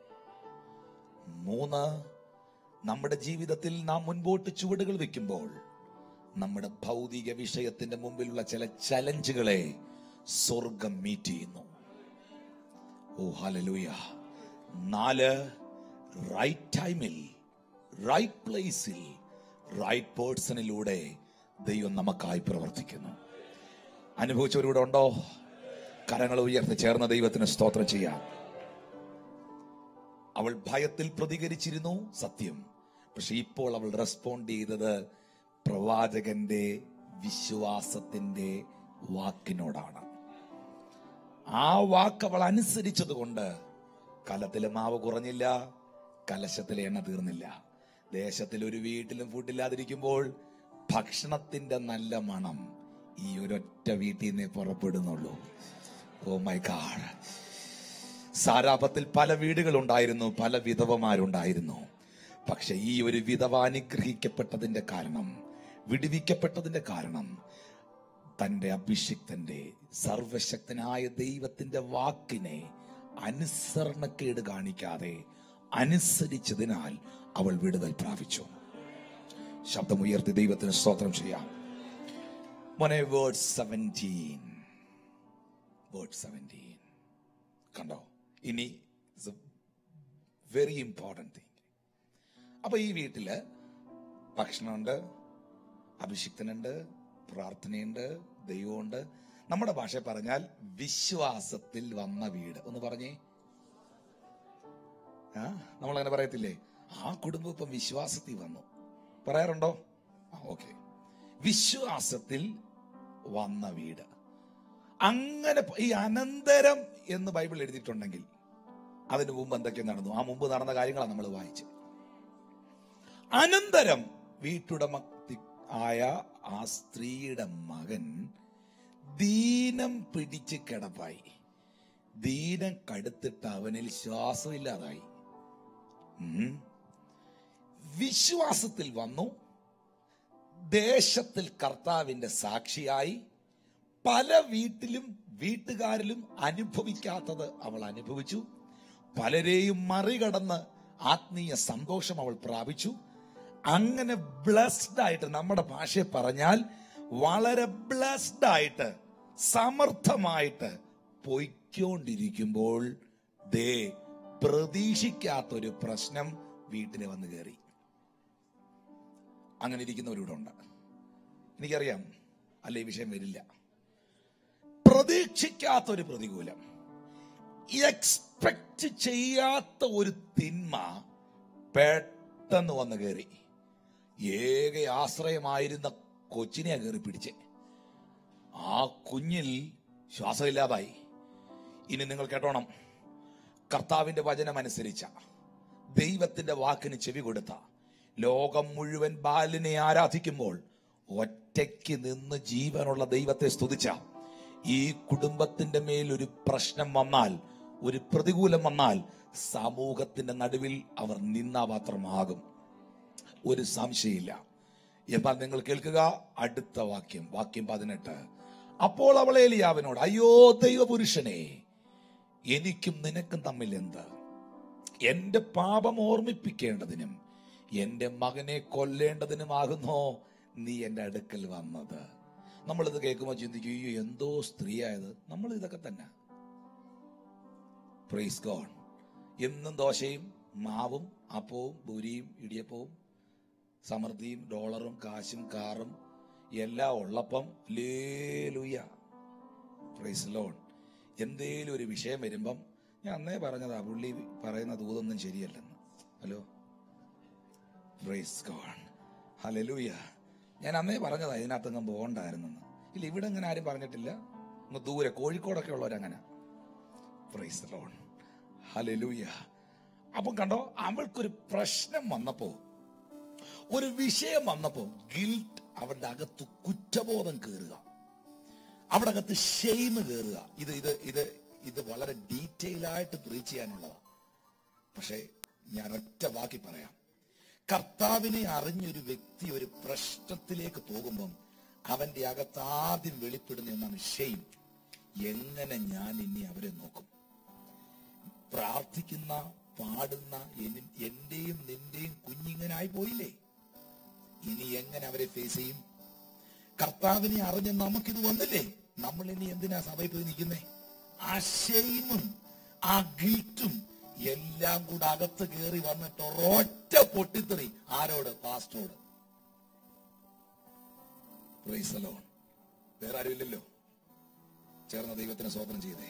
S1: മൂന്ന് നമ്മുടെ ജീവിതത്തിൽ നാം മുൻപോട്ട് ചുവടുകൾ വെക്കുമ്പോൾ നമ്മുടെ ഭൗതിക വിഷയത്തിന്റെ മുമ്പിലുള്ള ചില ചലഞ്ചുകളെ സ്വർഗം മീറ്റ് ചെയ്യുന്നു ഓ ഹലലൂയ നാല് റൈറ്റ് ടൈമിൽ റൈറ്റ് പ്ലേസിൽ റൈറ്റ് പേഴ്സണിലൂടെ ദൈവം നമുക്കായി പ്രവർത്തിക്കുന്നു അനുഭവിച്ചവരിവിടെ ഉണ്ടോ കരങ്ങൾ ഉയർത്തി ചേർന്ന ദൈവത്തിന് സ്തോത്രം ചെയ്യാം അവൾ ഭയത്തിൽ പ്രതികരിച്ചിരുന്നു സത്യം പക്ഷെ ഇപ്പോൾ അവൾ റെസ്പോണ്ട് ചെയ്തത് പ്രവാചകന്റെ വിശ്വാസത്തിന്റെ വാക്കിനോടാണ് ആ വാക്ക് അവൾ അനുസരിച്ചത് കൊണ്ട് കലത്തിലെ മാവ് കുറഞ്ഞില്ല കലശത്തിലെ എണ്ണ തീർന്നില്ല ദേശത്തിൽ ഒരു വീട്ടിലും ഫുഡില്ലാതിരിക്കുമ്പോൾ ഭക്ഷണത്തിന്റെ നല്ല മണം ഈ ഒരൊറ്റ വീട്ടിൽ നിന്നേ പുറപ്പെടുന്നുള്ളൂ ഓ മൈ ഗാഡ് സാരാപത്തിൽ പല വീടുകളുണ്ടായിരുന്നു പല വിധവമാരുണ്ടായിരുന്നു പക്ഷെ ഈ ഒരു വിധവ അനുഗ്രഹിക്കപ്പെട്ടതിന്റെ കാരണം വിടുവിക്കപ്പെട്ടതിന്റെ കാരണം തന്റെ അഭിഷിക്തന്റെ സർവശക്തനായ ദൈവത്തിന്റെ വാക്കിനെ അനുസരണക്കേട് കാണിക്കാതെ അനുസരിച്ചതിനാൽ അവൾ വിടുതൽ പ്രാപിച്ചു ശബ്ദമുയർത്തി ദൈവത്തിന് സ്തോത്രം ചെയ്യാം മോനെ വേർഡ് സെവൻറ്റീൻ വേർഡ് സെവൻറ്റീൻ കണ്ടോ ഇനി വെരി ഇമ്പോർട്ടൻറ്റ് തിങ് അപ്പൊ ഈ വീട്ടില് ഭക്ഷണമുണ്ട് അഭിഷിക്തനുണ്ട് പ്രാർത്ഥനയുണ്ട് ദൈവമുണ്ട് നമ്മുടെ ഭാഷ പറഞ്ഞാൽ വിശ്വാസത്തിൽ വന്ന വീട് ഒന്ന് പറഞ്ഞേ ആ നമ്മൾ അങ്ങനെ പറയത്തില്ലേ ആ കുടുംബം ഇപ്പം വിശ്വാസത്തിൽ വന്നു പറയാറുണ്ടോ ആ ഓക്കെ വിശ്വാസത്തിൽ വന്ന വീട് അങ്ങനെ പ- ഈ അനന്തരം എന്ന് ബൈബിൾ എഴുതിയിട്ടുണ്ടെങ്കിൽ അതിനു മുമ്പ് എന്തൊക്കെ നടന്നു ആ മുമ്പ് നടന്ന കാര്യങ്ങളാണ് നമ്മൾ വായിച്ചത് അനന്തരം വീട്ടുടമ ആയ ആ സ്ത്രീയുടെ മകൻ ദീനം പിടിച്ച് കിടപ്പായി ദീനം കടുത്തിട്ട് അവനിൽ ശ്വാസമില്ലാതായി ഉം. വിശ്വാസത്തിൽ വന്നു ദേശത്തിൽ കർത്താവിന്റെ സാക്ഷിയായി പല വീട്ടിലും വീട്ടുകാരിലും അനുഭവിക്കാത്തത് അവൾ അനുഭവിച്ചു പലരെയും മറികടന്ന് ആത്മീയ സന്തോഷം അവൾ പ്രാപിച്ചു അങ്ങനെ ബ്ലസ്ഡ് ആയിട്ട് നമ്മുടെ ഭാഷയെ പറഞ്ഞാൽ വളരെ ബ്ലസ്ഡ് ആയിട്ട് സമർത്ഥമായിട്ട് പൊയ്ക്കൊണ്ടിരിക്കുമ്പോൾ ദേ പ്രതീക്ഷിക്കാത്തൊരു പ്രശ്നം വീട്ടിൽ വന്ന് കയറി അങ്ങനെ ഇരിക്കുന്നവരിവിടെ ഉണ്ട് എനിക്കറിയാം അല്ല ഈ വിഷയം വരില്ല പ്രതീക്ഷിക്കാത്തൊരു പ്രതികൂലം എക്സ്പെക്ട് ചെയ്യാത്ത ഒരു തിന്മ പെട്ടെന്ന് വന്ന് കയറി ഏക ആശ്രയമായിരുന്ന കൊച്ചിനെ കയറി പിടിച്ച് ആ കുഞ്ഞിൽ ശ്വാസമില്ലാതായി ഇനി നിങ്ങൾ കേട്ടോണം കർത്താവിന്റെ വചനം അനുസരിച്ച ദൈവത്തിന്റെ വാക്കിന് ചെവി കൊടുത്ത ലോകം മുഴുവൻ ബാലിനെ ആരാധിക്കുമ്പോൾ ഒറ്റയ്ക്ക് നിന്ന് ജീവനുള്ള ദൈവത്തെ സ്തുതിച്ച ഈ കുടുംബത്തിന്റെ മേൽ ഒരു പ്രശ്നം വന്നാൽ ഒരു പ്രതികൂലം വന്നാൽ സമൂഹത്തിന്റെ നടുവിൽ അവർ നിന്നാപാത്രമാകും ഒരു സംശയമില്ല എന്നാൽ നിങ്ങൾ കേൾക്കുക അടുത്ത വാക്യം വാക്യം പതിനെട്ട് അപ്പോൾ അവൾ ഏലിയാവിനോട് അയ്യോ ദൈവപുരുഷനെ എനിക്കും നിനക്കും തമ്മിൽ എന്ത് എന്റെ പാപം ഓർമ്മിപ്പിക്കേണ്ടതിനും എന്റെ മകനെ കൊല്ലേണ്ടതിനുമാകുന്നോ നീ എന്റെ അടുക്കൽ വന്നത് നമ്മളിത് കേൾക്കുമ്പോൾ ചിന്തിക്കും അയ്യോ എന്തോ സ്ത്രീയായത് നമ്മൾ ഇതൊക്കെ തന്നെ പ്രൈസ് ഗോഡ് എന്നും ദോശയും മാവും അപ്പവും ഭൂരിയും ഇടിയപ്പവും സമൃദ്ധിയും ഡോളറും കാശും കാറും എല്ലാം ഉള്ളപ്പം ലേലുയ പ്രൈസ് ലോൺ എന്തേലും ഒരു വിഷയം വരുമ്പം ഞാൻ അന്നേ പറഞ്ഞതാ പുള്ളി പറയുന്ന ദൂതൊന്നും ശരിയല്ലെന്ന് ഹലോ പ്രൈസ് ഗോഡ് ഹലലൂയ ഞാൻ അന്നേ പറഞ്ഞതാ ഇതിനകത്തൊന്നും പോകണ്ടായിരുന്നെന്ന് ഇല്ല ഇവിടെ അങ്ങനെ ആരും പറഞ്ഞിട്ടില്ല അങ്ങ് ദൂരെ കോഴിക്കോടൊക്കെ ഉള്ളവരങ്ങനെ പ്രൈസ് ലോൺ ഹലലൂയ അപ്പം കണ്ടോ അവൾക്കൊരു പ്രശ്നം വന്നപ്പോ ഒരു വിഷയം വന്നപ്പോ ഗിൽട്ട് അവരുടെ അകത്ത് കുറ്റബോധം കയറുക അവിടെ അകത്ത് ഷെയിം കയറുക ഇത് ഇത് ഇത് ഇത് വളരെ ഡീറ്റെയിൽ ആയിട്ട് പ്രീച്ച് ചെയ്യാനുള്ളതാ പക്ഷേ ഞാൻ ഒറ്റ വാക്കി പറയാം കർത്താവിനെ അറിഞ്ഞൊരു വ്യക്തി ഒരു പ്രശ്നത്തിലേക്ക് പോകുമ്പം അവന്റെ അകത്ത് ആദ്യം വെളിപ്പെടുന്ന ഒന്നാണ് ഷെയിം എങ്ങനെ ഞാൻ ഇനി അവരെ നോക്കും പ്രാർത്ഥിക്കുന്ന പാടുന്ന എനി- എന്റെയും നിന്റെയും കുഞ്ഞിങ്ങനായി പോയില്ലേ ഇനി എങ്ങനെ അവരെ ഫേസ് ചെയ്യും കർത്താവിനെ അറിഞ്ഞ് നമുക്കിത് വന്നില്ലേ നമ്മൾ ഇനി എന്തിനാ സഭയിൽ പോയി നിൽക്കുന്നേ ആ ഷെയിമും ആ ഗിൽറ്റും എല്ലാം കൂടെ അകത്ത് കയറി വന്നിട്ട് ഒരൊറ്റ പൊട്ടിത്തെറി ആരോട് പാസ്റ്റോട് Praise the Lord. വേറെ ആരുമില്ലല്ലോ ചേർന്ന ദൈവത്തിന് സ്വപ്നം ചെയ്തേ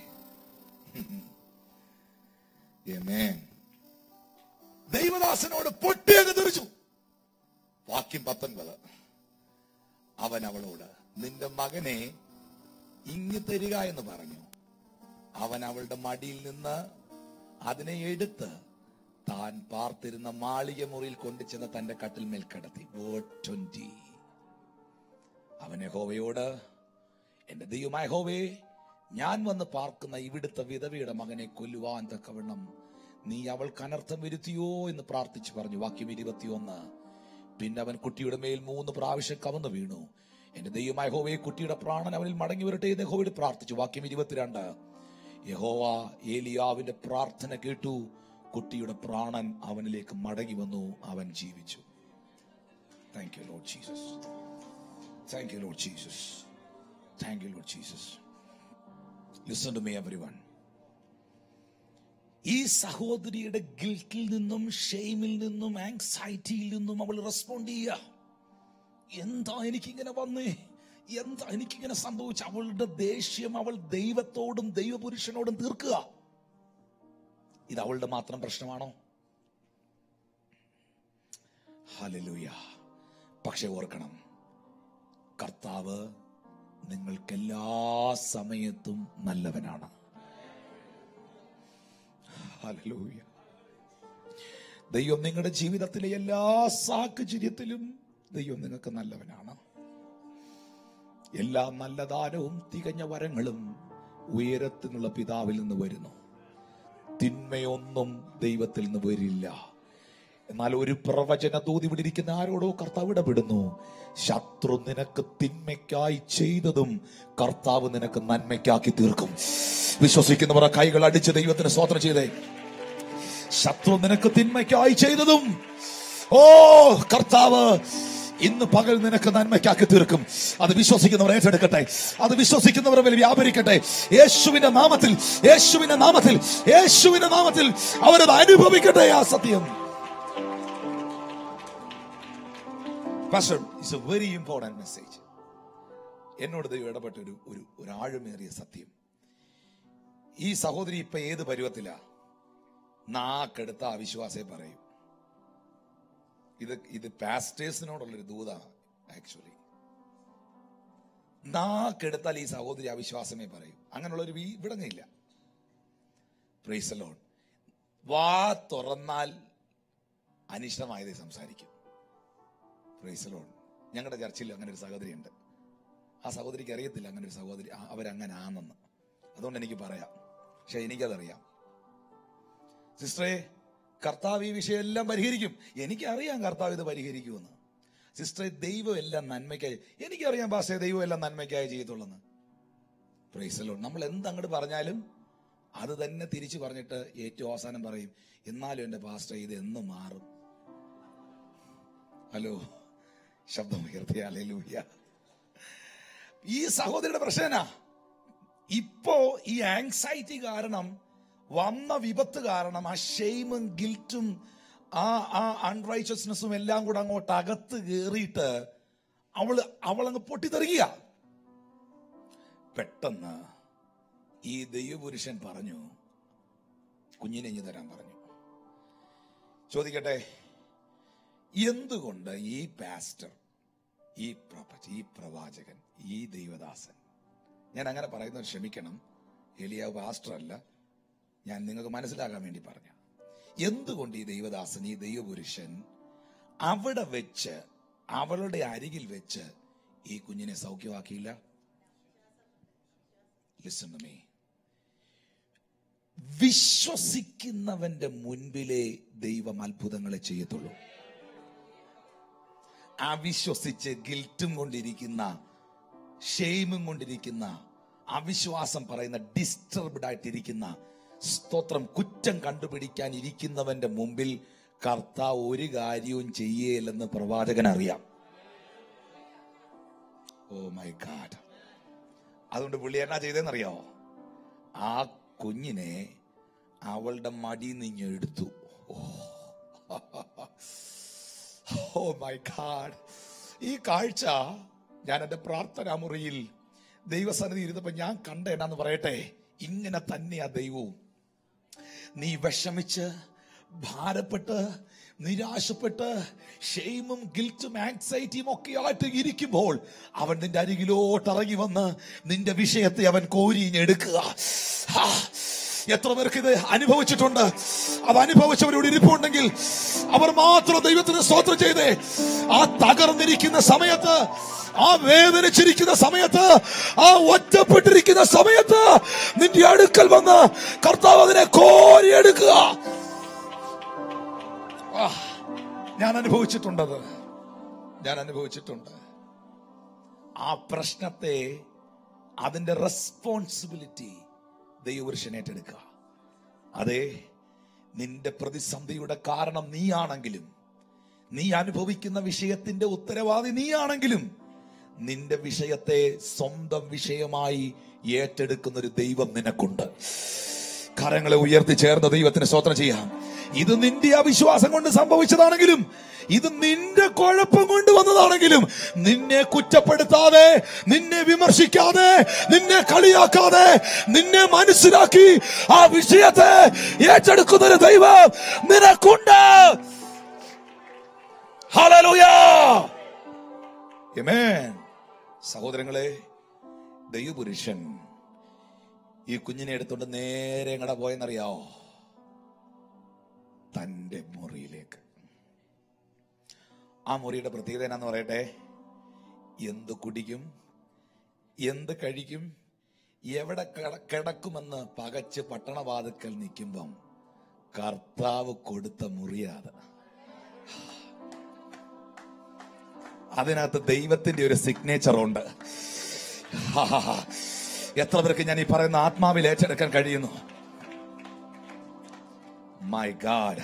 S1: Amen. ദൈവദാസനോട് പൊട്ടിയങ്ങ് തെറിച്ചു വാക്യം പത്തൊൻപത് അവൻ അവളോട് നിന്റെ മകനെ ഇങ്ങ് തരിക എന്ന് പറഞ്ഞു അവൻ അവളുടെ മടിയിൽ നിന്ന് അതിനെ എടുത്ത് താൻ പാർത്തിരുന്ന മാളിക മുറിയിൽ കൊണ്ടുചെന്ന് തന്റെ കട്ടിൽമേൽ കിടത്തി ട്വന്റി അവൻ യഹോവയോട് എന്റെ ദൈവമായ ഹോവേ ഞാൻ വന്ന് പാർക്കുന്ന ഇവിടുത്തെ വിധവയുടെ മകനെ കൊല്ലുവാൻ തക്കവണ്ണം നീ അവൾക്ക് അനർത്ഥം വരുത്തിയോ എന്ന് പ്രാർത്ഥിച്ചു പറഞ്ഞു വാക്യം ഇരുപത്തിയൊന്ന് പിന്നെ അവൻ കുട്ടിയുടെ മേൽ മൂന്ന് പ്രാവശ്യം കവന്നു വീണു എന്റെ ദൈവമായ ഹോവയെ കുട്ടിയുടെ പ്രാണൻ അവനിൽ മടങ്ങി വരട്ടെ എന്ന് യഹോവയോട് പ്രാർത്ഥിച്ചു വാക്യം ഇരുപത്തിരണ്ട് യഹോവ ഏലിയാവിന്റെ പ്രാർത്ഥന കേട്ടു കുട്ടിയുടെ പ്രാണൻ അവനിലേക്ക് മടങ്ങി വന്നു അവൻ ജീവിച്ചു thank you Lord Jesus thank you Lord Jesus thank you Lord Jesus listen to me everyone ഈ സഹോദരിയുടെ ഗിൽറ്റിൽ നിന്നും ഷെയിമിൽ നിന്നും ആങ്സൈറ്റിയിൽ നിന്നും അവൾ റെസ്പോണ്ട് ചെയ്യുക എന്താ എനിക്കിങ്ങനെ വന്നേ എന്താ എനിക്കിങ്ങനെ സംഭവിച്ച അവളുടെ ദേഷ്യം അവൾ ദൈവത്തോടും ദൈവപുരുഷനോടും തീർക്കുക ഇത് അവളുടെ മാത്രം പ്രശ്നമാണോ ഹലലൂയ പക്ഷെ ഓർക്കണം കർത്താവ് നിങ്ങൾക്കെല്ലാ സമയത്തും നല്ലവനാണ് ഹല്ലേലൂയ ദൈവം നിങ്ങളുടെ ജീവിതത്തിലെ എല്ലാ സാഹചര്യത്തിലും ദൈവം നിങ്ങൾക്ക് നല്ലവനാണ് എല്ലാ നല്ല ദാനവും തികഞ്ഞ വരങ്ങളും ഉയരത്തിനുള്ള പിതാവിൽ നിന്ന് വരുന്നു തിന്മയൊന്നും ദൈവത്തിൽ നിന്ന് വരില്ല എന്നാൽ ഒരു പ്രവചന ദൂതി ഇവിടെ ഇരിക്കുന്ന ആരോടോ കർത്താവ് ഇടപെടുന്നു ശത്രു നിനക്ക് തിന്മയ്ക്കായി ചെയ്തതും കർത്താവ് നിനക്ക് നന്മയ്ക്കാക്കി തീർക്കും വിശ്വസിക്കുന്നവർ ആ കൈകൾ അടിച്ച് ദൈവത്തിന് സ്വോത്രം ചെയ്തേ ശത്രു നിനക്ക് തിന്മയ്ക്കായി ചെയ്തതും ഓ കർത്താവ് ഇന്ന് പകൽ നിനക്ക് നന്മയ്ക്കാക്കി തീർക്കും അത് വിശ്വസിക്കുന്നവർ ഏറ്റെടുക്കട്ടെ അത് വിശ്വസിക്കുന്നവർ മേൽ വ്യാപരിക്കട്ടെ യേശുവിന്റെ നാമത്തിൽ യേശുവിന്റെ നാമത്തിൽ യേശുവിന്റെ നാമത്തിൽ അവരത് അനുഭവിക്കട്ടെ ആ സത്യം Pastor, it's a very important message. എന്നോട് ദൈവം ഇടപെട്ട ഒരു ഒരു ഒരു ആഴമേറിയ സത്യം ഈ സഹോദരി ഇപ്പൊ ഏത് പരുവത്തിലാ നാക്കെടുത്ത അവിശ്വാസേ പറയും ഇത് ഇത് പാസ്റ്റേഴ്സിനോടുള്ളൊരു ദൂതാണ് ആക്ച്വലി നാക്കെടുത്താൽ ഈ സഹോദരി അവിശ്വാസമേ പറയും അങ്ങനെയുള്ള ഒരു ഇവിടങ്ങില്ല പ്രൈസലോൺ വാ തുറന്നാൽ അനിഷ്ടമായതേ സംസാരിക്കും പ്രൈസലോൺ ഞങ്ങളുടെ ചർച്ചിൽ അങ്ങനെ ഒരു സഹോദരി ഉണ്ട് ആ സഹോദരിക്ക് അറിയത്തില്ല അങ്ങനെ ഒരു സഹോദരി ആ, അവരങ്ങനെ ആണെന്ന് അതുകൊണ്ട് എനിക്ക് പറയാം പക്ഷെ എനിക്കതറിയാം സിസ്റ്ററെ കർത്താവ് ഈ വിഷയം എല്ലാം പരിഹരിക്കും എനിക്കറിയാം കർത്താവ് ഇത് പരിഹരിക്കുമെന്ന് സിസ്റ്ററെ ദൈവം എല്ലാം നന്മയ്ക്കായി എനിക്കറിയാം പാസ്റ്റേ ദൈവം എല്ലാം നന്മയ്ക്കായി ചെയ്യത്തുള്ളെന്ന് പ്രൈസലോ നമ്മൾ എന്ത് അങ്ങോട്ട് പറഞ്ഞാലും അത് തന്നെ തിരിച്ചു പറഞ്ഞിട്ട് ഏറ്റവും അവസാനം പറയും എന്നാലും എന്റെ പാസ്റ്റർ ഇത് എന്ന് മാറും ഹലോ ശബ്ദം ഉയർത്തിയ അലൂയ ഈ സഹോദരിയുടെ പ്രശ്ന ഇപ്പോ ഈ ആങ്സൈറ്റി കാരണം വന്ന വിപത്ത് കാരണം ആ ഷെയിമും ഗിൽറ്റും ആ ആ അൺറൈച്ചസ്നെസ്സും എല്ലാം കൂടെ അങ്ങോട്ട് അകത്ത് കയറിയിട്ട് അവള് അവളങ്ങ് പൊട്ടിത്തെറിയുക പെട്ടെന്ന് ഈ ദൈവപുരുഷൻ പറഞ്ഞു കുഞ്ഞിനെ ഇഞ്ഞു തരാൻ പറഞ്ഞു ചോദിക്കട്ടെ എന്തുകൊണ്ട് ഈ പാസ്റ്റർ ഈ പ്രൊഫറ്റ് ഈ പ്രവാചകൻ ഈ ദൈവദാസൻ ഞാൻ അങ്ങനെ പറയുന്നത് ക്ഷമിക്കണം എലിയാവ് പാസ്റ്റർ അല്ല ഞാൻ നിങ്ങൾക്ക് മനസ്സിലാകാൻ വേണ്ടി പറഞ്ഞ എന്തുകൊണ്ട് ഈ ദൈവദാസൻ ഈ ദൈവപുരുഷൻ അവിടെ വെച്ച് അവളുടെ അരികിൽ വെച്ച് ഈ കുഞ്ഞിനെ സൗഖ്യമാക്കിയില്ല ലിസൺ ടു മീ വിശ്വസിക്കുന്നവന്റെ മുൻപിലേ ദൈവം അത്ഭുതങ്ങളെ ചെയ്യത്തുള്ളൂ അവിശ്വസിച്ച് ഗിൽറ്റും കൊണ്ടിരിക്കുന്ന ഷെയിമും കൊണ്ടിരിക്കുന്ന അവിശ്വാസം പറയുന്ന ഡിസ്റ്റർബ്ഡ് ആയിട്ടിരിക്കുന്ന സ്തോത്രം കുറ്റം കണ്ടുപിടിക്കാൻ ഇരിക്കുന്നവന്റെ മുമ്പിൽ കർത്താവ് ഒരു കാര്യവും ചെയ്യേലെന്ന് പ്രവാചകൻ അറിയാം ഓ മൈ ഗാഡ് അതുകൊണ്ട് പുള്ളി എന്നാ ചെയ്തെന്നറിയാമോ ആ കുഞ്ഞിനെ അവളുടെ മടി നിന്ന് എടുത്തു ഓ മൈ ഗാഡ് ഈ കാഴ്ച ഞാൻ എന്റെ പ്രാർത്ഥനാ മുറിയിൽ ദൈവസന്നിധി ഇരുന്നപ്പോ ഞാൻ കണ്ട എന്നാന്ന് പറയട്ടെ ഇങ്ങനെ തന്നെയാ ദൈവവും നീ വിഷമിച്ച് ഭാരപ്പെട്ട് നിരാശപ്പെട്ട് ഷെയിമും ഗിൽറ്റും ആങ്സൈറ്റിയും ഒക്കെ ആയിട്ട് ഇരിക്കുമ്പോൾ അവൻ നിന്റെ അരികിലോട്ട് ഇറങ്ങി വന്ന് നിന്റെ വിഷയത്തെ അവൻ കോരിഞ്ഞെടുക്കുക ഹാ, എത്ര പേർക്ക് ഇത് അനുഭവിച്ചിട്ടുണ്ട് അത് അനുഭവിച്ചവരോട് ഇരിപ്പുണ്ടെങ്കിൽ അവർ മാത്രം ദൈവത്തിന് സ്തോത്രം ചെയ്തേ ആ തകർന്നിരിക്കുന്ന സമയത്ത് ആ വേദനിച്ചിരിക്കുന്ന സമയത്ത് ആ ഒറ്റപ്പെട്ടിരിക്കുന്ന സമയത്ത് നിന്റെ അടുക്കൽ വന്ന് കർത്താവ് അതിനെ കോരിയെടുക്കുക ആ, ഞാൻ അനുഭവിച്ചിട്ടുണ്ടത് ഞാൻ അനുഭവിച്ചിട്ടുണ്ട് ആ പ്രശ്നത്തെ അതിന്റെ റെസ്പോൺസിബിലിറ്റി ദൈവപുരുഷൻ ഏറ്റെടുക്കുക അതെ നിന്റെ പ്രതിസന്ധിയുടെ കാരണം നീയാണെങ്കിലും നീ അനുഭവിക്കുന്ന വിഷയത്തിന്റെ ഉത്തരവാദി നീയാണെങ്കിലും നിന്റെ വിഷയത്തെ സ്വന്തം വിഷയമായി ഏറ്റെടുക്കുന്ന ഒരു ദൈവം നിനക്കുണ്ട് കരങ്ങളെ ഉയർത്തി ചേർന്ന ദൈവത്തിന് സ്വത്രം ചെയ്യാം ഇത് നിന്റെ അവിശ്വാസം കൊണ്ട് സംഭവിച്ചതാണെങ്കിലും ഇത് നിന്റെ കുഴപ്പം കൊണ്ട് വന്നതാണെങ്കിലും നിന്നെ കുറ്റപ്പെടുത്താതെ നിന്നെ വിമർശിക്കാതെ നിന്നെ കളിയാക്കാതെ നിന്നെ മനസ്സിലാക്കി ആ വിഷയത്തെ ഏറ്റെടുക്കുന്ന ഒരു ദൈവം നിനക്കുണ്ട് ഹല്ലേലൂയ ആമേൻ സഹോദരങ്ങളെ ദൈവപുരുഷൻ ഈ കുഞ്ഞിനെ എടുത്തോണ്ട് നേരെ എങ്ങടെ പോയെന്നറിയാവോ തന്റെ മുറിയിലേക്ക് ആ മുറിയുടെ പ്രത്യേകത എന്നാന്ന് പറയട്ടെ എന്ത് കുടിക്കും എന്ത് കഴിക്കും എവിടെ കിട- കിടക്കുമെന്ന് പകച്ച് പട്ടണവാതുക്കൽ നിൽക്കുമ്പം കർത്താവ് കൊടുത്ത മുറിയാത് അതിനകത്ത് ദൈവത്തിന്റെ ഒരു സിഗ്നേച്ചർ ഉണ്ട് ഹാഹാഹാ. എത്ര പേർക്ക് ഞാൻ ഈ പറയുന്ന ആത്മാവിൽ ഏറ്റെടുക്കാൻ കഴിയുന്നു മൈ ഗാഡ്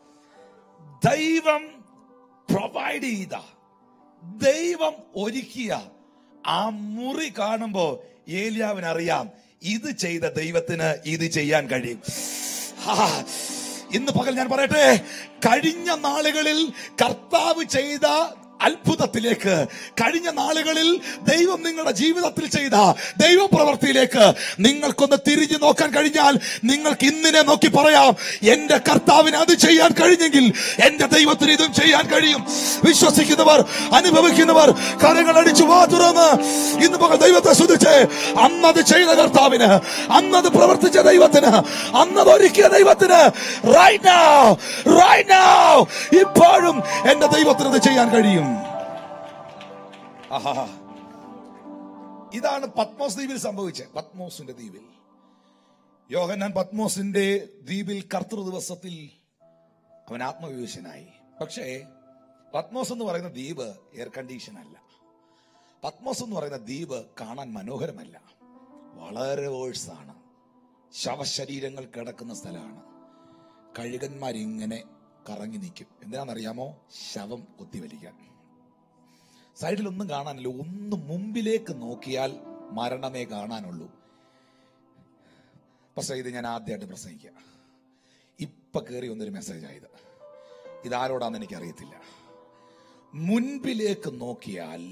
S1: ദൈവം പ്രൊവൈഡ് ചെയ്ത ദൈവം ഒരുക്കിയ ആ മുറി കാണുമ്പോ ഏലിയാവിന് അറിയാം ഇത് ചെയ്ത ദൈവത്തിന് ഇത് ചെയ്യാൻ കഴിയും ഹാ. ഇന്ന് പകൽ ഞാൻ പറയട്ടെ കഴിഞ്ഞ നാളുകളിൽ കർത്താവ് ചെയ്ത അത്ഭുതത്തിലേക്ക് കഴിഞ്ഞ നാളുകളിൽ ദൈവം നിങ്ങളുടെ ജീവിതത്തിൽ ചെയ്ത ദൈവപ്രവൃത്തിയിലേക്ക് നിങ്ങൾക്കൊന്ന് തിരിഞ്ഞു നോക്കാൻ കഴിഞ്ഞാൽ നിങ്ങൾക്ക് ഇന്നിനെ നോക്കി പറയാം എന്റെ കർത്താവിന് അത് ചെയ്യാൻ കഴിഞ്ഞെങ്കിൽ എന്റെ ദൈവത്തിന് ഇതും ചെയ്യാൻ കഴിയും വിശ്വസിക്കുന്നവർ അനുഭവിക്കുന്നവർ കരങ്ങൾ അടിച്ചു വാ തുറന്ന് ഇന്ന് പകൽ ദൈവത്തെ ശ്രദ്ധിച്ച് അന്നത് ചെയ്ത കർത്താവിന് അന്നത് പ്രവർത്തിച്ച ദൈവത്തിന് അന്നത് ഒരുക്കിയ ദൈവത്തിന് right now, right now, ഇപ്പോഴും എന്റെ ദൈവത്തിന് ഇത് ചെയ്യാൻ കഴിയും ആഹാ. ഇതാണ് പത്മോസ് ദ്വീപിൽ സംഭവിച്ചത് പത്മോസിന്റെ ദ്വീപിൽ യോഹന്നാൻ പത്മോസിന്റെ ദ്വീപിൽ കർത്തൃ ദിവസത്തിൽ അവൻ ആത്മവിവശനായി പക്ഷേ പത്മോസ് എന്ന് പറയുന്ന ദ്വീപ് എയർ കണ്ടീഷൻ അല്ല പത്മോസ് എന്ന് പറയുന്ന ദ്വീപ് കാണാൻ മനോഹരമല്ല വളരെ വേഴ്സാണ് ശവശരീരങ്ങൾ കിടക്കുന്ന സ്ഥലമാണ് കഴുകന്മാരിങ്ങനെ കറങ്ങി നിൽക്കും എന്തിനാണെന്നറിയാമോ ശവം കൊത്തിവലിക്കാൻ സൈഡിലൊന്നും കാണാനില്ല ഒന്ന് മുമ്പിലേക്ക് നോക്കിയാൽ മരണമേ കാണാനുള്ളൂ പക്ഷേ ഇത് ഞാൻ ആദ്യമായിട്ട് പ്രസംഗിക്കുക ഇപ്പൊ കയറി വന്നൊരു മെസ്സേജ് ആയത് ഇതാരോടാന്ന് എനിക്ക് അറിയത്തില്ല മുൻപിലേക്ക് നോക്കിയാൽ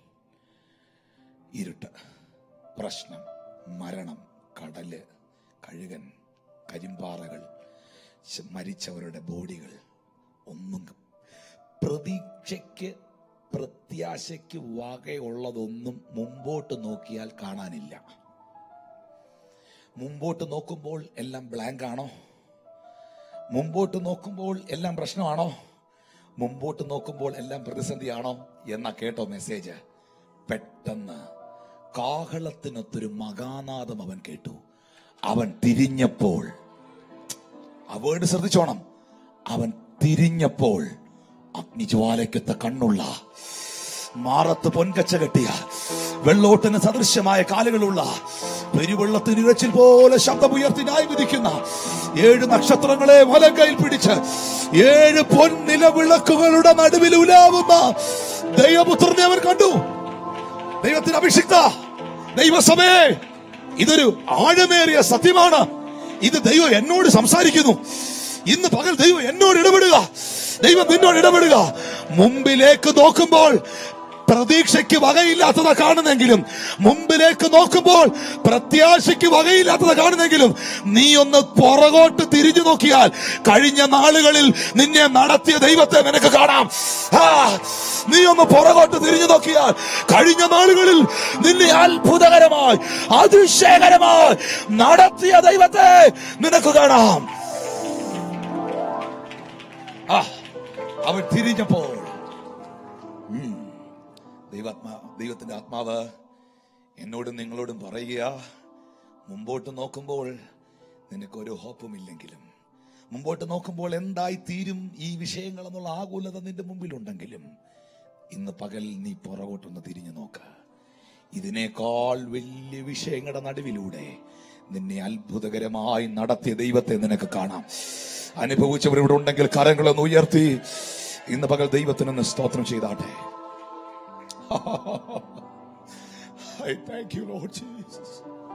S1: ഇരുട്ട് പ്രശ്നം മരണം കടല് കഴുകൻ കരിമ്പാറകൾ ശ- മരിച്ചവരുടെ ബോഡികൾ ഒന്നും പ്രതീക്ഷയ്ക്ക് പ്രത്യാശയ്ക്ക് വകയുള്ളതൊന്നും മുമ്പോട്ട് നോക്കിയാൽ കാണാനില്ല മുമ്പോട്ട് നോക്കുമ്പോൾ എല്ലാം ബ്ലാങ്ക് ആണോ മുമ്പോട്ട് നോക്കുമ്പോൾ എല്ലാം പ്രശ്നമാണോ മുമ്പോട്ട് നോക്കുമ്പോൾ എല്ലാം പ്രതിസന്ധിയാണോ എന്നാ കേട്ടോ മെസ്സേജ് പെട്ടെന്ന് കാഹളത്തിനൊത്തൊരു മകാനാദം അവൻ കേട്ടു അവൻ തിരിഞ്ഞപ്പോൾ ആ വേർഡ് ശ്രദ്ധിച്ചോണം അവൻ തിരിഞ്ഞപ്പോൾ അഗ്നിജ്വാലയ്ക്കൊത്ത കണ്ണുള്ള മാറത്ത് പൊൻകച്ച കെട്ടിയ വെള്ളോട്ടിന് സദൃശ്യമായ കാലുകളുള്ള പെരുവെള്ളത്തിന് ഇരച്ചിൽ പോലെ ശബ്ദമുയർത്തി ന്യായ വിധിക്കുന്ന ഏഴ് നക്ഷത്രങ്ങളെ വലം കയ്യിൽ പിടിച്ച് ഏഴ് പൊന്നില വിളക്കുകളുടെ നടുവിൽ ഉലാവുന്ന ദൈവപുത്രനെ അവൻ കണ്ടു ദൈവത്തിന് അഭിഷിക്ത ദൈവസഭയെ ഇതൊരു ആഴമേറിയ സത്യമാണ് ഇത് ദൈവം എന്നോട് സംസാരിക്കുന്നു ഇന്ന് പകൽ ദൈവം എന്നോട് ഇടപെടുക ദൈവം നിന്നോട് ഇടപെടുക മുമ്പിലേക്ക് നോക്കുമ്പോൾ പ്രതീക്ഷയ്ക്ക് വകയില്ലാത്തത് കാണുന്നെങ്കിലും മുമ്പിലേക്ക് നോക്കുമ്പോൾ പ്രത്യാശയ്ക്ക് വകയില്ലാത്തത് കാണുന്നെങ്കിലും നീ ഒന്ന് പുറകോട്ട് തിരിഞ്ഞു നോക്കിയാൽ കഴിഞ്ഞ നാളുകളിൽ നിന്നെ നടത്തിയ ദൈവത്തെ നിനക്ക് കാണാം ആ, നീ ഒന്ന് പുറകോട്ട് തിരിഞ്ഞു നോക്കിയാൽ കഴിഞ്ഞ നാളുകളിൽ നിന്നെ അത്ഭുതകരമായി അതിശയകരമായി നടത്തിയ ദൈവത്തെ നിനക്ക് കാണാം ആ അവൻ തിരിഞ്ഞപ്പോൾ ഉം, ദൈവാത്മാ ദൈവത്തിന്റെ ആത്മാവ് എന്നോടും നിങ്ങളോടും പറയുക മുമ്പോട്ട് നോക്കുമ്പോൾ നിനക്കൊരു ഹോപ്പുമില്ലെങ്കിലും മുമ്പോട്ട് നോക്കുമ്പോൾ എന്തായി തീരും ഈ വിഷയങ്ങൾ എന്നുള്ള ആകുലത നിന്റെ മുമ്പിലുണ്ടെങ്കിലും ഇന്ന് പകൽ നീ പുറകോട്ടൊന്ന് തിരിഞ്ഞു നോക്ക ഇതിനേക്കാൾ വലിയ വിഷയങ്ങളുടെ നടുവിലൂടെ നിന്നെ അത്ഭുതകരമായി നടത്തിയ ദൈവത്തെ നിനക്ക് കാണാം അനുഭവിച്ചവരിവിടെ ഉണ്ടെങ്കിൽ കരങ്ങളൊന്ന് ഉയർത്തി ഇന്ന് പകൽ ദൈവത്തിനൊന്ന് സ്തോത്രം ചെയ്താട്ടെ I thank you, Lord Jesus.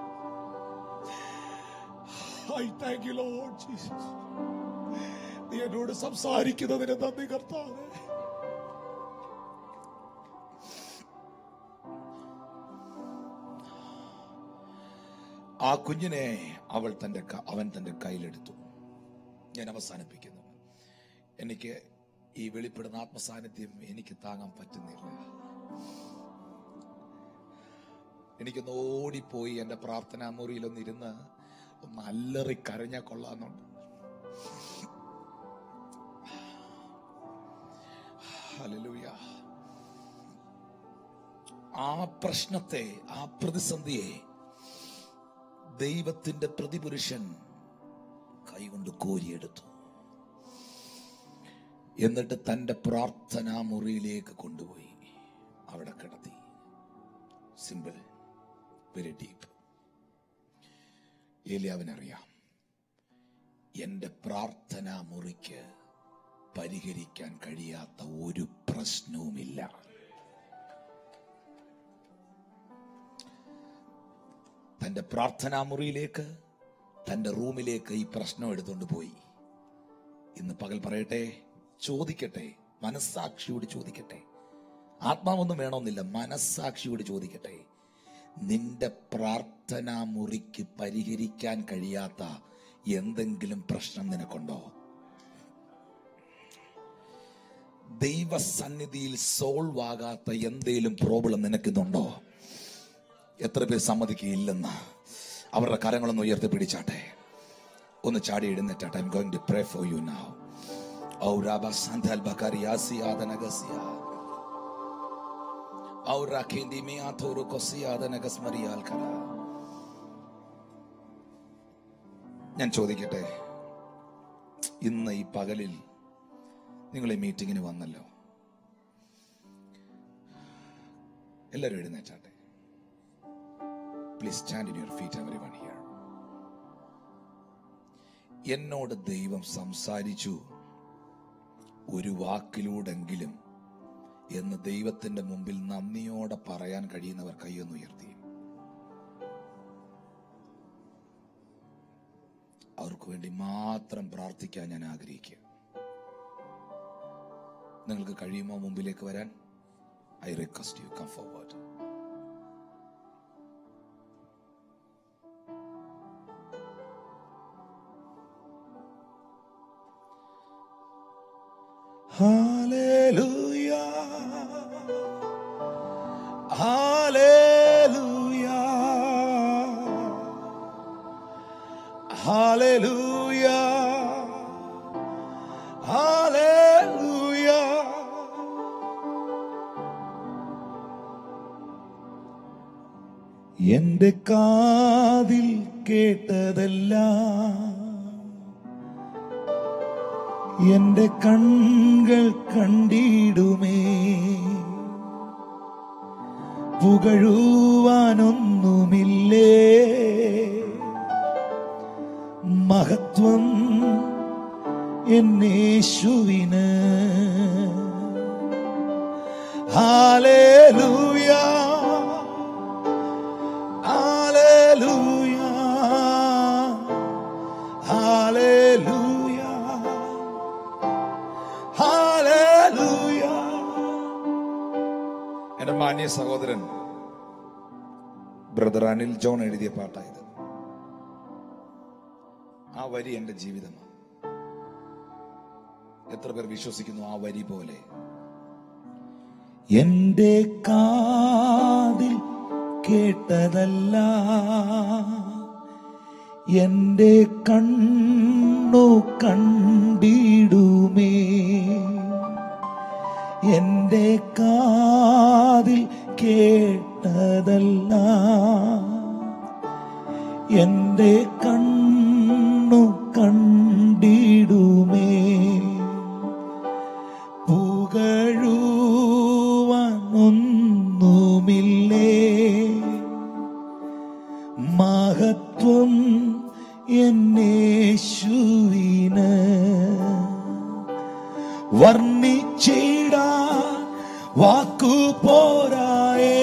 S1: I thank you, Lord Jesus. നീ എന്നോട് സംസാരിക്കുന്നതിന് നന്ദി കർത്താവേ ആ കുഞ്ഞിനെ അവൾ തന്റെ ക- അവൻ തന്റെ കയ്യിലെടുത്തു ഞാൻ അവസാനിപ്പിക്കുന്നു എനിക്ക് ഈ വെളിപ്പെടുന്ന ആത്മസാന്നിധ്യം എനിക്ക് താങ്ങാൻ പറ്റുന്നില്ല എനിക്കൊന്ന് ഓടിപ്പോയി എന്റെ പ്രാർത്ഥനാ മുറിയിലൊന്ന് ഇരുന്ന് ഒന്ന് അല്ലറി കരഞ്ഞാ കൊള്ളാന്നുണ്ട് ഹല്ലേലൂയ. ആ പ്രശ്നത്തെ ആ പ്രതിസന്ധിയെ ദൈവത്തിന്റെ പ്രതിപുരുഷൻ കൈകൊണ്ട് കോരിയെടുത്തു എന്നിട്ട് തന്റെ പ്രാർത്ഥനാ മുറിയിലേക്ക് കൊണ്ടുപോയി അവിടെ കിടത്തി സിമ്പിൾ വെരി ഡീപ്പ് ഏലിയാവിനറിയാം എന്റെ പ്രാർത്ഥനാ മുറിക്ക് പരിഹരിക്കാൻ കഴിയാത്ത ഒരു പ്രശ്നവുമില്ല തന്റെ പ്രാർത്ഥനാ മുറിയിലേക്ക് തന്റെ റൂമിലേക്ക് ഈ പ്രശ്നം എടുത്തുകൊണ്ട് പോയി ഇന്ന് പകൽ പറയട്ടെ ചോദിക്കട്ടെ മനസ്സാക്ഷിയോട് ചോദിക്കട്ടെ ആത്മാവൊന്നും വേണമെന്നില്ല മനസ്സാക്ഷിയോട് ചോദിക്കട്ടെ നിന്റെ പ്രാർത്ഥനാ മുറിക്ക് പരിഹരിക്കാൻ കഴിയാത്ത എന്തെങ്കിലും പ്രശ്നം നിനക്കുണ്ടോ ദൈവസന്നിധിയിൽ സോൾവ് ആകാത്ത എന്തെങ്കിലും പ്രോബ്ലം നിനക്കിന്നുണ്ടോ എത്ര പേർ സമ്മതിക്കുകയില്ലെന്ന് അവരുടെ കരങ്ങളൊന്ന് ഉയർത്തി പിടിച്ചാട്ടെ ഒന്ന് ചാടി എഴുന്നേറ്റാട്ടെ I'm going to pray for you now ഔ രാബ സന്തൽ ബക്കറിയാസി ആദനഗസിയ ഔ റാഖേന്തി മിയാഥോരു കൊസി ആദനഗസ്മരിയാൽ കര ഞാൻ ചോദിക്കട്ടെ ഇന്ന് ഈ പകലിൽ നിങ്ങൾ ഈ മീറ്റിങ്ങിന് വന്നല്ലോ എല്ലാവരും എഴുന്നേറ്റാട്ടെ please stand in your feet everyone here എന്നോട് ദൈവം സംസാരിച്ചു ഒരു വാക്കിലൂടെങ്കിലും എന്ന് ദൈവത്തിന്റെ മുമ്പിൽ നന്ദിയോടെ പറയാൻ കഴിയുന്നവർ കൈയൊന്ന് ഉയർത്തി അവർക്ക് വേണ്ടി മാത്രം പ്രാർത്ഥിക്കാൻ ഞാൻ ആഗ്രഹിക്കുക നിങ്ങൾക്ക് കഴിയുമോ മുമ്പിലേക്ക് വരാൻ I request you come forward Hallelujah. Hallelujah. Hallelujah. Hallelujah. എന്റെ കാതിൽ കേട്ടതെല്ലാം എന്റെ കൺകൾ കണ്ടിടുമേ പുകഴുവാനൊന്നുമില്ലേ മഹത്വം എന്നേശുവിന് ഹാലേലൂയ ഹാലേലൂയ ഹാലേലൂയ ഹാലേലൂയ എന്റെ മാന്യ സഹോദരൻ ബ്രദർ അനിൽ ജോൺ എഴുതിയ പാട്ടായത് ആ വരി എന്റെ ജീവിതമാണ് എത്ര പേർ വിശ്വസിക്കുന്നു ആ വരി പോലെ എന്റെ കാതിൽ കേട്ടതല്ല എന്റെ കണ്ണു കണ്ടിടുമേ എന്റെ കാതിൽ കേട്ടതല്ല എന്റെ കണ്ണു കണ്ടിടുമേ പുകഴുവാനൊന്നുമില്ലേ മഹത്വം എന്നേശുവിന് വർണ്ണിച്ചിടാ വാക്കു പോരായേ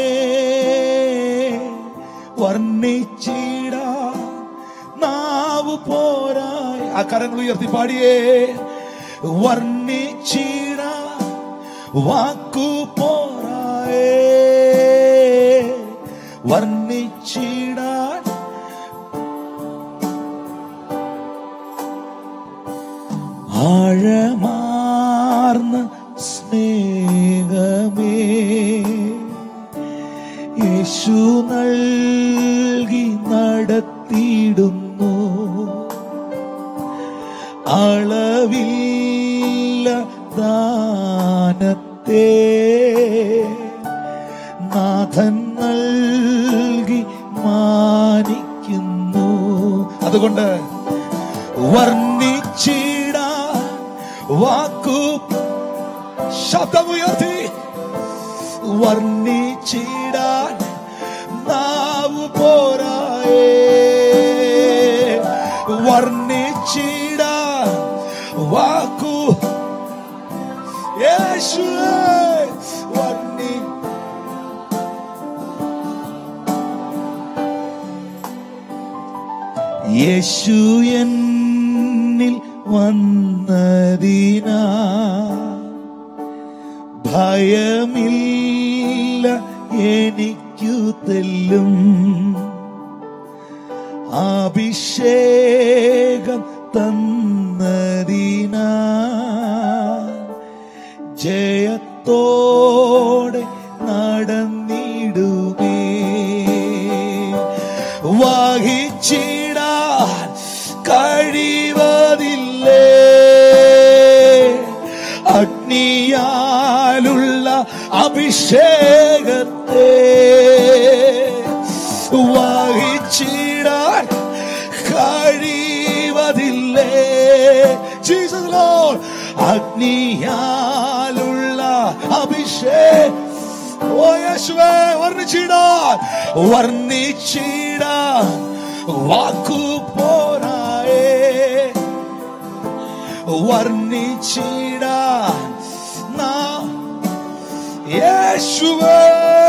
S1: വർണ്ണിച്ചിടാ നാവ് പോരായ ആ കരങ്ങൾ ഉയർത്തി പാടിയേ വർണ്ണിച്ചിടാ വാക്കു പോരായേ വർണ്ണിച്ചിടാൻ ആഴമാർന്ന സ്നേഹമേ യേശു നൽകി നടത്തിയിടുന്നു അളവില്ല ദാനത്തെ നാഥൻ നൽകി മാനിക്കുന്നു അതുകൊണ്ട് വർണ്ണിച്ചിട വാക്കു ശബ്ദമുയർത്തി വർണ്ണിച്ചിടാൻ നാവ് പോരായേ വർണ്ണിച്ചിടാൻ വാക്കു യേശുവേ വർണ്ണി യേശു എന്നിൽ വന്നതിനാ ഭയമില്ല എനിക്കു തെല്ലും അഭിഷേകം തന്നതിനാ ജയത്തോടെ നടന്നിടുമേ വഹിച്ചിടാൻ കഴിവതില്ലേ അഗ്നിയാലുള്ള അഭിഷേകത്തെ വഹിച്ചിടാൻ കഴിവതില്ലേ ജീസസ് ലോർഡ് അഗ്നിയാലുള്ള അഭിഷേകം ഓ യേശുവേ വർണ്ണിച്ചിടാൻ വർണ്ണിച്ചിടാൻ വാക്കു പോരായേ വർണ്ണിച്ചിടാൻ നാം യേശുവേ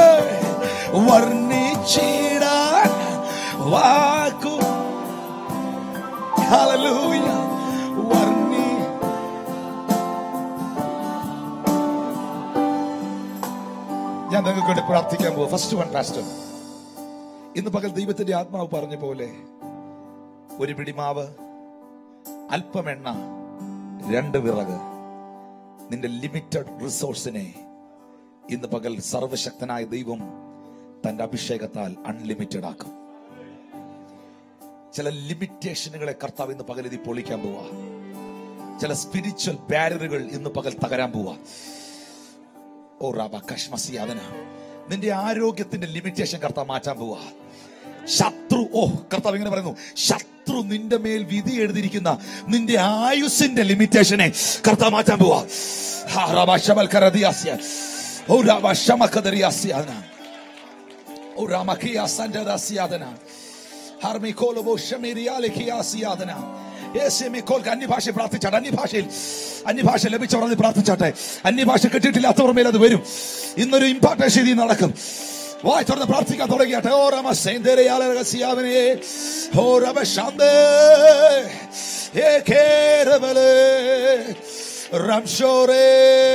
S1: വർണ്ണിച്ചിടാൻ വാക്കു ഹല്ലേലൂയ വർണ്ണി ഞാൻ നിങ്ങൾക്ക് വേണ്ടി പ്രാർത്ഥിക്കാൻ പോവാ ഫസ്റ്റ് വൺ പാസ്റ്റർ ഇന്ന് പകൽ ദൈവത്തിന്റെ ആത്മാവ് പറഞ്ഞ പോലെ ഒരു പിടിമാവ് അല്പം എണ്ണ രണ്ട് വിറക് നിന്റെ ലിമിറ്റഡ് റിസോഴ്സിനെ ഇന്ന് പകൽ സർവശക്തനായ ദൈവം തന്റെ അഭിഷേകത്താൽ അൺലിമിറ്റഡ് ആക്കും ചില ലിമിറ്റേഷനുകളെ കർത്താവ് ഇന്ന് പകൽ ഇത് പൊളിക്കാൻ പോവാ ചില സ്പിരിച്വൽ ബാരിയറുകൾ ഇന്ന് പകൽ തകരാൻ പോവാ ഓ റാബ കഷ്മസി അതിന നിന്റെ ആരോഗ്യത്തിന്റെ ലിമിറ്റേഷൻ കർത്താവ് മാറ്റാൻ പോവാ ശത്രു ഓ കർത്താവ് ഇങ്ങനെ പറയുന്നു ശത്രു നിന്റെ മേൽ വിധി എഴുതിയിരിക്കുന്ന നിന്റെ ആയുസിന്റെ ലിമിറ്റേഷനെ കർത്താവ് മാറ്റാൻ പോവാ ഹാ റാബ ശമൽ കരദിയാസ്യ ഓ റാബ ശമകദരിയാസ്യാദന ഓ റാമക്കിയ സന്റദാസ്യാദന ഹർമിക്കോലബോ ഷമീരിയാലിക്കിയാസ്യാദന യേശുമിക്കോൽക്ക് അന്യഭാഷ പ്രാർത്ഥിച്ചാട്ടെ അന്യഭാഷയിൽ അന്യഭാഷ ലഭിച്ചവർ അത് പ്രാർത്ഥിച്ചാട്ടെ അന്യഭാഷ കിട്ടിയിട്ടില്ലാത്തവർ മേൽ അത് വരും ഇന്നൊരു ഇമ്പാർട്ടേഷൻ ഇതിൽ നടക്കും വായി തുറന്ന് പ്രാർത്ഥിക്കാൻ തുടങ്ങിയാട്ടെ ഓ രമ സേന്ദ്രയാലേ ഓ രമ ശാന്തേ ഏ കേരവലേ റംഷോരേ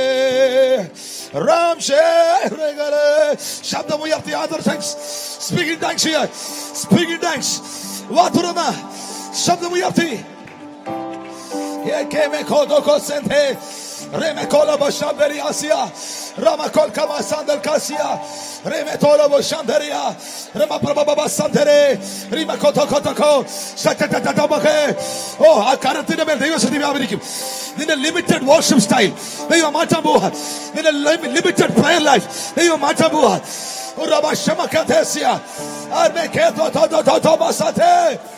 S1: റംഷേരകളേ ശബ്ദമുയർത്തി other thanks speaking thanks here speaking thanks വാ തുറന്ന് ശബ്ദമുയർത്തി que me codo cosente reme cola boshanderi asia rama kol kama sandel kasia reme tola boshanderia rema prababa sandere rima koto koto ko ശക്തതതതമകെ ഓ ആ കരത്തിന്റെ മേൽ ദൈവശക്തി വ്യാപരിക്കും നിന്റെ ലിമിറ്റഡ് വർഷിപ്പ് സ്റ്റൈൽ ദൈവം മാറ്റാൻ പോവാ നിന്റെ ലിമിറ്റഡ് പ്രയർ ലൈഫ് ദൈവം മാറ്റാൻ പോവാ റബ ശമകതേസിയ ആർമെ കേതോ തോ തോ തോ ബസത്തെ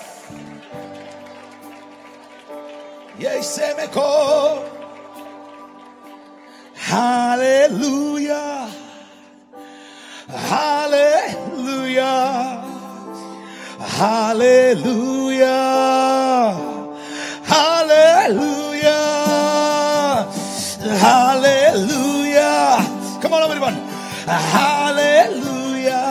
S1: Yes, Emeko. Hallelujah. Hallelujah. Hallelujah. Hallelujah. Hallelujah. Come on, everyone. Hallelujah.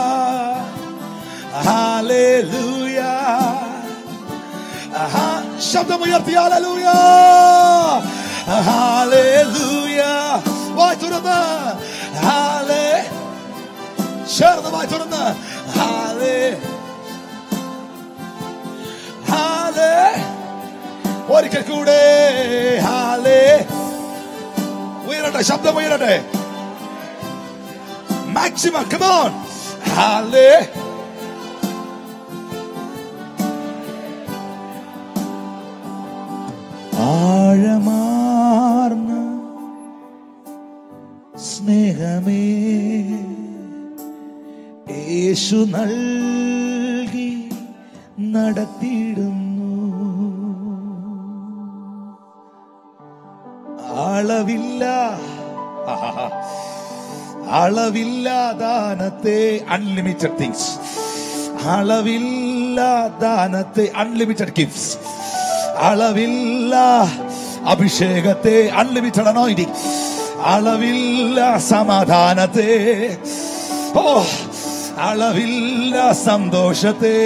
S1: Hallelujah. ആഹാ. ശബ്ദമുയർത്തി ഹാലലൂയ ഹാലലൂയ വായി തുറന്ന് ഹാലേ ചേർന്ന് വായി തുറന്ന് ഹാലേ ഹാലേ ഒരിക്കൽ കൂടെ ഹാലേ ഉയരട്ടെ ശബ്ദം ഉയരട്ടെ മാക്സിമം കമോൺ ഹാലേ ആഴമാർന്ന സ്നേഹമേ യേശു നൽകി നടത്തിയിടുന്നു അളവില്ല അളവില്ലാദാനത്തെ അൺലിമിറ്റഡ് തിങ്സ് അളവില്ലാദാനത്തെ അൺലിമിറ്റഡ് ഗിഫ്റ്റ്സ് അളവില്ല അഭിഷേകത്തെ അൺലിമിറ്റഡ് അനോയിന്റിങ് അളവില്ല സമാധാനത്തെ ഓ അളവില്ല സന്തോഷത്തെ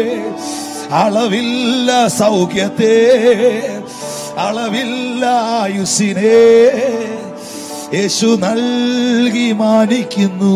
S1: അളവില്ല സൗഖ്യത്തെ അളവില്ല ആയുസിനെ യേശു നൽകി മാനിക്കുന്നു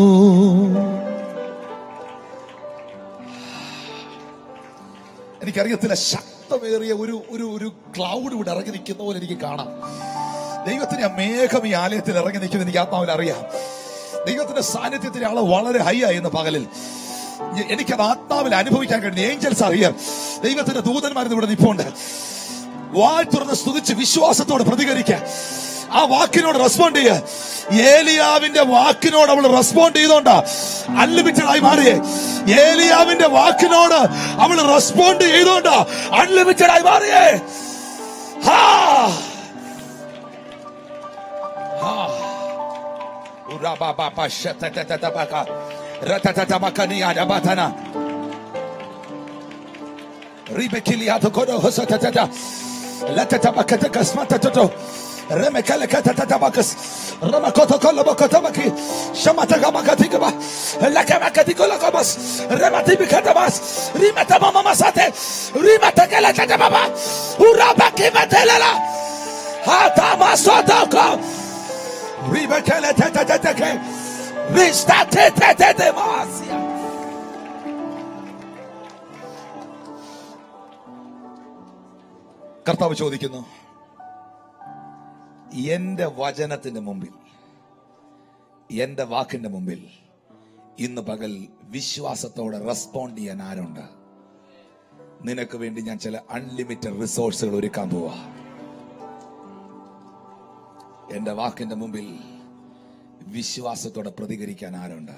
S1: എനിക്കറിയത്തില്ല ശക്തമേറിയ ഒരു ഒരു ഒരു ക്ലൗഡ് ഇവിടെ ഇറങ്ങി നിൽക്കുന്ന പോലെ എനിക്ക് കാണാം ദൈവത്തിന്റെ ആ മേഘം ഈ ആലയത്തിൽ ഇറങ്ങി നിൽക്കുന്നത് എനിക്ക് ആത്മാവിൽ അറിയാം ദൈവത്തിന്റെ സാന്നിധ്യത്തിന്റെ ആള് വളരെ ഹൈ ആയിരുന്നു പകലിൽ എ- എനിക്കത് ആത്മാവിൽ അനുഭവിക്കാൻ കഴിഞ്ഞു ഏഞ്ചൽസ് അറിയാം ദൈവത്തിന്റെ ദൂതന്മാർ ഇവിടെ നിൽപ്പുണ്ട് വാൾ തുറന്ന് സ്തുതിച്ച് വിശ്വാസത്തോട് പ്രതികരിക്കുക ആ വാക്കിനോട് റെസ്പോണ്ട് ചെയ്യുക ഏലിയാവിന്റെ വാക്കിനോട് അവൾ റെസ്പോണ്ട് ചെയ്തോണ്ടാ അൺലിമിറ്റഡ് ആയി മാറിയേ ഏലിയാവിന്റെ വാക്കിനോട് അവൾ റെസ്പോണ്ട് ചെയ്തോണ്ടാ അൺലിമിറ്റഡ് ആയി മാറിയേ ഹാ ഹാ Urababa shatatataka. Ratatatabakania dabatana. Ribekiliato kodo hosatatata. Latatabakataka smatoto. Remekale katatabakas. Ramakoto kolobokotabaki. Shamatakamakatiba. Lakamakatikolakabas. Rematibikatabas. Rimatamamamasate. Rimatakalatababa. Urabakimatela. Hatamasotoko. Ribekele teteteteke. Ristatetetemasia. കർത്താവ് ചോദിക്കുന്നു എന്റെ വചനത്തിന്റെ മുമ്പിൽ എന്റെ വാക്കിന്റെ മുമ്പിൽ ഇന്ന് പകൽ വിശ്വാസത്തോടെ റെസ്പോണ്ട് ചെയ്യാൻ ആരുണ്ട് നിനക്ക് വേണ്ടി ഞാൻ ചില അൺലിമിറ്റഡ് റിസോഴ്സുകൾ ഒരുക്കാൻ പോവാ എന്റെ വാക്കിന്റെ മുമ്പിൽ വിശ്വാസത്തോടെ പ്രതികരിക്കാൻ ആരുണ്ട്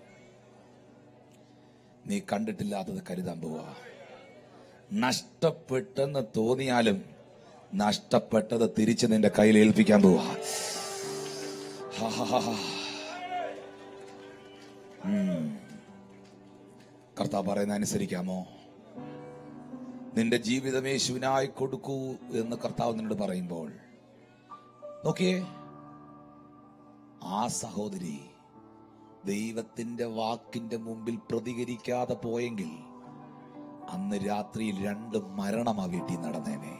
S1: നീ കണ്ടിട്ടില്ലാത്തത് കരുതാൻ പോവാ നഷ്ടപ്പെട്ടെന്ന് തോന്നിയാലും നഷ്ടപ്പെട്ടത് തിരിച്ച് നിന്റെ കയ്യിൽ ഏൽപ്പിക്കാൻ പോവാ ഹാ, ഹാ, ഹാ, ഹാ. ഉം. കർത്താവ് പറയുന്ന അനുസരിക്കാമോ നിന്റെ ജീവിതം യേശുവിനായി കൊടുക്കൂ എന്ന് കർത്താവ് നിന്നോട് പറയുമ്പോൾ നോക്കിയേ ആ സഹോദരി ദൈവത്തിന്റെ വാക്കിന്റെ മുമ്പിൽ പ്രതികരിക്കാതെ പോയെങ്കിൽ അന്ന് രാത്രിയിൽ രണ്ട് മരണം ആ വീട്ടിൽ നടന്നേനെ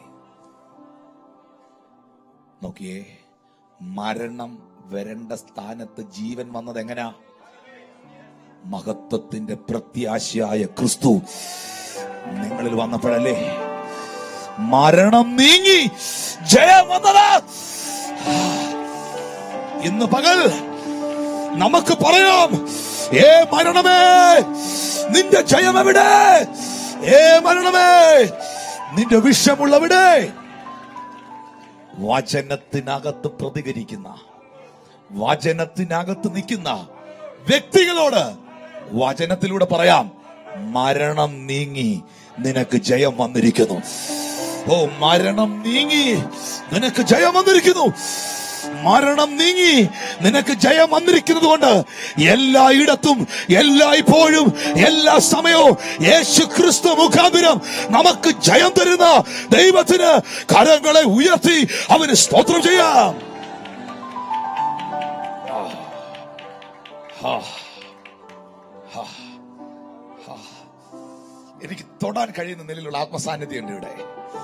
S1: നോക്കിയേ മരണം വരേണ്ട സ്ഥാനത്ത് ജീവൻ വന്നത് എങ്ങനാ മഹത്വത്തിന്റെ പ്രത്യാശയായ ക്രിസ്തു നിങ്ങളിൽ വന്നപ്പോഴല്ലേ മരണം നീങ്ങി ജയം വന്നതാ ഇന്ന് പകൽ നമുക്ക് പറയാം ഏ മരണമേ നിന്റെ ജയം എവിടെ ഏ മരണമേ നിന്റെ വിഷമുള്ളവിടെ വചനത്തിനകത്ത് പ്രതികരിക്കുന്ന വചനത്തിനകത്ത് നിൽക്കുന്ന വ്യക്തികളോട് വചനത്തിലൂടെ പറയാം മരണം നീങ്ങി നിനക്ക് ജയം വന്നിരിക്കുന്നു ഓ മരണം നീങ്ങി നിനക്ക് ജയം വന്നിരിക്കുന്നു മരണം നീങ്ങി നിനക്ക് ജയം വന്നിരിക്കുന്നത് കൊണ്ട് എല്ലായിടത്തും എല്ലായ്പ്പോഴും എല്ലാ സമയവും യേശു ക്രിസ്തു മുഖാന്തരം നമുക്ക് ജയം തരുന്ന ദൈവത്തിന് കരങ്ങളെ ഉയർത്തി അവന് സ്തോത്രം ചെയ്യാം ഹാ. ഹാ. ഹാ. എനിക്ക് തൊടാൻ കഴിയുന്ന നിലയിലുള്ള ആത്മസാന്നിധ്യം ഉണ്ട് ഇവിടെ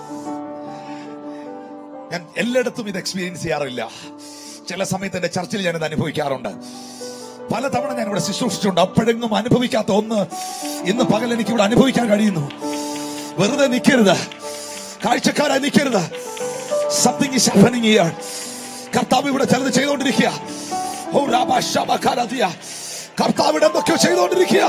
S1: ഞാൻ എല്ലായിടത്തും ഇത് എക്സ്പീരിയൻസ് ചെയ്യാറില്ല ചില സമയത്ത് എന്റെ ചർച്ചിൽ ഞാൻ ഇത് അനുഭവിക്കാറുണ്ട് പലതവണ ഞാൻ ഇവിടെ ശുശ്രൂഷിച്ചിട്ടുണ്ട് അപ്പോഴെങ്ങും അനുഭവിക്കാത്ത ഒന്ന് ഇന്ന് പകൽ എനിക്ക് ഇവിടെ അനുഭവിക്കാൻ കഴിയുന്നു വെറുതെ നിൽക്കരുത് കാഴ്ചക്കാരായി നിൽക്കരുത് സംതിങ് ഇസ് ഹാപ്പനിങ് ഹിയർ കർത്താവ് ഇവിടെ ചിലത് ചെയ്തുകൊണ്ടിരിക്കുക ഓ രാബ ശബ കരതിയ കർത്താവ് ഇവിടെ എന്തൊക്കെയോ ചെയ്തുകൊണ്ടിരിക്കുക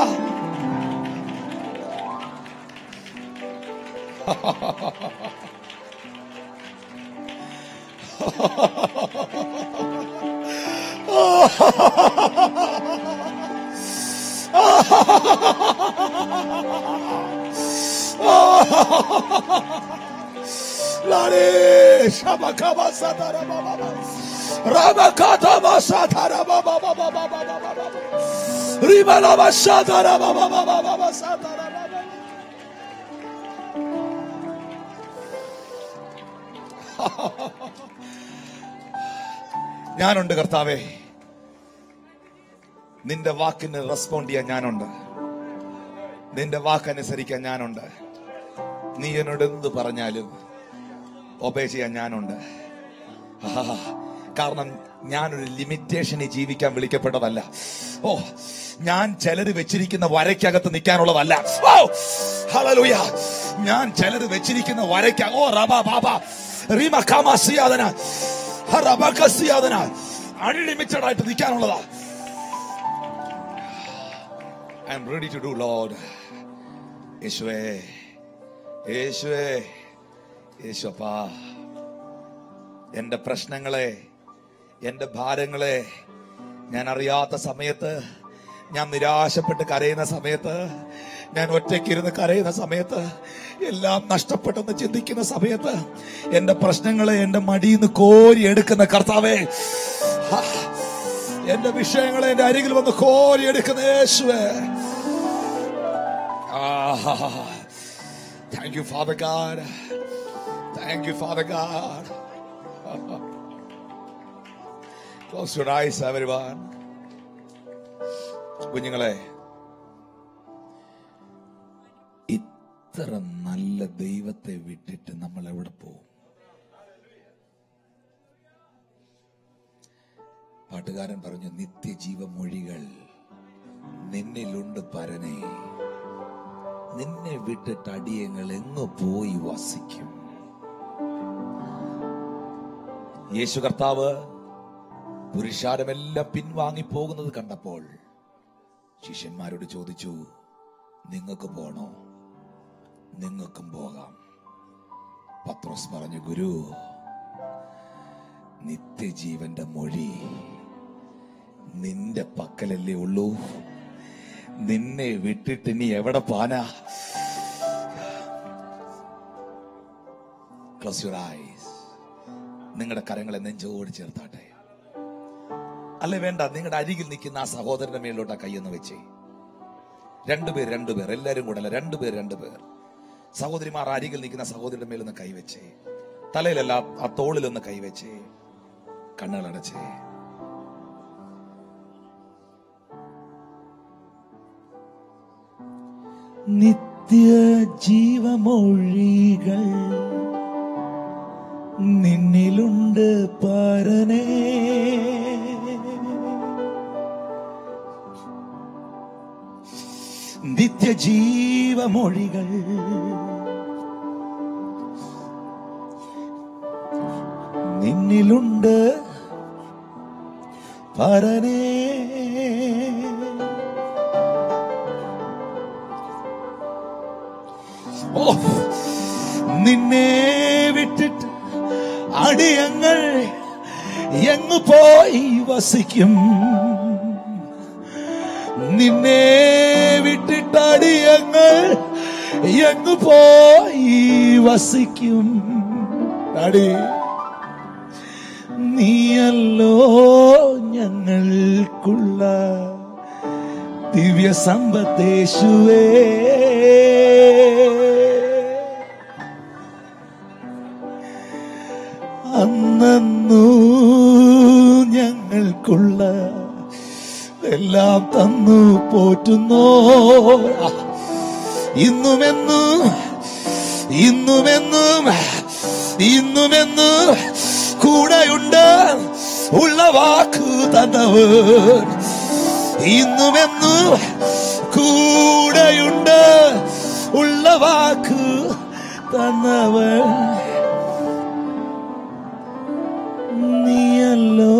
S1: Lare, Shabakaba Satara Baba. Ramakata Masatara Baba Baba Baba Baba Baba. Ribala Masatara Baba Baba Baba Satara Baba. ഞാനുണ്ട് കർത്താവേ നിന്റെ വാക്കിന് റെസ്പോണ്ട് ചെയ്യാൻ ഞാനുണ്ട് നിന്റെ വാക്കനുസരിക്കാൻ ഞാനുണ്ട് നീ എന്നോട് എന്ത് പറഞ്ഞാലും ഒബേ ചെയ്യാൻ ഞാനുണ്ട് ആഹാ. കാരണം ഞാനൊരു ലിമിറ്റേഷനിൽ ജീവിക്കാൻ വിളിക്കപ്പെട്ടതല്ല ഓ ഞാൻ ചിലര് വെച്ചിരിക്കുന്ന വരയ്ക്കകത്ത് നിൽക്കാനുള്ളതല്ല ഓ ഹല്ലേലൂയ ഞാൻ ചിലര് വെച്ചിരിക്കുന്ന വരയ്ക്ക ഓ റബ ബാബ റീമ കാമ സിയാദന റബക സിയാദന അൺലിമിറ്റഡ് ആയിട്ട് നിൽക്കാനുള്ളതാ I M ready to do Lord യേശുവേ യേശുവേ യേശുപ്പാ എന്റെ പ്രശ്നങ്ങളെ എന്റെ ഭാരങ്ങളെ ഞാൻ അറിയാത്ത സമയത്ത് ഞാൻ നിരാശപ്പെട്ട് കരയുന്ന സമയത്ത് ഞാൻ ഒറ്റയ്ക്കിരുന്ന് കരയുന്ന സമയത്ത് എല്ലാം നഷ്ടപ്പെട്ടെന്ന് ചിന്തിക്കുന്ന സമയത്ത് എന്റെ പ്രശ്നങ്ങളെ എന്റെ മടിയിൽ നിന്ന് കോരി എടുക്കുന്ന കർത്താവേ ഹാ, എന്റെ വിഷയങ്ങളെ എന്റെ അരികിൽ വന്ന് കോരി എടുക്കുന്ന യേശുവേ thank you father God thank you father God Close your eyes, everyone. കുഞ്ഞുങ്ങളെ ഇത്ര നല്ല ദൈവത്തെ വിട്ടിട്ട് നമ്മൾ എവിടെ പോകും പാട്ടുകാരൻ പറഞ്ഞു നിത്യജീവമൊഴികൾ നിന്നിലുണ്ട് പരനെ നിന്നെ വിട്ടിട്ട് അടിയങ്ങൾ എങ്ങു പോയി വസിക്കും യേശു കർത്താവ് പുരുഷാരമെല്ലാം പിൻവാങ്ങി പോകുന്നത് കണ്ടപ്പോൾ ശിഷ്യന്മാരോട് ചോദിച്ചു നിങ്ങൾക്ക് പോണോ നിങ്ങൾക്കും പോകാം പത്രോസ് പറഞ്ഞു ഗുരു നിത്യജീവന്റെ മൊഴി നിന്റെ പക്കലല്ലേ ഉള്ളൂ നിന്നെ വിട്ടിട്ട് ഇനി എവിടെ പാനാ ക്ലോസ് യുവർ ഐസ് നിങ്ങളുടെ കരങ്ങളെ നെഞ്ചോട് ചേർത്താട്ടെ അല്ലെ വേണ്ട നിങ്ങളുടെ അരികിൽ നിൽക്കുന്ന ആ സഹോദരന്റെ മേലോട്ട് ആ കൈയെന്ന് വെച്ചേ രണ്ടുപേർ രണ്ടുപേർ എല്ലാരും കൂടെ അല്ല രണ്ടുപേർ രണ്ടുപേർ സഹോദരിമാർ അരികിൽ നിൽക്കുന്ന സഹോദരിയുടെ മേലൊന്ന് കൈവച്ചേ തലയിലല്ല ആ തോളിലൊന്ന് കൈവച്ചേ കണ്ണുകളടച്ചേ നിത്യ ജീവമൊഴികൾ നിന്നിലുണ്ട് പരനേ നിത്യജീവമൊഴികൾ നിന്നിലുണ്ട് പരനേ ഓ നിന്നെ വിട്ടിട്ട് അടിയങ്ങൾ എങ്ങു പോയി വസിക്കും നിന്നെ വിട്ടിട്ട് അടിയങ്ങൾ എങ്ങു പോയി വസിക്കും അടി നീയല്ലോ ഞങ്ങൾക്കുള്ള ദിവ്യ സമ്പത്തേശുവേ അന്നു ഞങ്ങൾക്കുള്ള എല്ലാം തന്നു പോറ്റുന്നോ ഇന്നുമെന്നും ഇന്നുമെന്നും ഇന്നുമെന്നും കൂടെയുണ്ട് ഉള്ള വാക്കു തന്നവർ ഇന്നുമെന്നും കൂടെയുണ്ട് ഉള്ള വാക്ക് തന്നവർ നീയല്ലോ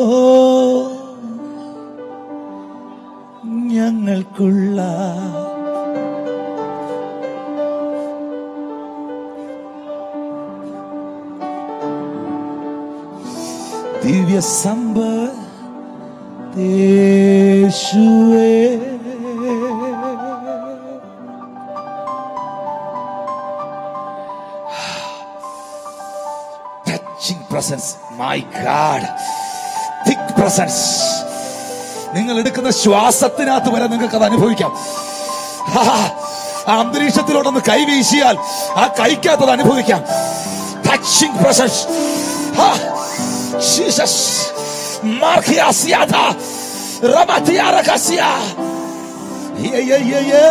S1: ഞങ്ങൾക്കുള്ള ദിവ്യ സമ്പേശുവേ touching presence. My God. Thick presence നിങ്ങൾ എടുക്കുന്ന ശ്വാസത്തിനകത്ത് വരെ നിങ്ങൾക്ക് അത് അനുഭവിക്കാം ഹാ, ആ അന്തരീക്ഷത്തിലോട്ടൊന്ന് കൈ വീശിയാൽ ആ കൈക്കകത്ത് അനുഭവിക്കാം ടച്ചിങ് പ്രസൻസ് ജീസസ് മാർക്കിയാസിയാത റമതിയാറകസിയ യേ യേ യേ യേ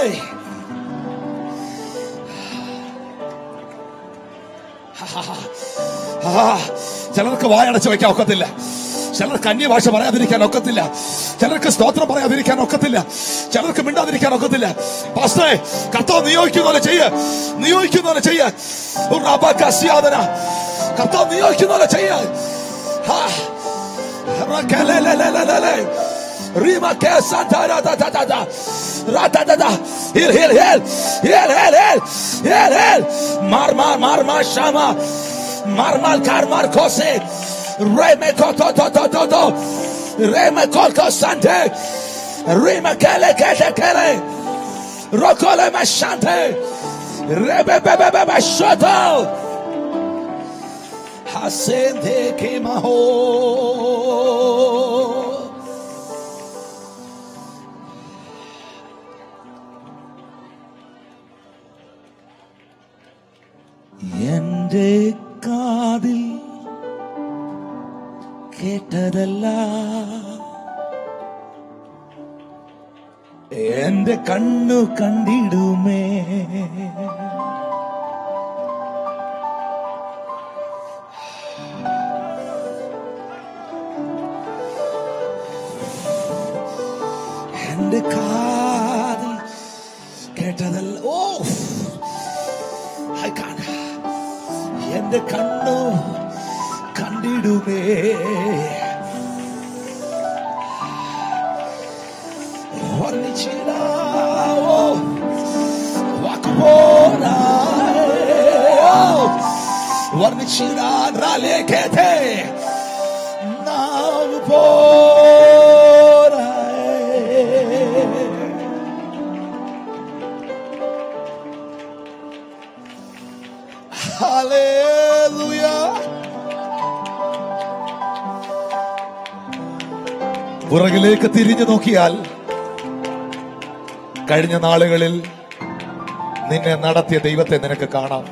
S1: ആ, ചിലർക്ക് വായടച്ച് വെക്കാൻ ഒക്കത്തില്ല ചിലർക്ക് അന്യഭാഷ പറയാതിരിക്കാൻ ഒക്കത്തില്ല ചിലർക്ക് സ്തോത്രം പറയാതിരിക്കാൻ ഒക്കത്തില്ല ചിലർക്ക് മിണ്ടാതിരിക്കാൻ ഒക്കത്തില്ല പാസ്റ്റേ കർത്താവ് നിയോഗിക്കുന്ന പോലെ ചെയ്യ നിയോഗിക്കുന്ന പോലെ ചെയ്യ ഒരു അബാക്കാസിയാതന കർത്താവ് നിയോഗിക്കുന്ന പോലെ ചെയ്യ ഹാ. റക്കലലലലലലെ. റീമ കേസന്തരതതതത. റതതത. ഹിൽ, ഹിൽ, ഹിൽ. ഹിൽ, ഹിൽ, ഹിൽ. ഹിൽ, ഹിൽ. മാർ, മാർ, മാർ, മാർ, ഷാമ. മാർ, മാർ, കാർ, മാർ, കോസെ. റേമെ കോട്ടോ, ടോ, ടോ, ടോ, ടോ. റേമെ കോൽക്കോ സante. റീമെ കേലെ, കേലെ, കേലെ. റോക്കോലെ മഷാന്തെ. റേബെ, ബെ, ബെ, ബെ, ബെ, ഷോട്ടോ. Hasende kemaho. എന്റെ കാതിൽ കേട്ടതല്ല എന്റെ കണ്ണു കണ്ടിടുമേ എന്റെ കാതിൽ കേട്ടതല്ല ഓ I can't. എന്റെ കണ്ണു കണ്ടിടുമേ വർണ്ണിച്ചിടാവോ വാക്കുപോരാ വർണ്ണിച്ചിടാൻ റാലേഖത്തെ നാവ് പോരാ Hallelujah. പുറകിലേക്ക് തിരിഞ്ഞു നോക്കിയാൽ കഴിഞ്ഞ നാളുകളിൽ നിന്നെ നടത്തിയ ദൈവത്തെ നിനക്ക് കാണാം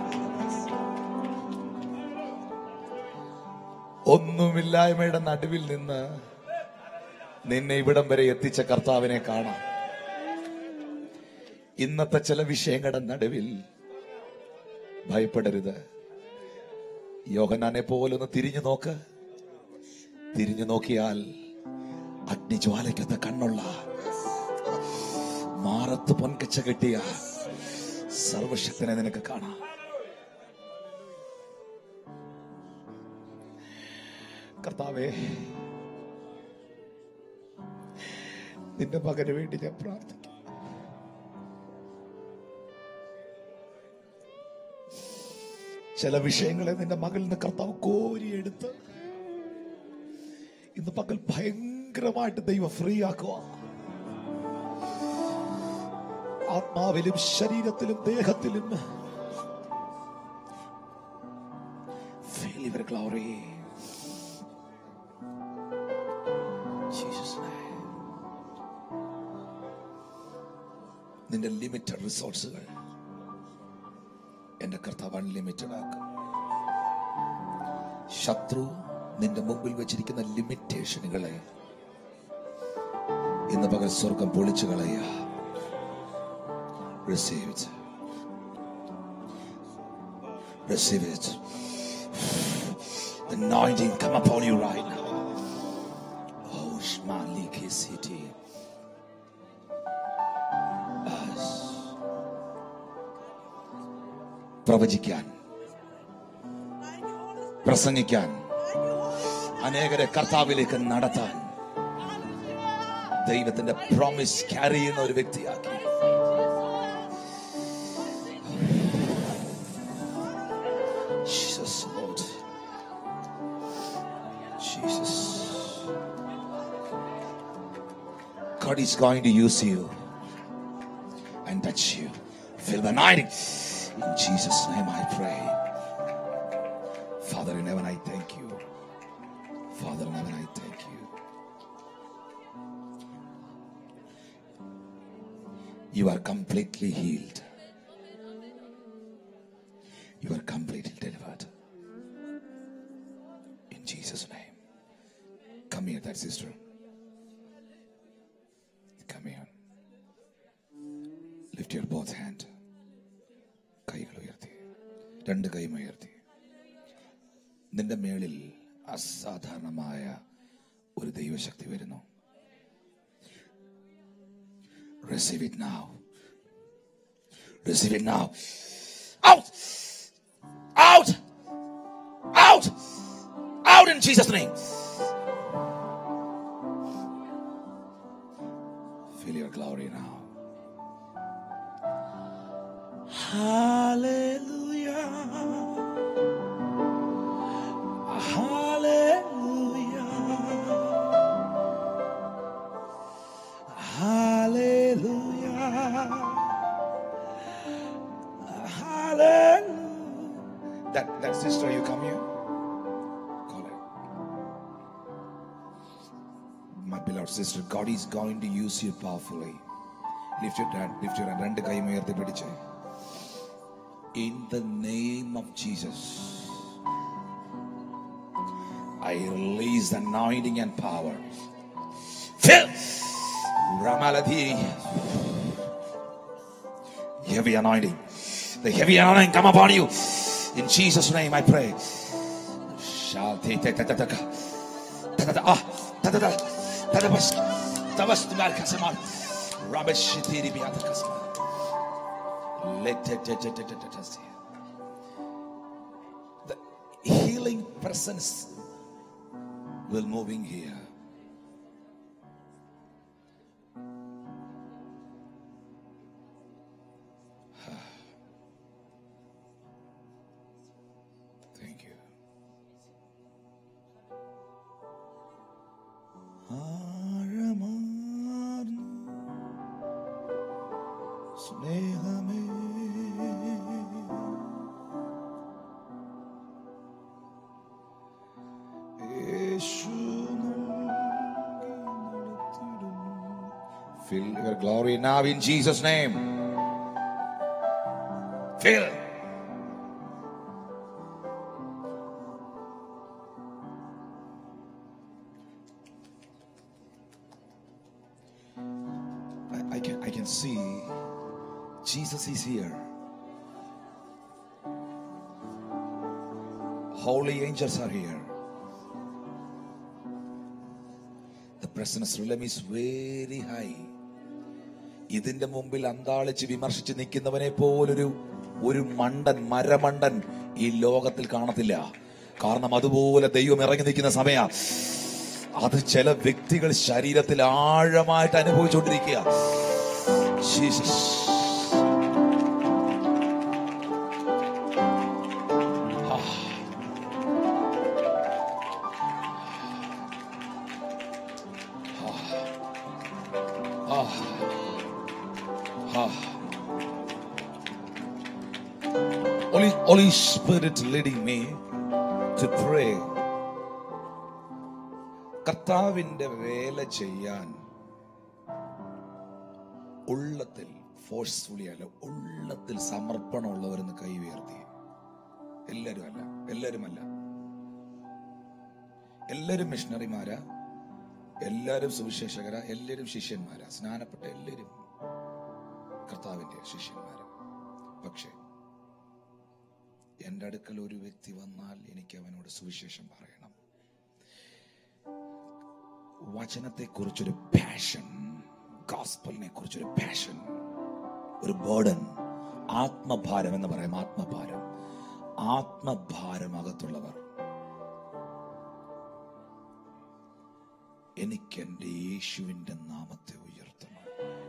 S1: ഒന്നുമില്ലായ്മയുടെ നടുവിൽ നിന്ന് നിന്നെ ഇവിടം വരെ എത്തിച്ച കർത്താവിനെ കാണാം ഇന്നത്തെ ചില വിഷയങ്ങളുടെ നടുവിൽ ഭയപ്പെടരുത് യോഹനാനെ പോലൊന്ന് തിരിഞ്ഞു നോക്ക് തിരിഞ്ഞു നോക്കിയാൽ അഗ്നിജ്വാലയ്ക്കൊത്ത കണ്ണുള്ള മാറത്ത് പൊൻകച്ച കെട്ടിയ സർവശക്തനെ നിനക്ക് കാണാം കർത്താവേ നിന്റെ മകന് വേണ്ടി ഞാൻ പ്രാർത്ഥിക്കും ചില വിഷയങ്ങളെ നിന്റെ മകളിൽ നിന്ന് കർത്താവ് കോരിയെടുത്ത് ഇന്ന് പകൽ ഭയങ്കരമായിട്ട് ദൈവം ഫ്രീ ആക്കുക ആത്മാവിലും ശരീരത്തിലും ദേഹത്തിലും Feel your glory. Jesus' name. നിന്റെ ലിമിറ്റഡ് റിസോഴ്സുകൾ എന്റെ കർത്താവ് അൺലിമിറ്റഡ് ആക്കും ശത്രു നിന്റെ മുമ്പിൽ വെച്ചിരിക്കുന്ന ലിമിറ്റേഷനുകളെ ഇന്ന് പകൽ സ്വർഗം പൊളിച്ചു കളയ receive it receive it The anointing come upon you right now. Oh, Shmaliki city. Yes. പ്രവചിക്കാൻ പ്രസംഗിക്കാൻ അനേകരെ കർത്താവിലേക്ക് നടത്താൻ ദൈവത്തിന്റെ പ്രോമിസ് ക്യാരി ചെയ്യുന്ന ഒരു വ്യക്തിയാക്കി Jesus, Lord. Jesus. God is going to use you and touch you. Feel the anointing. In Jesus' name I pray. Father in heaven, I thank you. Father in heaven, I You are completely healed. You are completely delivered. In Jesus' name. Come here, that sister. Come here. Lift your both hand. കൈകൾ ഉയർത്തി രണ്ട് കൈയും ഉയർത്തി നിന്റെ മേളിൽ അസാധാരണമായ ഒരു ദൈവശക്തി വരുന്നു Receive it now. Receive it now. Out! Out! Out! Out in Jesus' name. Feel your glory now. Hallelujah. Hallelujah. Hallelujah. Hallelujah. That, that sister, you come here. Call her. My beloved sister, God is going to use you powerfully. Lift your hand, lift your hand. രണ്ട് കൈയും ഉയർത്തി പിടിച്ച്. In the name of Jesus, I release the anointing and power. Fill Ramaladi. Heavy anointing. The heavy anointing come upon you. In Jesus' name I pray. Shanti ta ta ta ta ka. Ta ta ta ah ta ta ta ta ta bas ta bas tu mal kasamal. Ramesh shitiri bi ata kasamal. Let ta ta ta ta ta ta ta see. The healing presence will moving here. Thank you. ആഴമാർന്ന സ്നേഹമേ യേശു നൽകി നടത്തിടുന്നു. Fill your glory now in Jesus' name. Fill. I, I can I can see Jesus is here. Holy angels are here. The presence realm is very high. ഇതിന്റെ മുമ്പിൽ അന്താളിച്ച് വിമർശിച്ച് നിൽക്കുന്നവനെ പോലൊരു ഒരു മണ്ടൻ മരമണ്ടൻ ഈ ലോകത്തിൽ കാണത്തില്ല കാരണം അതുപോലെ ദൈവം ഇറങ്ങി നിൽക്കുന്ന സമയ അത് ചില വ്യക്തികൾ ശരീരത്തിൽ ആഴമായിട്ട് അനുഭവിച്ചുകൊണ്ടിരിക്കുക ജീസസ് ആ. ആ. ആ. Holy, Holy Spirit leading me to pray. കർത്താവിന്റെ വേല ചെയ്യാൻ ഉള്ളത്തിൽ ഫോഴ്സ്ഫുള്ളി അല്ല ഉള്ളത്തിൽ സമർപ്പണമുള്ളവരെന്ന് കൈ ഉയർത്തി എല്ലാരും അല്ല എല്ലാരുമല്ല എല്ലാരും മിഷണറിമാരാ എല്ലാരും സുവിശേഷകരാ എല്ലാരും ശിഷ്യന്മാരാ സ്നാനപ്പെട്ട എല്ലാരും കർത്താവിന്റെ ശിഷ്യന്മാരാ പക്ഷേ എന്റെ അടുക്കൽ ഒരു വ്യക്തി വന്നാൽ എനിക്ക് അവനോട് സുവിശേഷം പറയണം വചനത്തെ കുറിച്ചൊരു പാഷൻ ഗോസ്പലിനെ കുറിച്ചൊരു പാഷൻ ഒരു ബേർഡൻ ആത്മഭാരം എന്ന് പറയാം ആത്മഭാരം ആത്മഭാരം അകത്തുള്ളവർ എനിക്ക് എന്റെ യേശുവിന്റെ നാമത്തെ ഉയർത്തണം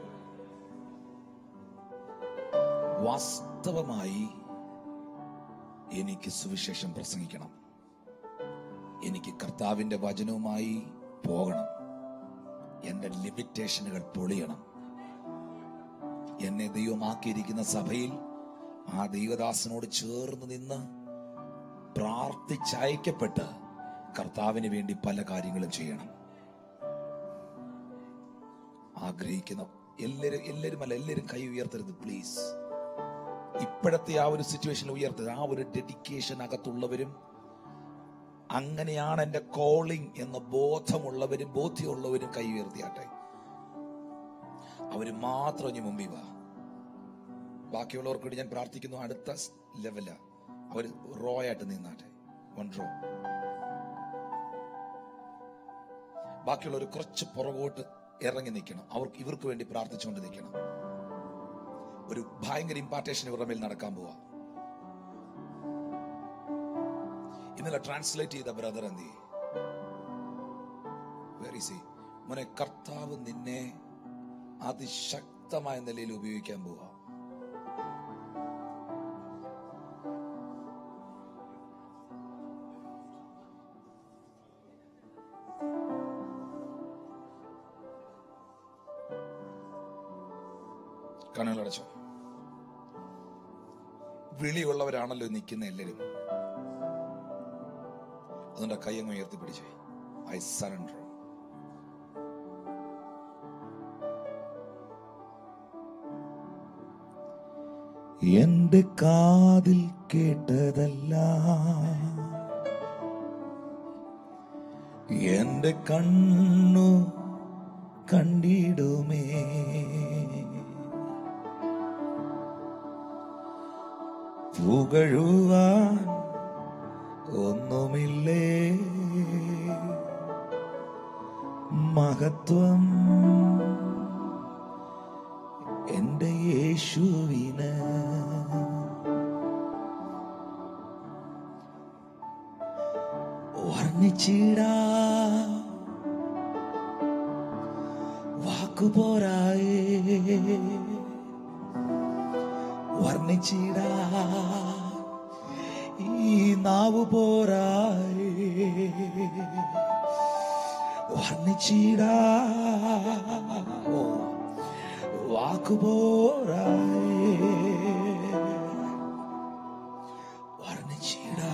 S1: വാസ്തവമായി എനിക്ക് സുവിശേഷം പ്രസംഗിക്കണം എനിക്ക് കർത്താവിന്റെ വചനവുമായി പോകണം എന്റെ ലിമിറ്റേഷനുകൾ പൊളിയണം എന്നെ ദൈവമാക്കിയിരിക്കുന്ന സഭയിൽ ആ ദൈവദാസനോട് ചേർന്ന് നിന്ന് പ്രാർത്ഥിച്ചയക്കപ്പെട്ട് കർത്താവിന് വേണ്ടി പല കാര്യങ്ങളും ചെയ്യണം ആഗ്രഹിക്കുന്ന എല്ലാരും എല്ലാരും അല്ല എല്ലാരും കൈ ഉയർത്തരുത് പ്ലീസ് ഇപ്പോഴത്തെ ആ ഒരു സിറ്റുവേഷൻ ഉയർത്തരുത് ആ ഒരു ഡെഡിക്കേഷൻ അകത്തുള്ളവരും അങ്ങനെയാണ് എന്റെ കോളിംഗ് എന്ന ബോധമുള്ളവരും ബോധ്യമുള്ളവരും കൈ ഉയർത്തിയാട്ടെ അവര് മാത്രം ഇനി മുമ്പിൽ വാ ബാക്കിയുള്ളവർക്ക് വേണ്ടി ഞാൻ പ്രാർത്ഥിക്കുന്നു അടുത്ത ലെവല അവർ റോ ആയിട്ട് നിന്നാട്ടെ വൺ റോ ബാക്കിയുള്ളവർ കുറച്ച് പുറകോട്ട് ഇറങ്ങി നിൽക്കണം അവർക്ക് ഇവർക്ക് വേണ്ടി പ്രാർത്ഥിച്ചുകൊണ്ട് നിൽക്കണം ഒരു ഭയങ്കര ഇമ്പാർട്ടേഷൻ ഇവരുടെ മേൽ നടക്കാൻ പോവാ ഇന്നലെ ട്രാൻസ്ലേറ്റ് ചെയ്ത ബ്രദർ എന്തി വെരി സി മോനെ കർത്താവ് നിന്നെ അതിശക്തമായ നിലയിൽ ഉപയോഗിക്കാൻ പോവാ കണ്ണുകളടച്ചോ വിളിയുള്ളവരാണല്ലോ നിൽക്കുന്ന എല്ലാരും അതുകൊണ്ട് കൈ അങ്ങ് ഉയർത്തി പിടിച്ചേ ഐ സറണ്ടർ എന്റെ കാതിൽ കേട്ടതല്ല എന്റെ കണ്ണു കണ്ടിടുമേ പുകഴുവാൻ ഒന്നുമില്ലേ മഹത്വം എന്റെ യേശുവിന് വർണ്ണിച്ചിടാ വാക്കുപോരായേ വർണ്ണിച്ചിടാ ഈ നാവ് പോരായേ വർണ്ണിച്ചിടാ ഓ, വാക്കുപോരായേ വർണ്ണിച്ചിടാ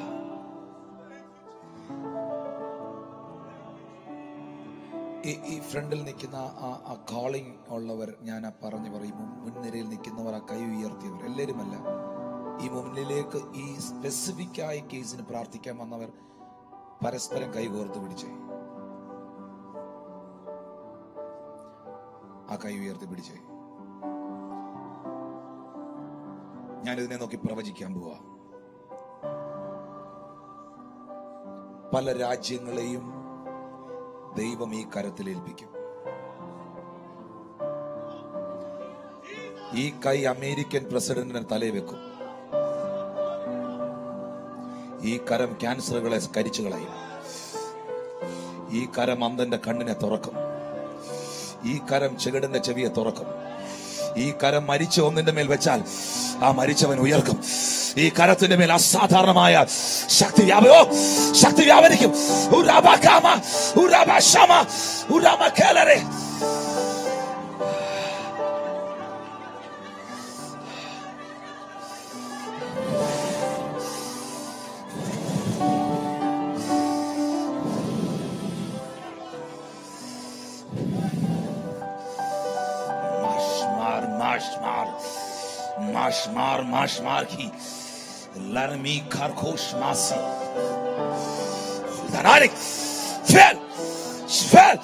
S1: ഈ- ഈ ഫ്രണ്ടിൽ നിൽക്കുന്ന ആ ആ കോളിംഗ് ഉള്ളവർ ഞാൻ ആ പറഞ്ഞു പറയും മുൻ- മുൻനിരയിൽ നിൽക്കുന്നവർ ആ കൈ ഉയർത്തിയവർ എല്ലാവരുമല്ല ഈ മുന്നിലേക്ക് ഈ സ്പെസിഫിക് ആയ കേസിന് പ്രാർത്ഥിക്കാൻ വന്നവർ പരസ്പരം കൈ കോർത്ത് പിടിച്ചേ ആ കൈ ഉയർത്തി പിടിച്ചേ ഞാനിതിനെ നോക്കി പ്രവചിക്കാൻ പോവാ പല രാജ്യങ്ങളെയും ദൈവം ഈ കരത്തിൽ ഏൽപ്പിക്കും ഈ കൈ അമേരിക്കൻ പ്രസിഡന്റിന് തലയിൽ വെക്കും ഈ കരം ക്യാൻസറുകളെ കരിച്ചു കളയും ഈ കരം അന്തന്റെ കണ്ണിനെ തുറക്കും ഈ കരം ചെകിടിന്റെ ചെവിയെ തുറക്കും ഈ കരം മരിച്ച ഒന്നിന്റെ മേൽ വെച്ചാൽ ആ മരിച്ചവൻ ഉയർക്കും ഈ കരത്തിന്റെ മേൽ അസാധാരണമായ ശക്തി വ്യാപയോ ശക്തി വ്യാപരിക്കും ഉരാബാകാമ, ഉരാബാശാമ, ഉരാബാക്കേലരെ. Mashmar, mashmar, mashmar, mashmar ki. Larmi karkosh masi. Danarik. Fell. Fell.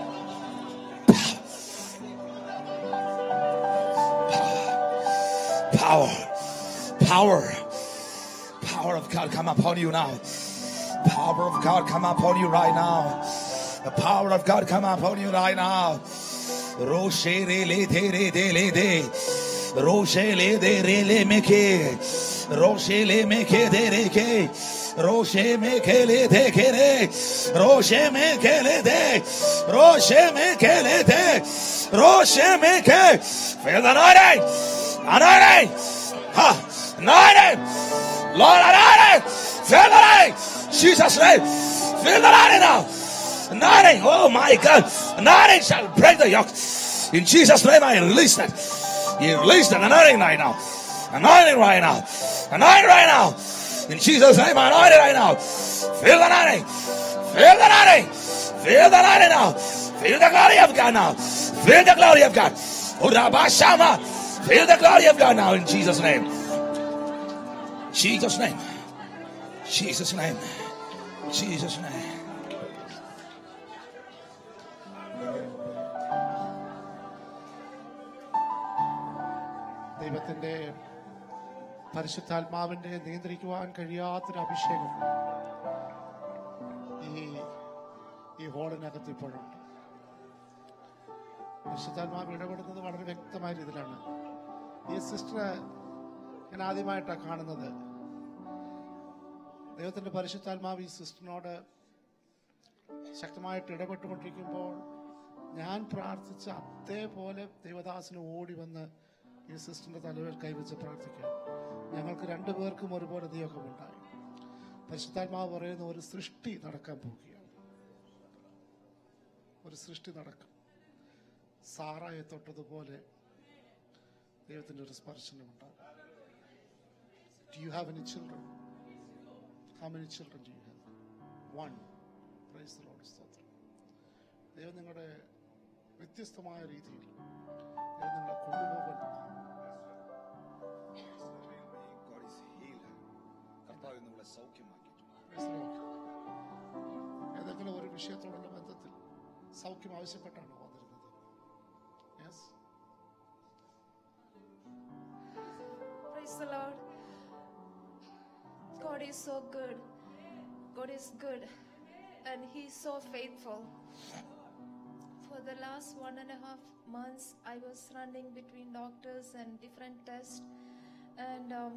S1: Power. Power. Power of God come upon you now. Power of God come upon you right now. The power of God come upon you right now. Roshe re le de re de le de. Roshe le de re le me ke. Roshe le me ke de re ke. Roshe me ke le de ke re. Roshe me ke le de. Roshe me ke le de. Roshe me ke. Feel the anointing. Anointing. Ha. Anointing. Lord, anointing. Feel the anointing. Jesus' name. Feel the anointing now. Anointing. Oh my God. Anointing shall break the yoke. In Jesus' name, I release that. You release that anointing right now. Anointing right now. Anointing right now. In Jesus' name, anointing right now. Feel the anointing. Feel the anointing. Feel the anointing now. Feel the glory of God now. Feel the glory of God. Oh, Rabba Shama. Feel the glory of God now in Jesus' name. Jesus' name. Jesus' name. Jesus' name.
S2: ദൈവത്തിന്റെ പരിശുദ്ധാത്മാവിന്റെ നിയന്ത്രിക്കുവാൻ കഴിയാത്തൊരു അഭിഷേകം ഈ ഈ ഹോളിനകത്ത് ഇപ്പോഴുണ്ട് പരിശുദ്ധാത്മാവ് ഇടപെടുന്നത് വളരെ വ്യക്തമായ രീതിയിലാണ് ഈ സിസ്റ്റർ ഞാൻ ആദ്യമായിട്ടാണ് കാണുന്നത് ദൈവത്തിന്റെ പരിശുദ്ധാത്മാവ് ഈ സിസ്റ്ററിനോട് ശക്തമായിട്ട് ഇടപെട്ടുകൊണ്ടിരിക്കുമ്പോൾ ഞാൻ പ്രാർത്ഥിച്ച അതേപോലെ ദൈവദാസന് ഓടി വന്ന് ഈ സിസ്റ്ററിന്റെ തലവേൽ കൈവച്ച് പ്രാർത്ഥിക്കുക ഞങ്ങൾക്ക് രണ്ടുപേർക്കും ഒരുപോലെ നിയോഗമുണ്ടായി പരിശുദ്ധാത്മാവ് പറയുന്ന ഒരു സൃഷ്ടി നടക്കാൻ പോവുകയാണ് ഒരു സൃഷ്ടി നടക്കും സാറായെ തൊട്ടതുപോലെ ദൈവത്തിന്റെ ഒരു സ്പർശനം ഉണ്ടാകും do you have any children how many children do you have one praise the Lord സ്തോത്രം ദൈവം നിങ്ങളുടെ വ്യത്യസ്തമായ രീതിയിൽ ദൈവം നിങ്ങളെ കൊണ്ടുപോകുന്നു
S1: God is healer. കർത്താവ് നമ്മളെ സൗഖ്യമാക്കിയിട്ടുണ്ട്
S2: Praise the Lord. ഏതെങ്കിലും ഒരു വിഷയത്തോടുള്ള ബന്ധത്തിൽ സൗഖ്യം ആവശ്യപ്പെട്ടാണോ വന്നിരുന്നത് yes
S3: Praise the Lord. God is so good. God is good. And He's so faithful. For the last one and a half months, I was running between doctors and different tests. And um,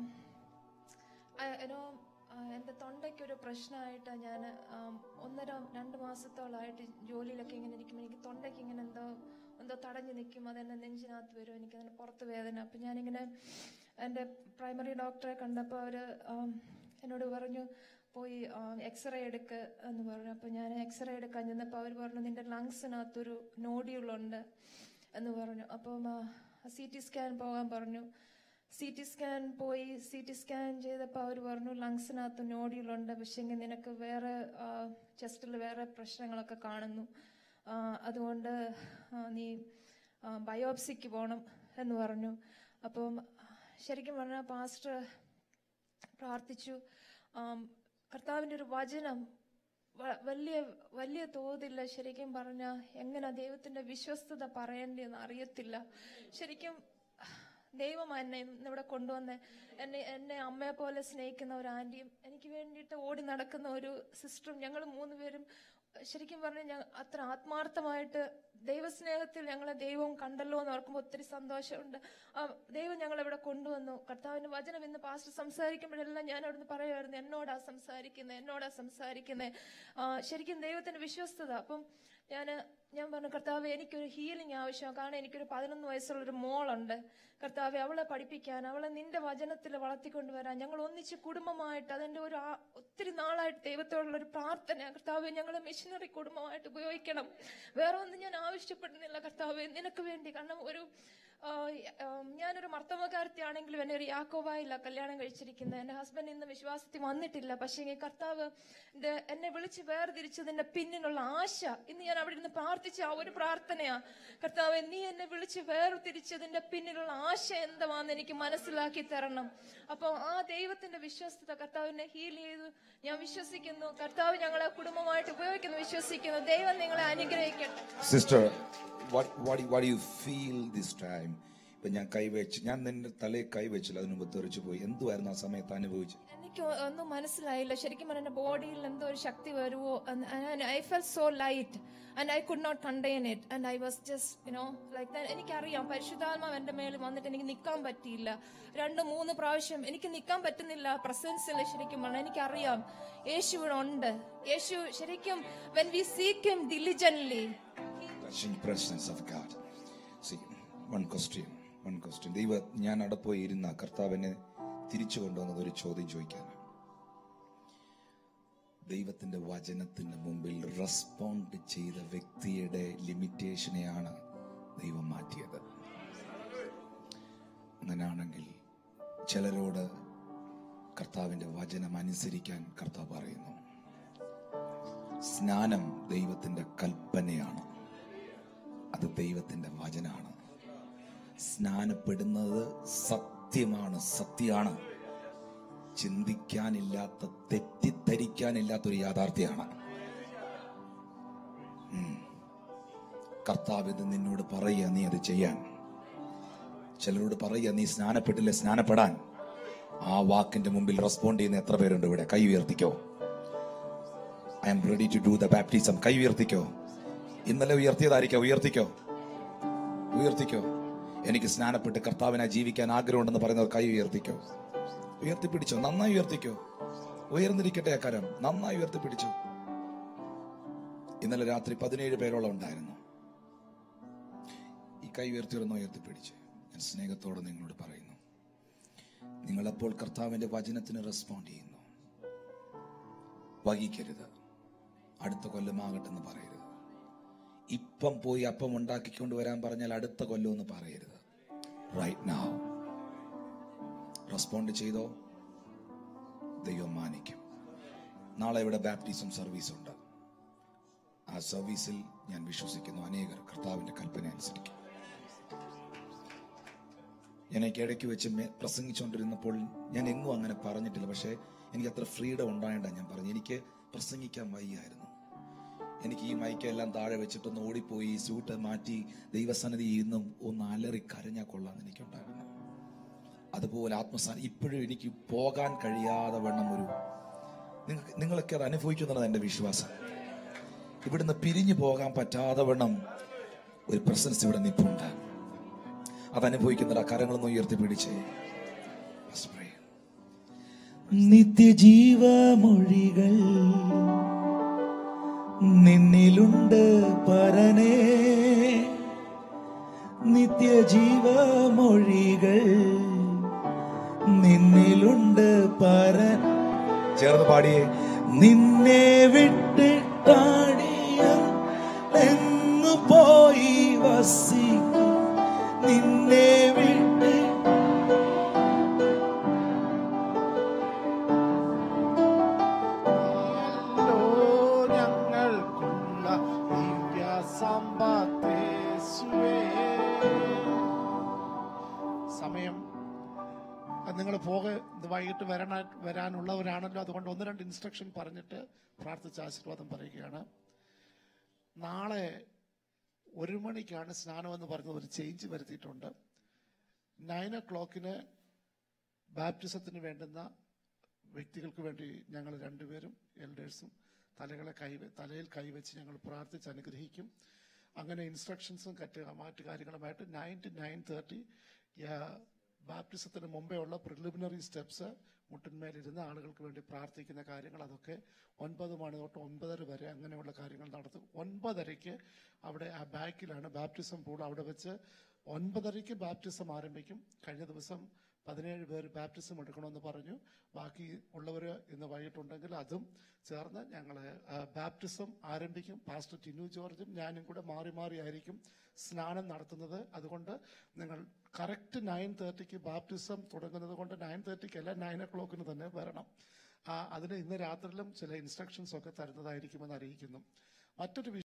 S3: I, you know, ആ, എൻ്റെ തൊണ്ടയ്ക്ക് ഒരു പ്രശ്നമായിട്ട് ഞാൻ ഒന്നര രണ്ട് മാസത്തോളമായിട്ട് ജോലിയിലൊക്കെ ഇങ്ങനെ ഇരിക്കുമ്പോൾ എനിക്ക് തൊണ്ടയ്ക്ക് ഇങ്ങനെ എന്തോ എന്തോ തടഞ്ഞു നിൽക്കും അതെന്നെ നെഞ്ചിനകത്ത് വരും എനിക്ക് അതിന് പുറത്ത് വേദന അപ്പം ഞാനിങ്ങനെ എൻ്റെ പ്രൈമറി ഡോക്ടറെ കണ്ടപ്പോൾ അവർ എന്നോട് പറഞ്ഞു പോയി എക്സ്റേ എടുക്ക് എന്ന് പറഞ്ഞു അപ്പോൾ ഞാൻ എക്സ്റേ എടുക്കാൻ ചെന്നപ്പോൾ അവർ പറഞ്ഞു നിന്റെ ലങ്സിനകത്തൊരു നോഡിയുളുണ്ട് എന്ന് പറഞ്ഞു അപ്പം സി ടി സ്കാൻ പോകാൻ പറഞ്ഞു സി ടി സ്കാൻ പോയി സി ടി സ്കാൻ ചെയ്തപ്പോൾ അവർ പറഞ്ഞു ലങ്സിനകത്ത് നോഡിയുളുണ്ട് പക്ഷെങ്കിൽ നിനക്ക് വേറെ ചെസ്റ്റിൽ വേറെ പ്രശ്നങ്ങളൊക്കെ കാണുന്നു ആ, അതുകൊണ്ട് ആ, നീ ബയോപ്സിക്ക് പോകണം എന്ന് പറഞ്ഞു അപ്പം ശരിക്കും പറഞ്ഞാൽ പാസ്റ്റർ പ്രാർത്ഥിച്ചു ആം, കർത്താവിൻ്റെ ഒരു വചനം വ- വലിയ വലിയ തോതില്ല ശരിക്കും പറഞ്ഞ എങ്ങനെ ദൈവത്തിന്റെ വിശ്വസ്തത പറയേണ്ടതെന്ന് അറിയത്തില്ല ശരിക്കും ദൈവം എന്നെ ഇന്ന് ഇവിടെ കൊണ്ടുവന്ന് എന്നെ എന്നെ അമ്മയെ പോലെ സ്നേഹിക്കുന്ന ഒരു ആന്റിയും എനിക്ക് വേണ്ടിയിട്ട് ഓടി നടക്കുന്ന ഒരു സിസ്റ്ററും ഞങ്ങൾ മൂന്നുപേരും ശരിക്കും പറഞ്ഞാൽ ഞാൻ അത്ര ആത്മാർത്ഥമായിട്ട് ദൈവസ്നേഹത്തിൽ ഞങ്ങളെ ദൈവം കണ്ടല്ലോ എന്ന് ഓർക്കുമ്പോൾ ഒത്തിരി സന്തോഷമുണ്ട് ആ ദൈവം ഞങ്ങളെ ഇവിടെ കൊണ്ടുവന്നു കർത്താവിന്റെ വചനം ഇന്ന് പാസ്റ്റർ സംസാരിക്കുമ്പോഴെല്ലാം ഞാൻ അവിടുന്ന് പറയുമായിരുന്നു എന്നോടാ സംസാരിക്കുന്നത് എന്നോടാ സംസാരിക്കുന്നത് ശരിക്കും ദൈവത്തിന്റെ വിശ്വസ്തത അപ്പം ഞാൻ ഞാൻ പറഞ്ഞു കർത്താവ് എനിക്കൊരു ഹീലിംഗ് ആവശ്യമാണ് കാരണം എനിക്കൊരു പതിനൊന്ന് വയസ്സുള്ളൊരു മോളുണ്ട് കർത്താവ് അവളെ പഠിപ്പിക്കാൻ അവളെ നിന്റെ വചനത്തിൽ വളർത്തിക്കൊണ്ടുവരാൻ ഞങ്ങൾ ഒന്നിച്ച് കുടുംബമായിട്ട് അതിന്റെ ഒരു ആ- ഒത്തിരി നാളായിട്ട് ദൈവത്തോടുള്ള ഒരു പ്രാർത്ഥന കർത്താവ് ഞങ്ങളെ മിഷനറി കുടുംബമായിട്ട് ഉപയോഗിക്കണം വേറെ ഒന്നും ഞാൻ ആവശ്യപ്പെടുന്നില്ല കർത്താവ് നിനക്ക് വേണ്ടി കാരണം ഒരു ആ, ആ, ഞാനൊരു മർത്തമകാരത്തിയാണെങ്കിലും എന്നെ ഒരു യാക്കോവായില്ല കല്യാണം കഴിച്ചിരിക്കുന്നത് എന്റെ ഹസ്ബൻഡ് ഇന്ന് വിശ്വാസത്തിൽ വന്നിട്ടില്ല പക്ഷേ ഈ കർത്താവ് ഇത് എന്നെ വിളിച്ച് വേർതിരിച്ചതിന്റെ പിന്നിലുള്ള ആശ ഇന്ന് ഞാൻ അവിടെ ഇരുന്ന് പ്രാർത്ഥിച്ച ആ ഒരു പ്രാർത്ഥനയാ കർത്താവ് നീ എന്നെ വിളിച്ച് വേർതിരിച്ചതിന്റെ പിന്നിലുള്ള ആശ എന്താണെന്ന് എനിക്ക് മനസ്സിലാക്കി തരണം അപ്പൊ ആ ദൈവത്തിന്റെ വിശ്വസ്തത കർത്താവിനെ ഹീൽ ചെയ്തു ഞാൻ വിശ്വസിക്കുന്നു കർത്താവ് ഞങ്ങളെ കുടുംബമായിട്ട് ഉപയോഗിക്കുന്നു വിശ്വസിക്കുന്നു ദൈവം നിങ്ങളെ അനുഗ്രഹിക്കട്ടെ
S1: sister what you feel this time ഇപ്പൊ ഞാൻ കൈവച്ച് ഞാൻ നിന്റെ തലയിൽ കൈവച്ചില്ല അതിന് മുമ്പ് തെറിച്ചു പോയി എന്തുവായിരുന്നു ആ സമയത്ത് അനുഭവിച്ചത്
S3: എനിക്ക് ഒന്നും മനസ്സിലായില്ല ശരിക്കും പറഞ്ഞ ബോഡിയിൽ എന്തോ ഒരു ശക്തി വരുമോ I felt so light and I could not contain it and I was just you know like എനിക്കറിയാം പരിശുദ്ധാത്മാവ് എന്റെ മേളിൽ വന്നിട്ട് എനിക്ക് നിൽക്കാൻ പറ്റിയില്ല രണ്ട് മൂന്ന് പ്രാവശ്യം എനിക്ക് നിൽക്കാൻ പറ്റുന്നില്ല പ്രസൻസിൽ ശരിക്കും പറഞ്ഞാൽ എനിക്കറിയാം യേശു ഇവിടെ ഉണ്ട് യേശു ശരിക്കും when we seek him diligently
S1: touching presence of God. See, one question, one question. ദൈവ ഞാൻ അവിടെ പോയി ഇരുന്ന കർത്താവിനെ തിരിച്ചു കൊണ്ടുവന്നത് ഒരു ചോദ്യം ചോദിക്കാനാണ് ദൈവത്തിന്റെ വചനത്തിന്റെ മുമ്പിൽ റെസ്പോണ്ട് ചെയ്ത വ്യക്തിയുടെ ലിമിറ്റേഷനെയാണ് ദൈവം മാറ്റിയത് അങ്ങനെയാണെങ്കിൽ ചിലരോട് കർത്താവിന്റെ വചനം അനുസരിക്കാൻ കർത്താവ് പറയുന്നു സ്നാനം ദൈവത്തിന്റെ കൽപ്പനയാണ് അത് ദൈവത്തിന്റെ വചനാണ് സ്നാനപ്പെടുന്നത് സത്യമാണ് സത്യമാണ് ചിന്തിക്കാനില്ലാത്ത തെറ്റിദ്ധരിക്കാനില്ലാത്ത ഒരു യാഥാർത്ഥ്യമാണ് ഉം. കർത്താവ് ഇത് നിന്നോട് പറയുക നീ അത് ചെയ്യാൻ ചിലരോട് പറയുക നീ സ്നാനപ്പെട്ടില്ല സ്നാനപ്പെടാൻ ആ വാക്കിന്റെ മുമ്പിൽ റെസ്പോണ്ട് ചെയ്യുന്ന എത്ര പേരുണ്ട് ഇവിടെ കൈ ഉയർത്തിക്കോ I M ready to do the baptism കൈ ഉയർത്തിക്കോ ഇന്നലെ ഉയർത്തിയതായിരിക്കോ ഉയർത്തിക്കോ ഉയർത്തിക്കോ എനിക്ക് സ്നാനപ്പെട്ട് കർത്താവിനെ ജീവിക്കാൻ ആഗ്രഹമുണ്ടെന്ന് പറയുന്നത് കൈ ഉയർത്തിക്കോ ഉയർത്തിപ്പിടിച്ചോ നന്നായി ഉയർത്തിക്കോ ഉയർന്നിരിക്കട്ടെ ആ കരം നന്നായി ഉയർത്തിപ്പിടിച്ചോ ഇന്നലെ രാത്രി പതിനേഴ് പേരോളം ഉണ്ടായിരുന്നു ഈ കൈ ഉയർത്തിയൊന്ന് ഉയർത്തിപ്പിടിച്ച് ഞാൻ സ്നേഹത്തോടെ നിങ്ങളോട് പറയുന്നു നിങ്ങളപ്പോൾ കർത്താവിന്റെ വചനത്തിന് റെസ്പോണ്ട് ചെയ്യുന്നു വൈകിക്കരുത് അടുത്ത കൊല്ലമാകട്ടെന്ന് പറയരുത് ഇപ്പം പോയി അപ്പം ഉണ്ടാക്കിക്കൊണ്ട് വരാൻ പറഞ്ഞാൽ അടുത്ത കൊല്ലം എന്ന് പറയരുത് റൈറ്റ് നൗ റെസ്പോണ്ട് ചെയ്തോ ദൈവം മാനിക്കും നാളെ ഇവിടെ ബാപ്റ്റിസം സർവീസ് ഉണ്ട് ആ സർവീസിൽ ഞാൻ വിശ്വസിക്കുന്നു അനേകർ കർത്താവിന്റെ കൽപ്പന അനുസരിക്കും ഞാൻ എനിക്ക് ഇടയ്ക്ക് വെച്ച് മെ- പ്രസംഗിച്ചുകൊണ്ടിരുന്നപ്പോൾ ഞാൻ എങ്ങും അങ്ങനെ പറഞ്ഞിട്ടില്ല പക്ഷേ എനിക്ക് അത്ര ഫ്രീഡം ഉണ്ടായിട്ടാണ് ഞാൻ പറഞ്ഞു എനിക്ക് പ്രസംഗിക്കാൻ വയ്യായിരുന്നു എനിക്ക് ഈ മൈക്കെല്ലാം താഴെ വെച്ചിട്ടൊന്ന് ഓടിപ്പോയി സ്യൂട്ട് മാറ്റി ദൈവസന്നിധി ഇന്നും ഒന്ന് അലറി കരഞ്ഞാൽ കൊള്ളാന്ന് എനിക്കുണ്ടായിരുന്നു അതുപോലെ ആത്മസ്ഥാനം ഇപ്പോഴും എനിക്ക് പോകാൻ കഴിയാതെ വണ്ണം ഒരു നിങ്ങൾക്ക് നിങ്ങളൊക്കെ അത് അനുഭവിക്കുന്നതാണ് എൻ്റെ വിശ്വാസം ഇവിടുന്ന് പിരിഞ്ഞു പോകാൻ പറ്റാതെ വണ്ണം ഒരു പ്രസൻസ് ഇവിടെ നിൽപ്പുണ്ട് അതനുഭവിക്കുന്ന കരങ്ങളൊന്ന് ഉയർത്തി പിടിച്ചേ Let's pray. നിത്യജീവമൊഴികൾ നിന്നിലുണ്ട് പരനേ നിത്യജീവമൊഴികൾ നിന്നിലുണ്ട് പരൻ ചേർന്ന് പാടിയേ നിന്നെ വിട്ടിട്ടാടിയ എങ്ങു പോയി വസിക്കും നിന്നെ വിട്ട്
S2: ല്ലോ ഞങ്ങൾക്കുള്ള ദിവ്യ സമ്പത്തേശുവേ. സമയം നിങ്ങൾ പോക ഇത് വൈകിട്ട് വരണ വരാനുള്ളവരാണല്ലോ അതുകൊണ്ട് ഒന്ന് രണ്ട് ഇൻസ്ട്രക്ഷൻ പറഞ്ഞിട്ട് പ്രാർത്ഥിച്ച ആശീർവാദം പറയുകയാണ് നാളെ ഒരു മണിക്കാണ് സ്നാനം എന്ന് പറഞ്ഞത് ഒരു ചേഞ്ച് വരുത്തിയിട്ടുണ്ട് നയൻ ഒ ക്ലോക്കിന് ബാപ്റ്റിസത്തിന് വേണ്ടുന്ന വ്യക്തികൾക്ക് വേണ്ടി ഞങ്ങൾ രണ്ടുപേരും എൽഡേഴ്സും തലകളെ കൈ തലയിൽ കൈവച്ച് ഞങ്ങൾ പ്രാർത്ഥിച്ച് അനുഗ്രഹിക്കും അങ്ങനെ ഇൻസ്ട്രക്ഷൻസും കറ്റ് മറ്റു കാര്യങ്ങളുമായിട്ട് നയൻ ടു നയൻ തേർട്ടി ബാപ്റ്റിസത്തിന് മുമ്പേ ഉള്ള പ്രിലിമിനറി സ്റ്റെപ്സ് മുട്ടിന്മേലിരുന്ന് ആളുകൾക്ക് വേണ്ടി പ്രാർത്ഥിക്കുന്ന കാര്യങ്ങൾ അതൊക്കെ ഒൻപത് മണി തൊട്ട് ഒൻപതര വരെ അങ്ങനെയുള്ള കാര്യങ്ങൾ നടത്തും ഒൻപതരയ്ക്ക് അവിടെ ആ ബാക്കിലാണ് ബാപ്റ്റിസം പൂൾ അവിടെ വെച്ച് ഒൻപതരയ്ക്ക് ബാപ്റ്റിസം ആരംഭിക്കും കഴിഞ്ഞ ദിവസം പതിനേഴ് പേര് ബാപ്റ്റിസം എടുക്കണമെന്ന് പറഞ്ഞു ബാക്കി ഉള്ളവർ ഇന്ന് വൈകിട്ടുണ്ടെങ്കിൽ അതും ചേർന്ന് ഞങ്ങൾ ബാപ്റ്റിസം ആരംഭിക്കും പാസ്റ്റർ ടിനു ജോർജും ഞാനും കൂടെ മാറി മാറി ആയിരിക്കും സ്നാനം നടത്തുന്നത് അതുകൊണ്ട് നിങ്ങൾ കറക്റ്റ് നയൻ തേർട്ടിക്ക് ബാപ്റ്റിസം തുടങ്ങുന്നത് കൊണ്ട് നയൻ തേർട്ടിക്ക് അല്ല നയൻ ഒ ക്ലോക്കിന് തന്നെ വരണം ആ, അതിന് ഇന്ന് രാത്രിയിലും ചില ഇൻസ്ട്രക്ഷൻസ് ഒക്കെ തരുന്നതായിരിക്കുമെന്ന് അറിയിക്കുന്നു മറ്റൊരു വിഷയം